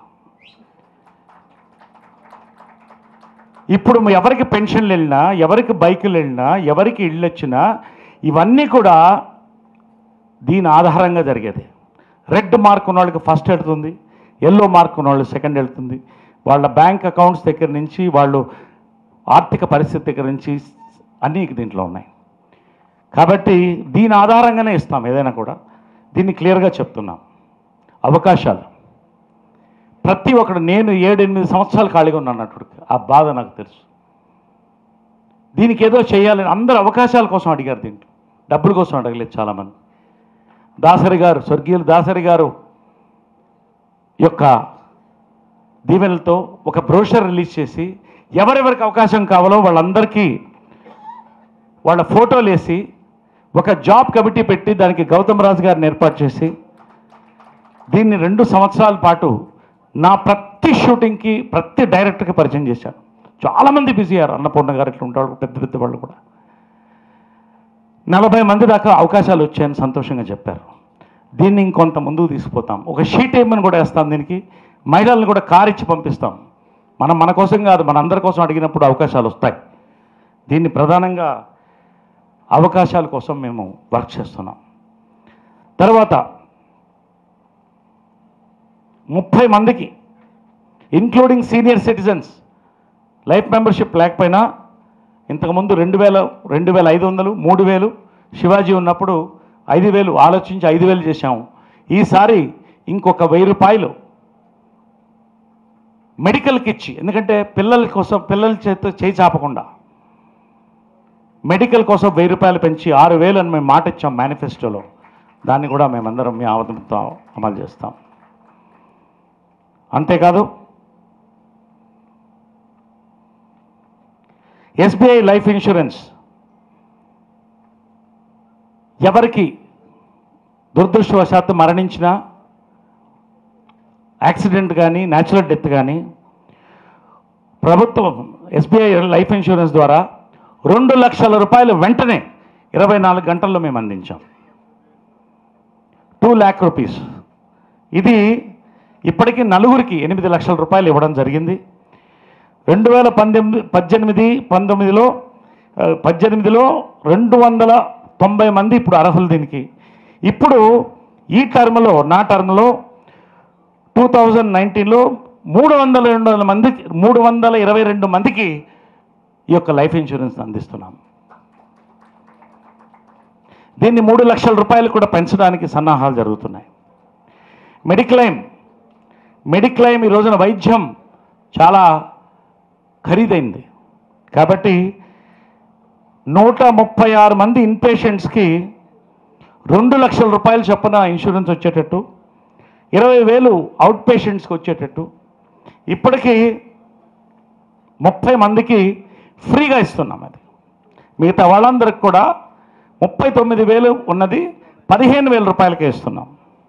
ఇప్పుడు ఎవరికి పెన్షన్లు వెళ్ళినా ఎవరికి బైకులు వెళ్ళినా ఎవరికి ఇళ్ళు వచ్చినా ఇవన్నీ కూడా దీని ఆధారంగా జరిగేది రెడ్ మార్క్ ఉన్న వాళ్ళకి ఫస్ట్ వెళ్తుంది ఎల్లో మార్క్ ఉన్న వాళ్ళు సెకండ్ వెళ్తుంది వాళ్ళ బ్యాంక్ అకౌంట్స్ దగ్గర నుంచి వాళ్ళు ఆర్థిక పరిస్థితి దగ్గర నుంచి అన్నీ దీంట్లో ఉన్నాయి కాబట్టి దీని ఆధారంగానే ఇస్తాం ఏదైనా కూడా దీన్ని క్లియర్గా చెప్తున్నాం అవకాశాలు ప్రతి ఒక్కడు నేను ఏడెనిమిది సంవత్సరాలు ఖాళీగా ఉన్నాను అన్నట్టు ఆ బాధ నాకు తెలుసు దీనికి ఏదో చేయాలని అందరు అవకాశాల కోసం అడిగారు దీంట్లో డబ్బుల కోసం అడగలేదు చాలామంది దాసరి గారు స్వర్గీయులు దాసరి గారు యొక్క దీవెనలతో ఒక బ్రోషర్ రిలీజ్ చేసి ఎవరెవరికి అవకాశం కావాలో వాళ్ళందరికీ వాళ్ళ ఫోటోలు వేసి ఒక జాబ్ కమిటీ పెట్టి దానికి గౌతమ్ రాజు గారిని ఏర్పాటు చేసి దీన్ని రెండు సంవత్సరాల పాటు నా ప్రతి షూటింగ్కి ప్రతి డైరెక్టర్కి పరిచయం చేశాను చాలామంది బిజీ అయ్యారు అన్నపూర్ణ గారు ఇట్లా ఉంటారు పెద్ద పెద్ద వాళ్ళు కూడా నలభై మంది దాకా అవకాశాలు వచ్చాయని సంతోషంగా చెప్పారు దీన్ని ఇంకొంత ముందుకు తీసుకుపోతాం ఒక షీట్ ఏమని కూడా వేస్తాం దీనికి మహిళలను కూడా కార్ ఇచ్చి పంపిస్తాం మనం మన కోసం కాదు మన అందరి కోసం అడిగినప్పుడు అవకాశాలు వస్తాయి దీన్ని ప్రధానంగా అవకాశాల కోసం మేము వర్క్ చేస్తున్నాం తర్వాత ముప్పై మందికి including senior citizens life membership లేకపోయినా ఇంతకుముందు రెండు వేల రెండు వేల ఐదు వందలు మూడు వేలు శివాజీ ఉన్నప్పుడు ఐదు వేలు ఆలోచించి ఐదు వేలు చేశాము ఈసారి ఇంకొక వెయ్యి రూపాయలు మెడికల్కి ఇచ్చి ఎందుకంటే పిల్లల కోసం పిల్లల చేత చేయి చాపకుండా మెడికల్ కోసం వెయ్యి రూపాయలు పెంచి ఆరు వేలు అని మేము మాట ఇచ్చాం మేనిఫెస్టోలో దాన్ని కూడా మేమందరం మీ ఆవదంతో అమలు చేస్తాం అంతేకాదు ఎస్బీఐ లైఫ్ ఇన్సూరెన్స్ ఎవరికి దురదృష్టవశాత్తు మరణించినా యాక్సిడెంట్ కానీ న్యాచురల్ డెత్ కానీ ప్రభుత్వం ఎస్బీఐ లైఫ్ ఇన్సూరెన్స్ ద్వారా రెండు లక్షల రూపాయలు వెంటనే ఇరవై నాలుగు గంటల్లో మేము అందించాం టూ ల్యాక్ రూపీస్ ఇది ఇప్పటికీ నలుగురికి ఎనిమిది లక్షల రూపాయలు ఇవ్వడం జరిగింది రెండు వేల పంతొమ్మిది పద్దెనిమిది పంతొమ్మిదిలో ఆ, పద్దెనిమిదిలో రెండు వందల తొంభై మంది ఇప్పుడు అర్హులు దీనికి ఇప్పుడు ఈ టర్మ్లో నా టర్మ్లో టూ థౌజండ్ నైన్టీన్లో మూడు వందల రెండు వందల మందికి మూడు వందల ఇరవై రెండు మందికి ఈ యొక్క లైఫ్ ఇన్సూరెన్స్ అందిస్తున్నాం దీన్ని మూడు లక్షల రూపాయలు కూడా పెంచడానికి సన్నాహాలు జరుగుతున్నాయి మెడిక్లైమ్ మెడిక్లైమ్ ఈ రోజున వైద్యం చాలా ఖరీదైంది కాబట్టి నూట ముప్పై ఆరు మంది ఇన్పేషెంట్స్కి రెండు లక్షల రూపాయలు చొప్పున ఇన్సూరెన్స్ వచ్చేటట్టు ఇరవై వేలు అవుట్ పేషెంట్స్కి వచ్చేటట్టు ఇప్పటికీ ముప్పై మందికి ఫ్రీగా ఇస్తున్నాం అది మిగతా వాళ్ళందరికి కూడా ముప్పై తొమ్మిది వేలు ఉన్నది పదిహేను వేల రూపాయలకే ఇస్తున్నాం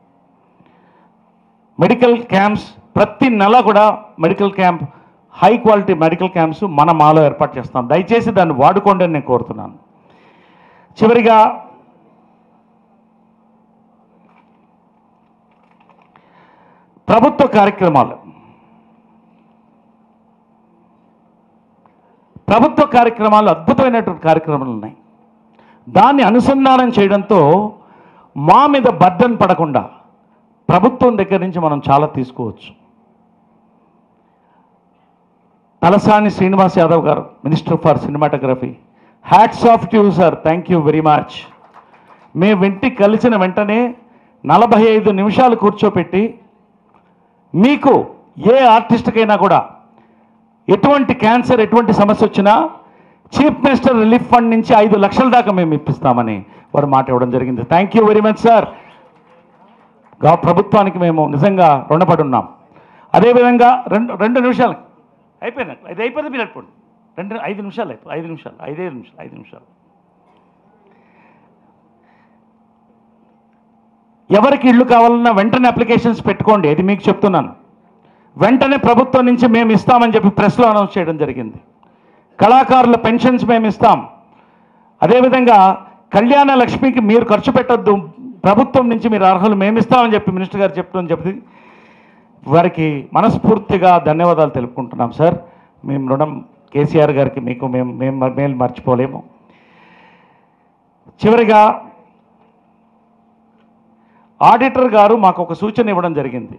మెడికల్ క్యాంప్స్ ప్రతి నెల కూడా medical camp high quality medical camps మన మాలో ఏర్పాటు చేస్తాం దయచేసి దాన్ని వాడుకోండి అని నేను కోరుతున్నాను చివరిగా ప్రభుత్వ కార్యక్రమాలు ప్రభుత్వ కార్యక్రమాలు అద్భుతమైనటువంటి కార్యక్రమాలు ఉన్నాయి దాన్ని అనుసంధానం చేయడంతో మా మీద బర్డన్ పడకుండా ప్రభుత్వం దగ్గర నుంచి మనం చాలా తీసుకోవచ్చు తలసాని శ్రీనివాస్ యాదవ్ గారు minister for cinematography hats off to sir thank you very much మేము వెంటి కలిసిన వెంటనే నలభై ఐదు నిమిషాలు కూర్చోపెట్టి మీకు ఏ ఆర్టిస్ట్కైనా కూడా ఎటువంటి క్యాన్సర్ ఎటువంటి సమస్య వచ్చినా చీఫ్ మినిస్టర్ రిలీఫ్ ఫండ్ నుంచి ఐదు లక్షల దాకా మేము ఇప్పిస్తామని వారు మాట ఇవ్వడం జరిగింది thank you very much sir గా ప్రభుత్వానికి మేము నిజంగా రుణపడి ఉన్నాం అదేవిధంగా రెండు రెండు నిమిషాలు అయిపోయింది ఇది అయిపోయింది మీరు అయిపోండి రెండు ఐదు నిమిషాలు అయిపో ఐదు నిమిషాలు ఐదైదు నిమిషాలు ఐదు నిమిషాలు ఎవరికి ఇల్లు కావాలన్నా వెంటనే అప్లికేషన్స్ పెట్టుకోండి ఇది మీకు చెప్తున్నాను వెంటనే ప్రభుత్వం నుంచి మేము ఇస్తామని చెప్పి ప్రెస్లో అనౌన్స్ చేయడం జరిగింది కళాకారుల పెన్షన్స్ మేము ఇస్తాం అదేవిధంగా కళ్యాణ లక్ష్మికి మీరు ఖర్చు పెట్టొద్దు ప్రభుత్వం నుంచి మీరు అర్హులు మేము ఇస్తామని చెప్పి మినిస్టర్ గారు చెప్పడం చెప్పి వారికి మనస్ఫూర్తిగా ధన్యవాదాలు తెలుపుకుంటున్నాం సార్ మేము రుణం కేసీఆర్ గారికి మీకు మేము మేము మేలు మర్చిపోలేము చివరిగా ఆడిటర్ గారు మాకు ఒక సూచన ఇవ్వడం జరిగింది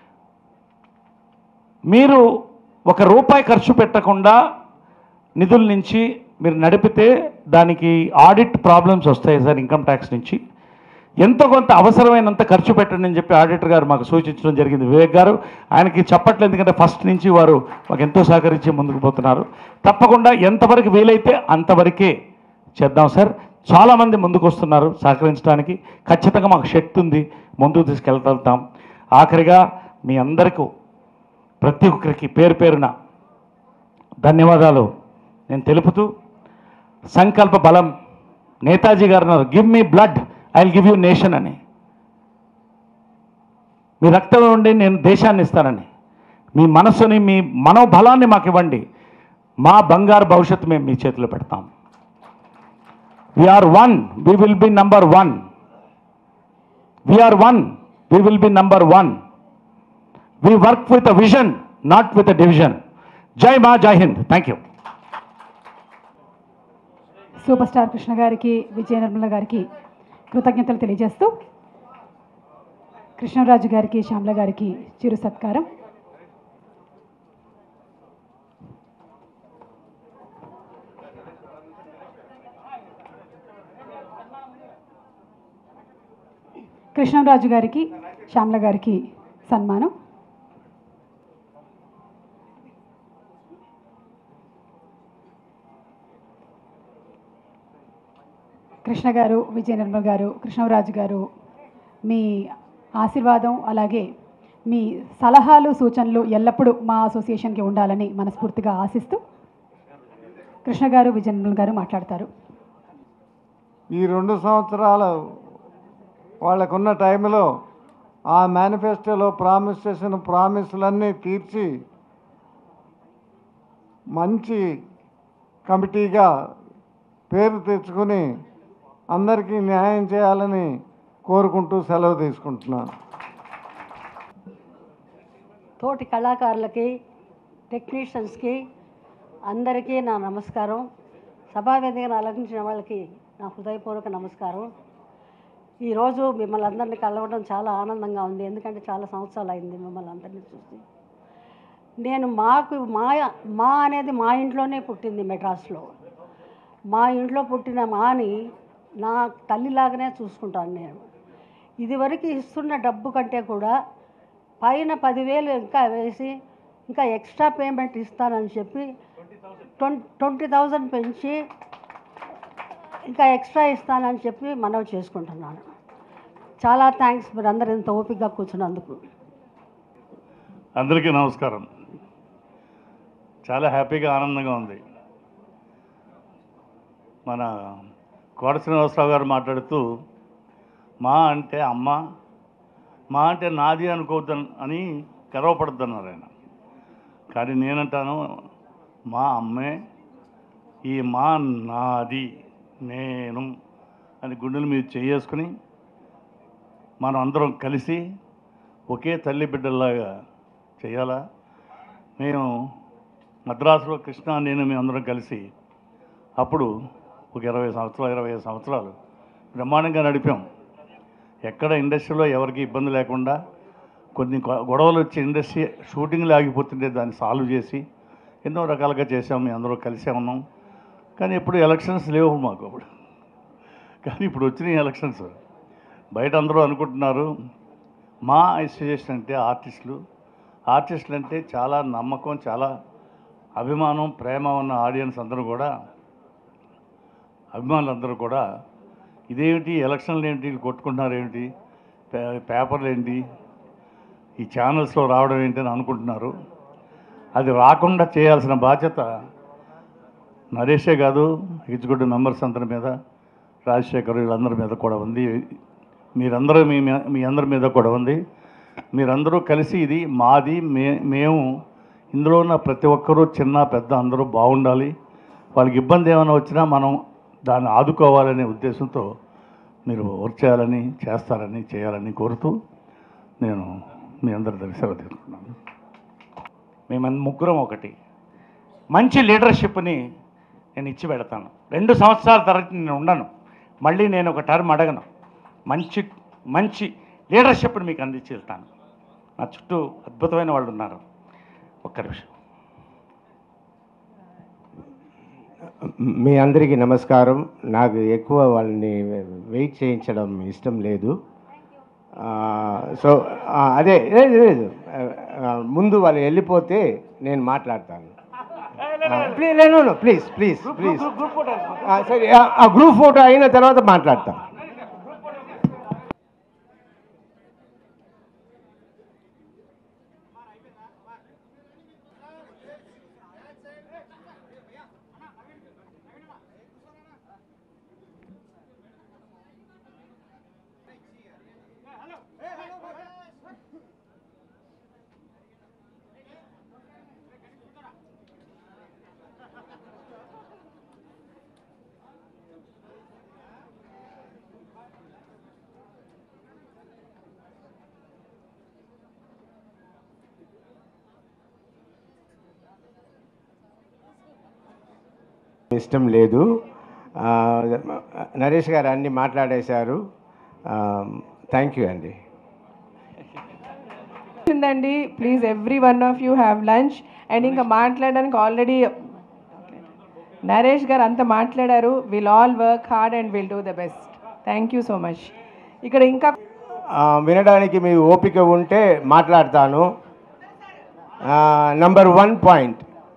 మీరు ఒక రూపాయి ఖర్చు పెట్టకుండా నిధుల నుంచి మీరు నడిపితే దానికి ఆడిట్ ప్రాబ్లమ్స్ వస్తాయి సార్ ఇన్కమ్ ట్యాక్స్ నుంచి ఎంతో కొంత అవసరమైనంత ఖర్చు పెట్టండి అని చెప్పి ఆడిటర్ గారు మాకు సూచించడం జరిగింది వివేక్ గారు ఆయనకి చెప్పట్లేదు ఎందుకంటే ఫస్ట్ నుంచి వారు మాకు ఎంతో సహకరించి ముందుకు పోతున్నారు తప్పకుండా ఎంతవరకు వీలైతే అంతవరకే చేద్దాం సార్ చాలామంది ముందుకు వస్తున్నారు సహకరించడానికి ఖచ్చితంగా మాకు శక్తి ఉంది ముందుకు తీసుకెళ్తాం ఆఖరిగా మీ అందరికీ ప్రతి ఒక్కరికి పేరు పేరున ధన్యవాదాలు నేను తెలుపుతూ సంకల్ప బలం నేతాజీ గారు అన్నారు give me blood I will give you nation అని మీ రక్తం ఉండి నేను దేశాన్ని ఇస్తానని మీ మనస్సుని మీ మనోబలాన్ని మాకు ఇవ్వండి మా బంగారు భవిష్యత్తు మేము మీ చేతిలో పెడతాం we are one we will be number one we are one we will be number one we work with a vision not with a division జై మా జై హింద్ thank you super star Krishna గారికి విజయ నిర్మల గారికి కృతజ్ఞతలు తెలియజేస్తూ కృష్ణరాజు గారికి శ్యామల గారికి చిరు సత్కారం కృష్ణరాజు గారికి శ్యామల గారికి సన్మానం కృష్ణ గారు విజయ నిర్మల్ గారు కృష్ణరాజు గారు మీ ఆశీర్వాదం అలాగే మీ సలహాలు సూచనలు ఎల్లప్పుడూ మా అసోసియేషన్కి ఉండాలని మనస్ఫూర్తిగా ఆశిస్తూ కృష్ణ గారు విజయ నిర్మల్ గారు మాట్లాడతారు ఈ రెండు సంవత్సరాలు వాళ్ళకున్న టైంలో ఆ మేనిఫెస్టోలో ప్రామిస్ చేసిన ప్రామిస్లన్నీ తీర్చి మంచి కమిటీగా పేరు తెచ్చుకుని అందరికీ న్యాయం చేయాలని కోరుకుంటూ సెలవు తీసుకుంటున్నాను తోటి కళాకారులకి టెక్నీషియన్స్కి అందరికీ నా నమస్కారం సభావేదికను అలంకరించిన వాళ్ళకి నా హృదయపూర్వక నమస్కారం ఈరోజు మిమ్మల్ని అందరినీ కలవడం చాలా ఆనందంగా ఉంది ఎందుకంటే చాలా సంవత్సరాలు అయింది మిమ్మల్ని అందరినీ చూసి నేను మాకు మా మా అనేది మా ఇంట్లోనే పుట్టింది మెడ్రాస్లో మా ఇంట్లో పుట్టిన మాని నా తల్లిలాగానే చూసుకుంటాను నేను ఇదివరకు ఇస్తున్న డబ్బు కంటే కూడా పైన పదివేలు ఇంకా వేసి ఇంకా ఎక్స్ట్రా పేమెంట్ ఇస్తానని చెప్పి ట్వంటీ ట్వంటీ థౌజండ్ పెంచి ఇంకా ఎక్స్ట్రా ఇస్తానని చెప్పి మనవి చేసుకుంటున్నాను చాలా థ్యాంక్స్ మీరు అందరు ఇంత ఓపికగా కూర్చున్నందుకు అందరికీ నమస్కారం చాలా హ్యాపీగా ఆనందంగా ఉంది మన కోట శ్రీనివాసరావు గారు మాట్లాడుతూ మా అంటే అమ్మ మా అంటే నాది అనుకోవద్దు అని గర్వపడుతున్నారు ఆయన కానీ నేనంటాను మా అమ్మే ఈ మా నాది నేను అని గుండెల మీద చేసుకుని మనం అందరం కలిసి ఒకే తల్లి బిడ్డల్లాగా చేయాలా మేము మద్రాసులో కృష్ణ నేను మేము అందరం కలిసి అప్పుడు ఒక ఇరవై సంవత్సరాలు ఇరవై ఐదు సంవత్సరాలు బ్రహ్మాండంగా నడిపాం ఎక్కడ ఇండస్ట్రీలో ఎవరికి ఇబ్బంది లేకుండా కొన్ని గొ- గొడవలు వచ్చి ఇండస్ట్రీ షూటింగ్లు ఆగిపోతుంటే దాన్ని సాల్వ్ చేసి ఎన్నో రకాలుగా చేసాం మేము అందరూ కలిసే ఉన్నాం కానీ ఇప్పుడు ఎలక్షన్స్ లేవు మాకు అప్పుడు కానీ ఇప్పుడు వచ్చినాయి ఎలక్షన్స్ బయట అందరూ అనుకుంటున్నారు మా అసోసియేషన్ అంటే ఆర్టిస్టులు ఆర్టిస్టులు అంటే చాలా నమ్మకం చాలా అభిమానం ప్రేమ ఉన్న ఆడియన్స్ అందరూ కూడా అభిమానులందరూ కూడా ఇదేమిటి ఎలక్షన్లు ఏంటి వీళ్ళు కొట్టుకుంటున్నారు ఏమిటి పే- పేపర్లు ఏంటి ఈ ఛానల్స్లో రావడం ఏంటి అని అనుకుంటున్నారు అది రాకుండా చేయాల్సిన బాధ్యత నరేషే కాదు ఎగ్జిక్యూటివ్ మెంబర్స్ అందరి మీద రాజశేఖర్ వీళ్ళందరి మీద కూడా ఉంది మీరందరూ మీ మీ- మీ అందరి మీద కూడా ఉంది మీరందరూ కలిసి ఇది మాది మే మేము ఇందులో ఉన్న ప్రతి ఒక్కరూ చిన్న పెద్ద అందరూ బాగుండాలి వాళ్ళకి ఇబ్బంది ఏమైనా వచ్చినా మనం దాన్ని ఆదుకోవాలనే ఉద్దేశంతో మీరు వర్క్ చేయాలని చేస్తారని చేయాలని కోరుతూ నేను మీ అందరి దగ్గర సెలవు తీసుకుంటున్నాను మేము ముగ్గురం ఒకటి మంచి లీడర్షిప్ని నేను ఇచ్చి పెడతాను రెండు సంవత్సరాల తర్వాత నేను ఉండను మళ్ళీ నేను ఒక టర్మ్ అడగను మంచి మంచి లీడర్షిప్ని మీకు అందించి వెళ్తాను నా చుట్టూ అద్భుతమైన వాళ్ళు ఉన్నారు ఒక్క నిమిషం మీ అందరికీ నమస్కారం నాకు ఎక్కువ వాళ్ళని వెయిట్ చేయించడం ఇష్టం లేదు ఆ, సో ఆ, అదే లేదు లేదు ఆ, ఆ, ముందు వాళ్ళు వెళ్ళిపోతే నేను మాట్లాడతాను please no please please please సరే ఆ- ఆ గ్రూప్ ఫోటో అయిన తర్వాత మాట్లాడతాం ఇష్టం లేదు ఆ, నరేష్ గారు అన్ని మాట్లాడేశారు థ్యాంక్ యూ అండి ఉందండి please every one of you have lunch and ఇంకా మాట్లాడడానికి ఆల్రెడీ నరేష్ గారు అంత మాట్లాడారు will all work hard and will do the best thank you so much ఇక్కడ ఇంకా ఆ, వినడానికి మీ ఓపిక ఉంటే మాట్లాడతాను నంబర్ వన్ పాయింట్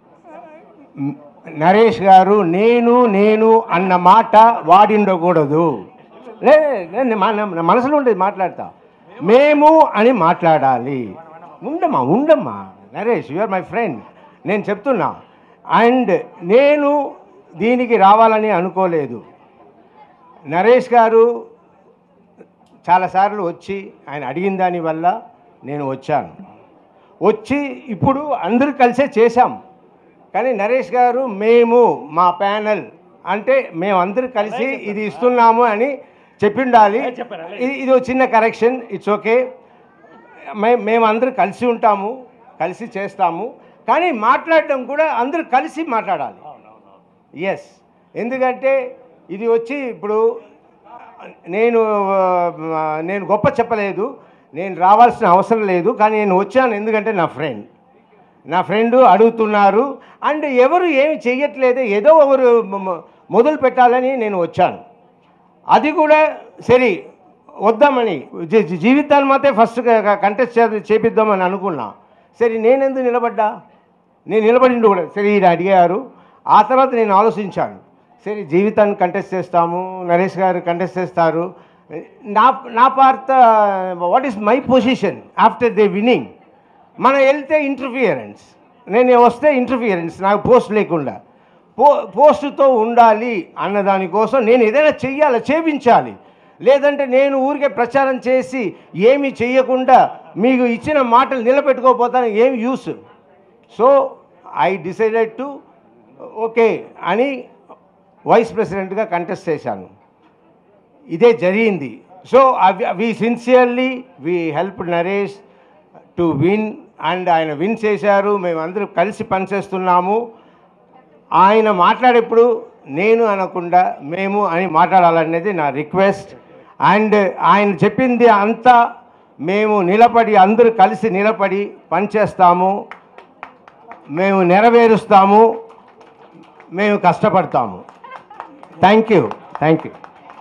మ్, నరేష్ గారు నేను నేను అన్న మాట వాడిండకూడదు లే నేను మా- నా మనసులో ఉండేది మాట్లాడతా మేము అని మాట్లాడాలి ఉండమ్మా ఉండమ్మా Naresh you are my friend నేను చెప్తున్నా అండ్ నేను దీనికి రావాలని అనుకోలేదు నరేష్ గారు చాలాసార్లు వచ్చి ఆయన అడిగిన దాని వల్ల నేను వచ్చాను వచ్చి ఇప్పుడు అందరూ కలిసే చేశాం కానీ నరేష్ గారు మేము మా ప్యానల్ అంటే మేమందరూ కలిసి ఇది ఇస్తున్నాము అని చెప్పిండాలి ఇది ఇది ఒక చిన్న కరెక్షన్ ఇట్స్ ఓకే మే మేమందరూ కలిసి ఉంటాము కలిసి చేస్తాము కానీ మాట్లాడడం కూడా అందరూ కలిసి మాట్లాడాలి ఎస్ ఎందుకంటే ఇది వచ్చి ఇప్పుడు నేను ఆ, నేను గొప్ప చెప్పలేదు నేను రావాల్సిన అవసరం లేదు కానీ నేను వచ్చాను ఎందుకంటే నా ఫ్రెండ్ నా ఫ్రెండ్ అడుగుతున్నారు అండ్ ఎవరు ఏమి చెయ్యట్లేదు ఏదో ఒకరు మ- మ- మొదలు పెట్టాలని నేను వచ్చాను అది కూడా సరే వద్దామని జీ- జీ- జీవితాన్ని మాత్రం ఫస్ట్ కంటెస్ట్ చే చేపిద్దామని అనుకున్నా సరే నేనెందుకు నిలబడ్డా నేను నిలబడిండు కూడా సరే ఈయన అడిగారు ఆ తర్వాత నేను ఆలోచించాను సరే జీవితాన్ని కంటెస్ట్ చేస్తాము నరేష్ గారు కంటెస్ట్ చేస్తారు నా నా Partha what is my position after the winning మనం వెళ్తే ఇంటర్ఫియరెన్స్ నేను వస్తే ఇంటర్ఫియరెన్స్ నాకు పోస్ట్ లేకుండా పో పోస్టుతో ఉండాలి అన్న దానికోసం నేను ఏదైనా చెయ్యాలి చేపించాలి లేదంటే నేను ఊరికే ప్రచారం చేసి ఏమీ చెయ్యకుండా మీకు ఇచ్చిన మాటలు నిలబెట్టుకోకపోతాను ఏం use so I decided to okay అని వైస్ ప్రెసిడెంట్గా కంటెస్ట్ చేశాను ఇదే జరిగింది so we sincerely we help Naresh to win and ఆయన విన్ చేశారు మేమందరం కలిసి పనిచేస్తున్నాము ఆయన మాట్లాడేప్పుడు నేను అనకుండా మేము అని మాట్లాడాలనేది నా రిక్వెస్ట్ అండ్ ఆయన చెప్పింది అంతా మేము నిలబడి అందరూ కలిసి నిలబడి పనిచేస్తాము మేము నెరవేరుస్తాము మేము కష్టపడతాము thank you thank you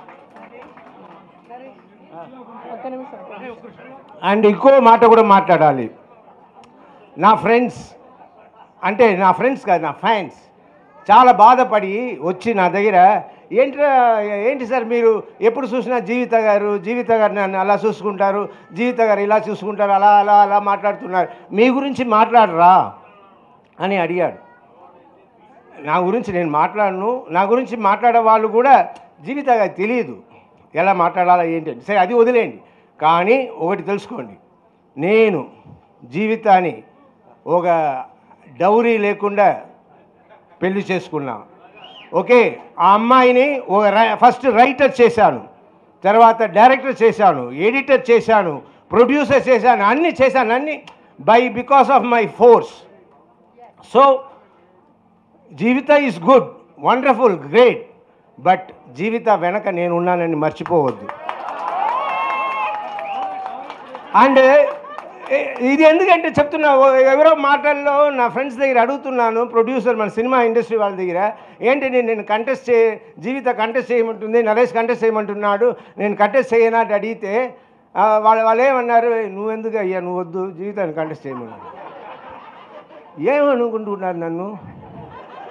and ఇంకో మాట కూడా మాట్లాడాలి నా ఫ్రెండ్స్ అంటే నా ఫ్రెండ్స్ కాదు నా ఫ్యాన్స్ చాలా బాధపడి వచ్చి నా దగ్గర ఏంట్రా ఏంటి సార్ మీరు ఎప్పుడు చూసినా జీవిత గారు జీవిత గారు నన్ను అలా చూసుకుంటారు జీవిత గారు ఇలా చూసుకుంటారు అలా అలా అలా మాట్లాడుతున్నారు మీ గురించి మాట్లాడరా అని అడిగాడు నా గురించి నేను మాట్లాడను నా గురించి మాట్లాడే వాళ్ళు కూడా జీవిత గారికి తెలియదు ఎలా మాట్లాడాలా ఏంటి అని. సరే అది వదిలేయండి కానీ ఒకటి తెలుసుకోండి నేను జీవితాన్ని ఒక డౌరీ లేకుండా పెళ్లి చేసుకున్నా ఓకే ఆ అమ్మాయిని ఒక రై- ఫస్ట్ రైటర్ చేశాను తర్వాత డైరెక్టర్ చేశాను ఎడిటర్ చేశాను ప్రొడ్యూసర్ చేశాను అన్నీ చేశాను అన్నీ by because of my force so Jeevitha is good wonderful great but Jeevitha వెనక నేను ఉన్నానని మర్చిపోవద్దు అండ్ ఇది ఎందుకంటే చెప్తున్నా ఓ- ఎవరో మాటల్లో నా ఫ్రెండ్స్ దగ్గర అడుగుతున్నాను ప్రొడ్యూసర్ మన సినిమా ఇండస్ట్రీ వాళ్ళ దగ్గర ఏంటి నేను నేను కంటెస్ట్ చే జీవిత కంటెస్ట్ చేయమంటుంది నరేష్ కంటెస్ట్ చేయమంటున్నాడు నేను కంటెస్ట్ చేయనా అని అడిగితే ఆ, వాళ్ళు వాళ్ళు ఏమన్నారు నువ్వెందుకు అయ్యా నువ్వు వద్దు జీవితాన్ని కంటెస్ట్ చేయమన్నారు ఏమనుకుంటున్నారు నన్ను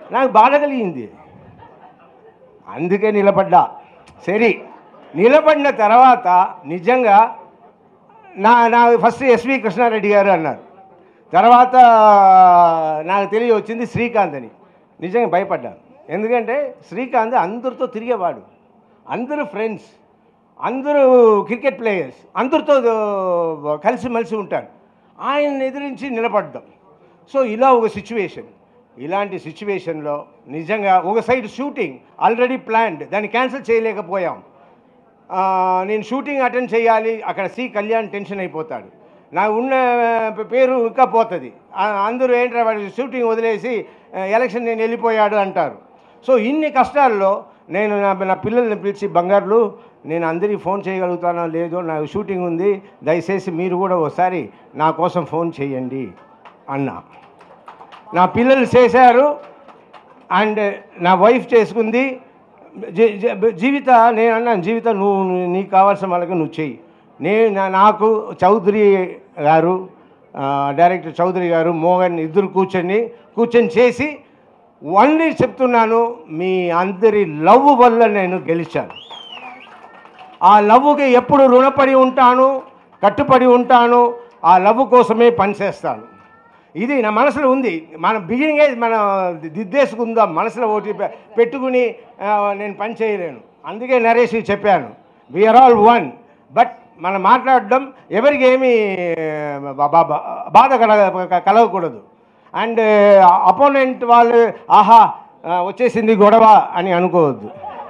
నాకు బాధ కలిగింది అందుకే నిలబడ్డా సరే నిలబడిన తర్వాత నిజంగా నా నా ఫస్ట్ ఎస్వి కృష్ణారెడ్డి గారు అన్నారు తర్వాత నాకు తెలియ వచ్చింది శ్రీకాంత్ అని నిజంగా భయపడ్డాను ఎందుకంటే శ్రీకాంత్ అందరితో తిరిగేవాడు అందరూ ఫ్రెండ్స్ అందరూ క్రికెట్ ప్లేయర్స్ అందరితో కలిసిమెలిసి ఉంటాడు ఆయన ఎదిరించి నిలబడ్డాం సో ఇలా ఒక సిచ్యువేషన్ ఇలాంటి సిచ్యువేషన్లో నిజంగా ఒక సైడ్ షూటింగ్ ఆల్రెడీ ప్లాన్డ్ దాన్ని క్యాన్సిల్ చేయలేకపోయాం ఆ, నేను షూటింగ్ అటెండ్ చేయాలి అక్కడ సి కళ్యాణ్ టెన్షన్ అయిపోతాడు నాకు ఉన్న పేరు ఇంకా పోతుంది ఆ- అందరూ ఏంటంటే వాడు షూటింగ్ వదిలేసి ఆ, ఎలక్షన్ నేను వెళ్ళిపోయాడు అంటారు సో ఇన్ని కష్టాల్లో నేను నా నా పిల్లల్ని పిలిచి బంగారులు నేను అందరికీ ఫోన్ చేయగలుగుతానో లేదో నాకు షూటింగ్ ఉంది దయచేసి మీరు కూడా ఒకసారి నా కోసం ఫోన్ చేయండి అన్నా నా పిల్లలు చేశారు అండ్ నా వైఫ్ చేసుకుంది జీ- జీ- జీవిత నేను అన్నాను జీవిత నువ్వు నువ్వు- నీకు కావాల్సిన వాళ్ళకి నువ్వు చెయ్యి నేను నా- నాకు చౌదరి గారు ఆ, డైరెక్టర్ చౌదరి గారు మోహన్ ఇద్దరు కూర్చొని కూర్చొని చేసి ఓన్లీ చెప్తున్నాను మీ అందరి లవ్ వల్ల నేను గెలిచాను ఆ లవ్కి ఎప్పుడు రుణపడి ఉంటాను కట్టుపడి ఉంటాను ఆ లవ్ కోసమే పనిచేస్తాను ఇది నా మనసులో ఉంది మన బిగినింగే మనం దిద్దేసుకుందాం మనసులో ఒకటి పె- పెట్టుకుని ఆ, నేను పని చేయలేను అందుకే నరేష్ చెప్పాను వీఆర్ ఆల్ వన్ బట్ మనం మాట్లాడడం ఎవరికి ఏమీ బా- బా- బా- బాధ కల కలగకూడదు అండ్ అపోనెంట్ వాళ్ళు ఆహా ఆ, వచ్చేసింది గొడవ అని అనుకోవద్దు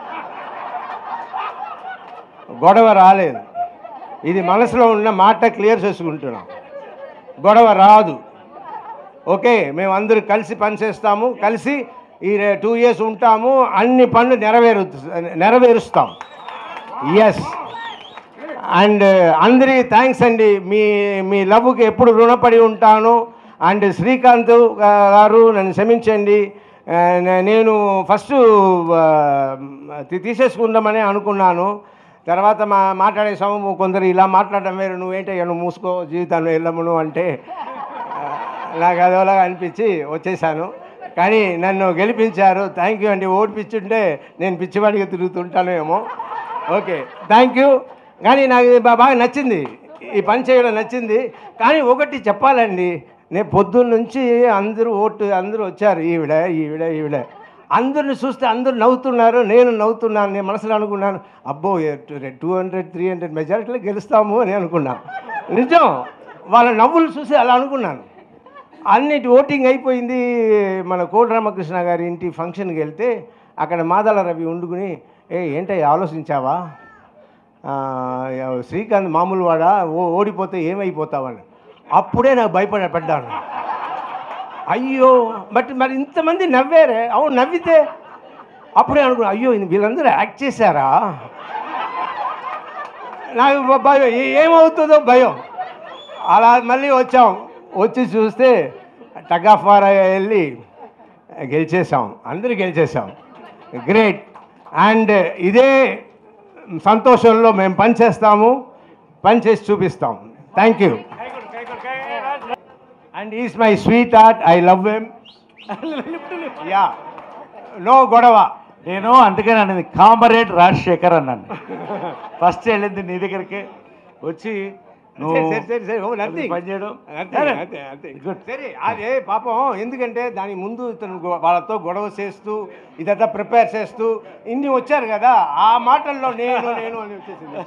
గొడవ రాలేదు ఇది మనసులో ఉన్న మాట క్లియర్ చేసుకుంటున్నాం గొడవ రాదు ఓకే మేము అందరూ కలిసి పనిచేస్తాము కలిసి ఈ టూ ఇయర్స్ ఉంటాము అన్ని పనులు నెరవేరు నెరవేరుస్తాం ఎస్ అండ్ అందరి థ్యాంక్స్ అండి మీ మీ లవ్కి ఎప్పుడు రుణపడి ఉంటాను అండ్ శ్రీకాంత్ గారు నన్ను క్షమించండి ఆ, నే- నేను ఫస్ట్ తీసేసుకుందామని అనుకున్నాను తర్వాత మా మాట్లాడే సమయం కొందరు ఇలా మాట్లాడడం వేరు నువ్వేంటయ్యా నువ్వు మూసుకో జీవితాన్ని వెళ్ళమును అంటే ఆ, నాకు అదోలాగా అనిపించి వచ్చేసాను కానీ నన్ను గెలిపించారు థ్యాంక్ యూ అండి ఓడిపించుంటే నేను పిచ్చివాడిగా తిరుగుతుంటాను ఏమో ఓకే థ్యాంక్ యూ కానీ నాకు ఇది బా- బాగా నచ్చింది ఈ పని చేయడం నచ్చింది కానీ ఒకటి చెప్పాలండి నేను పొద్దున్న నుంచి అందరూ ఓటు అందరూ వచ్చారు ఈవిడ ఈవిడ ఈవిడ అందరిని చూస్తే అందరూ నవ్వుతున్నారు నేను నవ్వుతున్నాను నేను మనసులో అనుకున్నాను అబ్బో టూ హండ్రెడ్ త్రీ హండ్రెడ్ మెజారిటీలో గెలుస్తాము అని అనుకున్నాను నిజం వాళ్ళ నవ్వులు చూసి అలా అనుకున్నాను అన్నిటి ఓటింగ్ అయిపోయింది మన కోటి రామకృష్ణ గారి ఇంటి ఫంక్షన్కి వెళ్తే అక్కడ మాదాల రవి వండుకుని ఏ ఏంటయ్య ఆలోచించావా ఆ, శ్రీకాంత్ మామూలు వాడా ఓ ఓడిపోతే ఏమైపోతావని అప్పుడే నాకు భయపడ పడ్డాను అయ్యో బట్ మరి ఇంతమంది నవ్వారే అవును నవ్వితే అప్పుడే అనుకున్నా అయ్యో ఇది వీళ్ళందరూ యాక్ట్ చేశారా నాకు భ- భయం ఏ- ఏమవుతుందో భయం అలా మళ్ళీ వచ్చాం వచ్చి చూస్తే టగ్ ఆఫ్ వార్ వెళ్ళి గెలిచేసాం అందరూ గెలిచేసాం గ్రేట్ అండ్ ఇదే సంతోషంలో మేము పని చేస్తాము పని చేసి చూపిస్తాం thank you and is my sweet heart I love em yeah no గొడవ నేను అందుకని అనేది కామరేడ్ రాజశేఖర్ అన్నాను ఫస్ట్ వెళ్ళింది నీ దగ్గరికి వచ్చి నువ్వు సరే, సరే, సరే, ఓ, nothing. పని చేయడం అంతే, అంతే, అంతే. సరే అదే పాపం ఎందుకంటే దాని ముందు ఇతను గొ- వాళ్ళతో గొడవ చేస్తూ ఇదంతా ప్రిపేర్ చేస్తూ ఇన్ని వచ్చారు కదా ఆ మాటల్లో నేను నేను అని వచ్చేసింది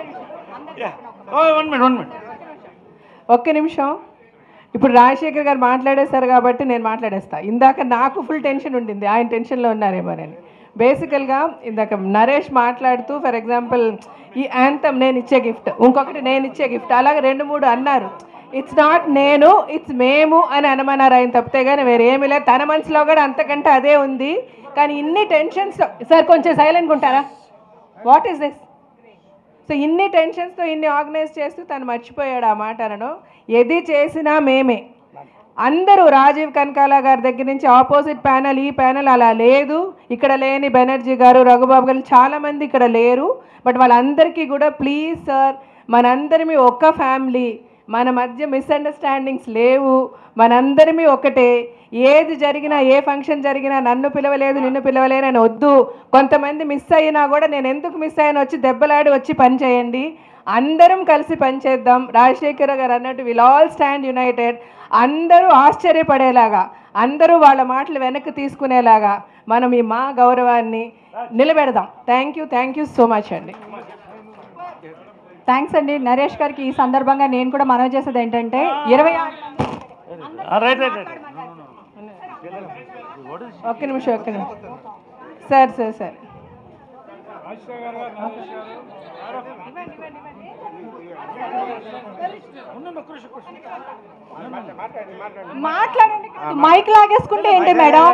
వన్ మినిట్ వన్ మినిట్ ఒక్క నిమిషం ఇప్పుడు రాజశేఖర్ గారు మాట్లాడేశారు కాబట్టి నేను మాట్లాడేస్తా ఇందాక నాకు ఫుల్ టెన్షన్ ఉండింది ఆయన టెన్షన్లో ఉన్నారేమోనని బేసికల్గా ఇందాక నరేష్ మాట్లాడుతూ ఫర్ ఎగ్జాంపుల్ ఈ యాంథమ్ నేను ఇచ్చే గిఫ్ట్ ఇంకొకటి నేను ఇచ్చే గిఫ్ట్ అలాగే రెండు మూడు అన్నారు ఇట్స్ నాట్ నేను ఇట్స్ మేము అని అనమన్నారు ఆయన తప్పితే కానీ వేరేమీ లేదు తన మనసులో కూడా అంతకంటే అదే ఉంది కానీ ఇన్ని టెన్షన్స్లో సార్ కొంచెం సైలెంట్గా ఉంటారా వాట్ ఈస్ దిస్ సో ఇన్ని టెన్షన్స్తో ఇన్ని ఆర్గనైజ్ చేస్తూ తను మర్చిపోయాడు ఆ మాట అనను ఏది చేసినా మేమే అందరూ రాజీవ్ కనకాల గారి దగ్గర నుంచి ఆపోజిట్ ప్యానల్ ఈ ప్యానల్ అలా లేదు ఇక్కడ లేని బెనర్జీ గారు రఘుబాబు గారు చాలామంది ఇక్కడ లేరు బట్ వాళ్ళందరికీ కూడా ప్లీజ్ సార్ మనందరిమి ఒక్క ఫ్యామిలీ మన మధ్య మిస్అండర్స్టాండింగ్స్ లేవు మనందరిమీ ఒకటే ఏది జరిగినా ఏ ఫంక్షన్ జరిగినా నన్ను పిలవలేదు నిన్ను పిలవలేనని వద్దు కొంతమంది మిస్ అయినా కూడా నేను ఎందుకు మిస్ అయ్యాను వచ్చి దెబ్బలాడి వచ్చి పని చేయండి అందరం కలిసి పనిచేద్దాం రాజశేఖర గారు అన్నట్టు విల్ ఆల్ స్టాండ్ యునైటెడ్ అందరూ ఆశ్చర్యపడేలాగా అందరూ వాళ్ళ మాటలు వెనక్కి తీసుకునేలాగా మనం ఈ మా గౌరవాన్ని నిలబెడదాం thank you thank you so much అండి థ్యాంక్స్ అండి నరేష్ గారికి ఈ సందర్భంగా నేను కూడా మనవి చేసేది ఏంటంటే ఇరవై ఆరు రైట్ రైట్ రైట్ ఒక్క నిమిషం ఒక్క నిమిషం సార్ సార్ సార్ మాట్లాడండి మైక్ లాగేసుకుంటే ఏంటి మేడం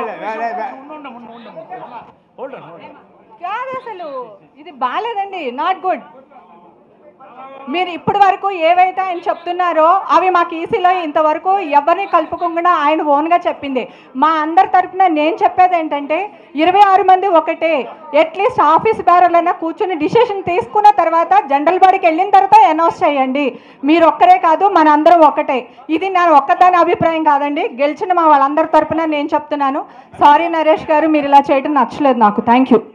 కాదు అసలు ఇది బాగాలేదండి నాట్ గుడ్ మీరు ఇప్పటి వరకు ఏవైతే ఆయన చెప్తున్నారో అవి మాకు ఈసీలో ఇంతవరకు ఎవరిని కలుపుకుండా ఆయన ఓన్గా చెప్పింది మా అందరి తరపున నేను చెప్పేది ఏంటంటే ఇరవై ఆరు మంది ఒకటే అట్లీస్ట్ ఆఫీస్ బేరర్లైనా కూర్చుని డిసిషన్ తీసుకున్న తర్వాత జనరల్ బాడీకి వెళ్ళిన తర్వాత అనౌన్స్ చేయండి మీరు ఒక్కరే కాదు మన అందరం ఒకటే ఇది నా ఒక్కదాని అభిప్రాయం కాదండి గెలిచిన మా వాళ్ళందరి తరపున నేను చెప్తున్నాను సారీ నరేష్ గారు మీరు ఇలా చేయడం నచ్చలేదు నాకు థ్యాంక్ యూ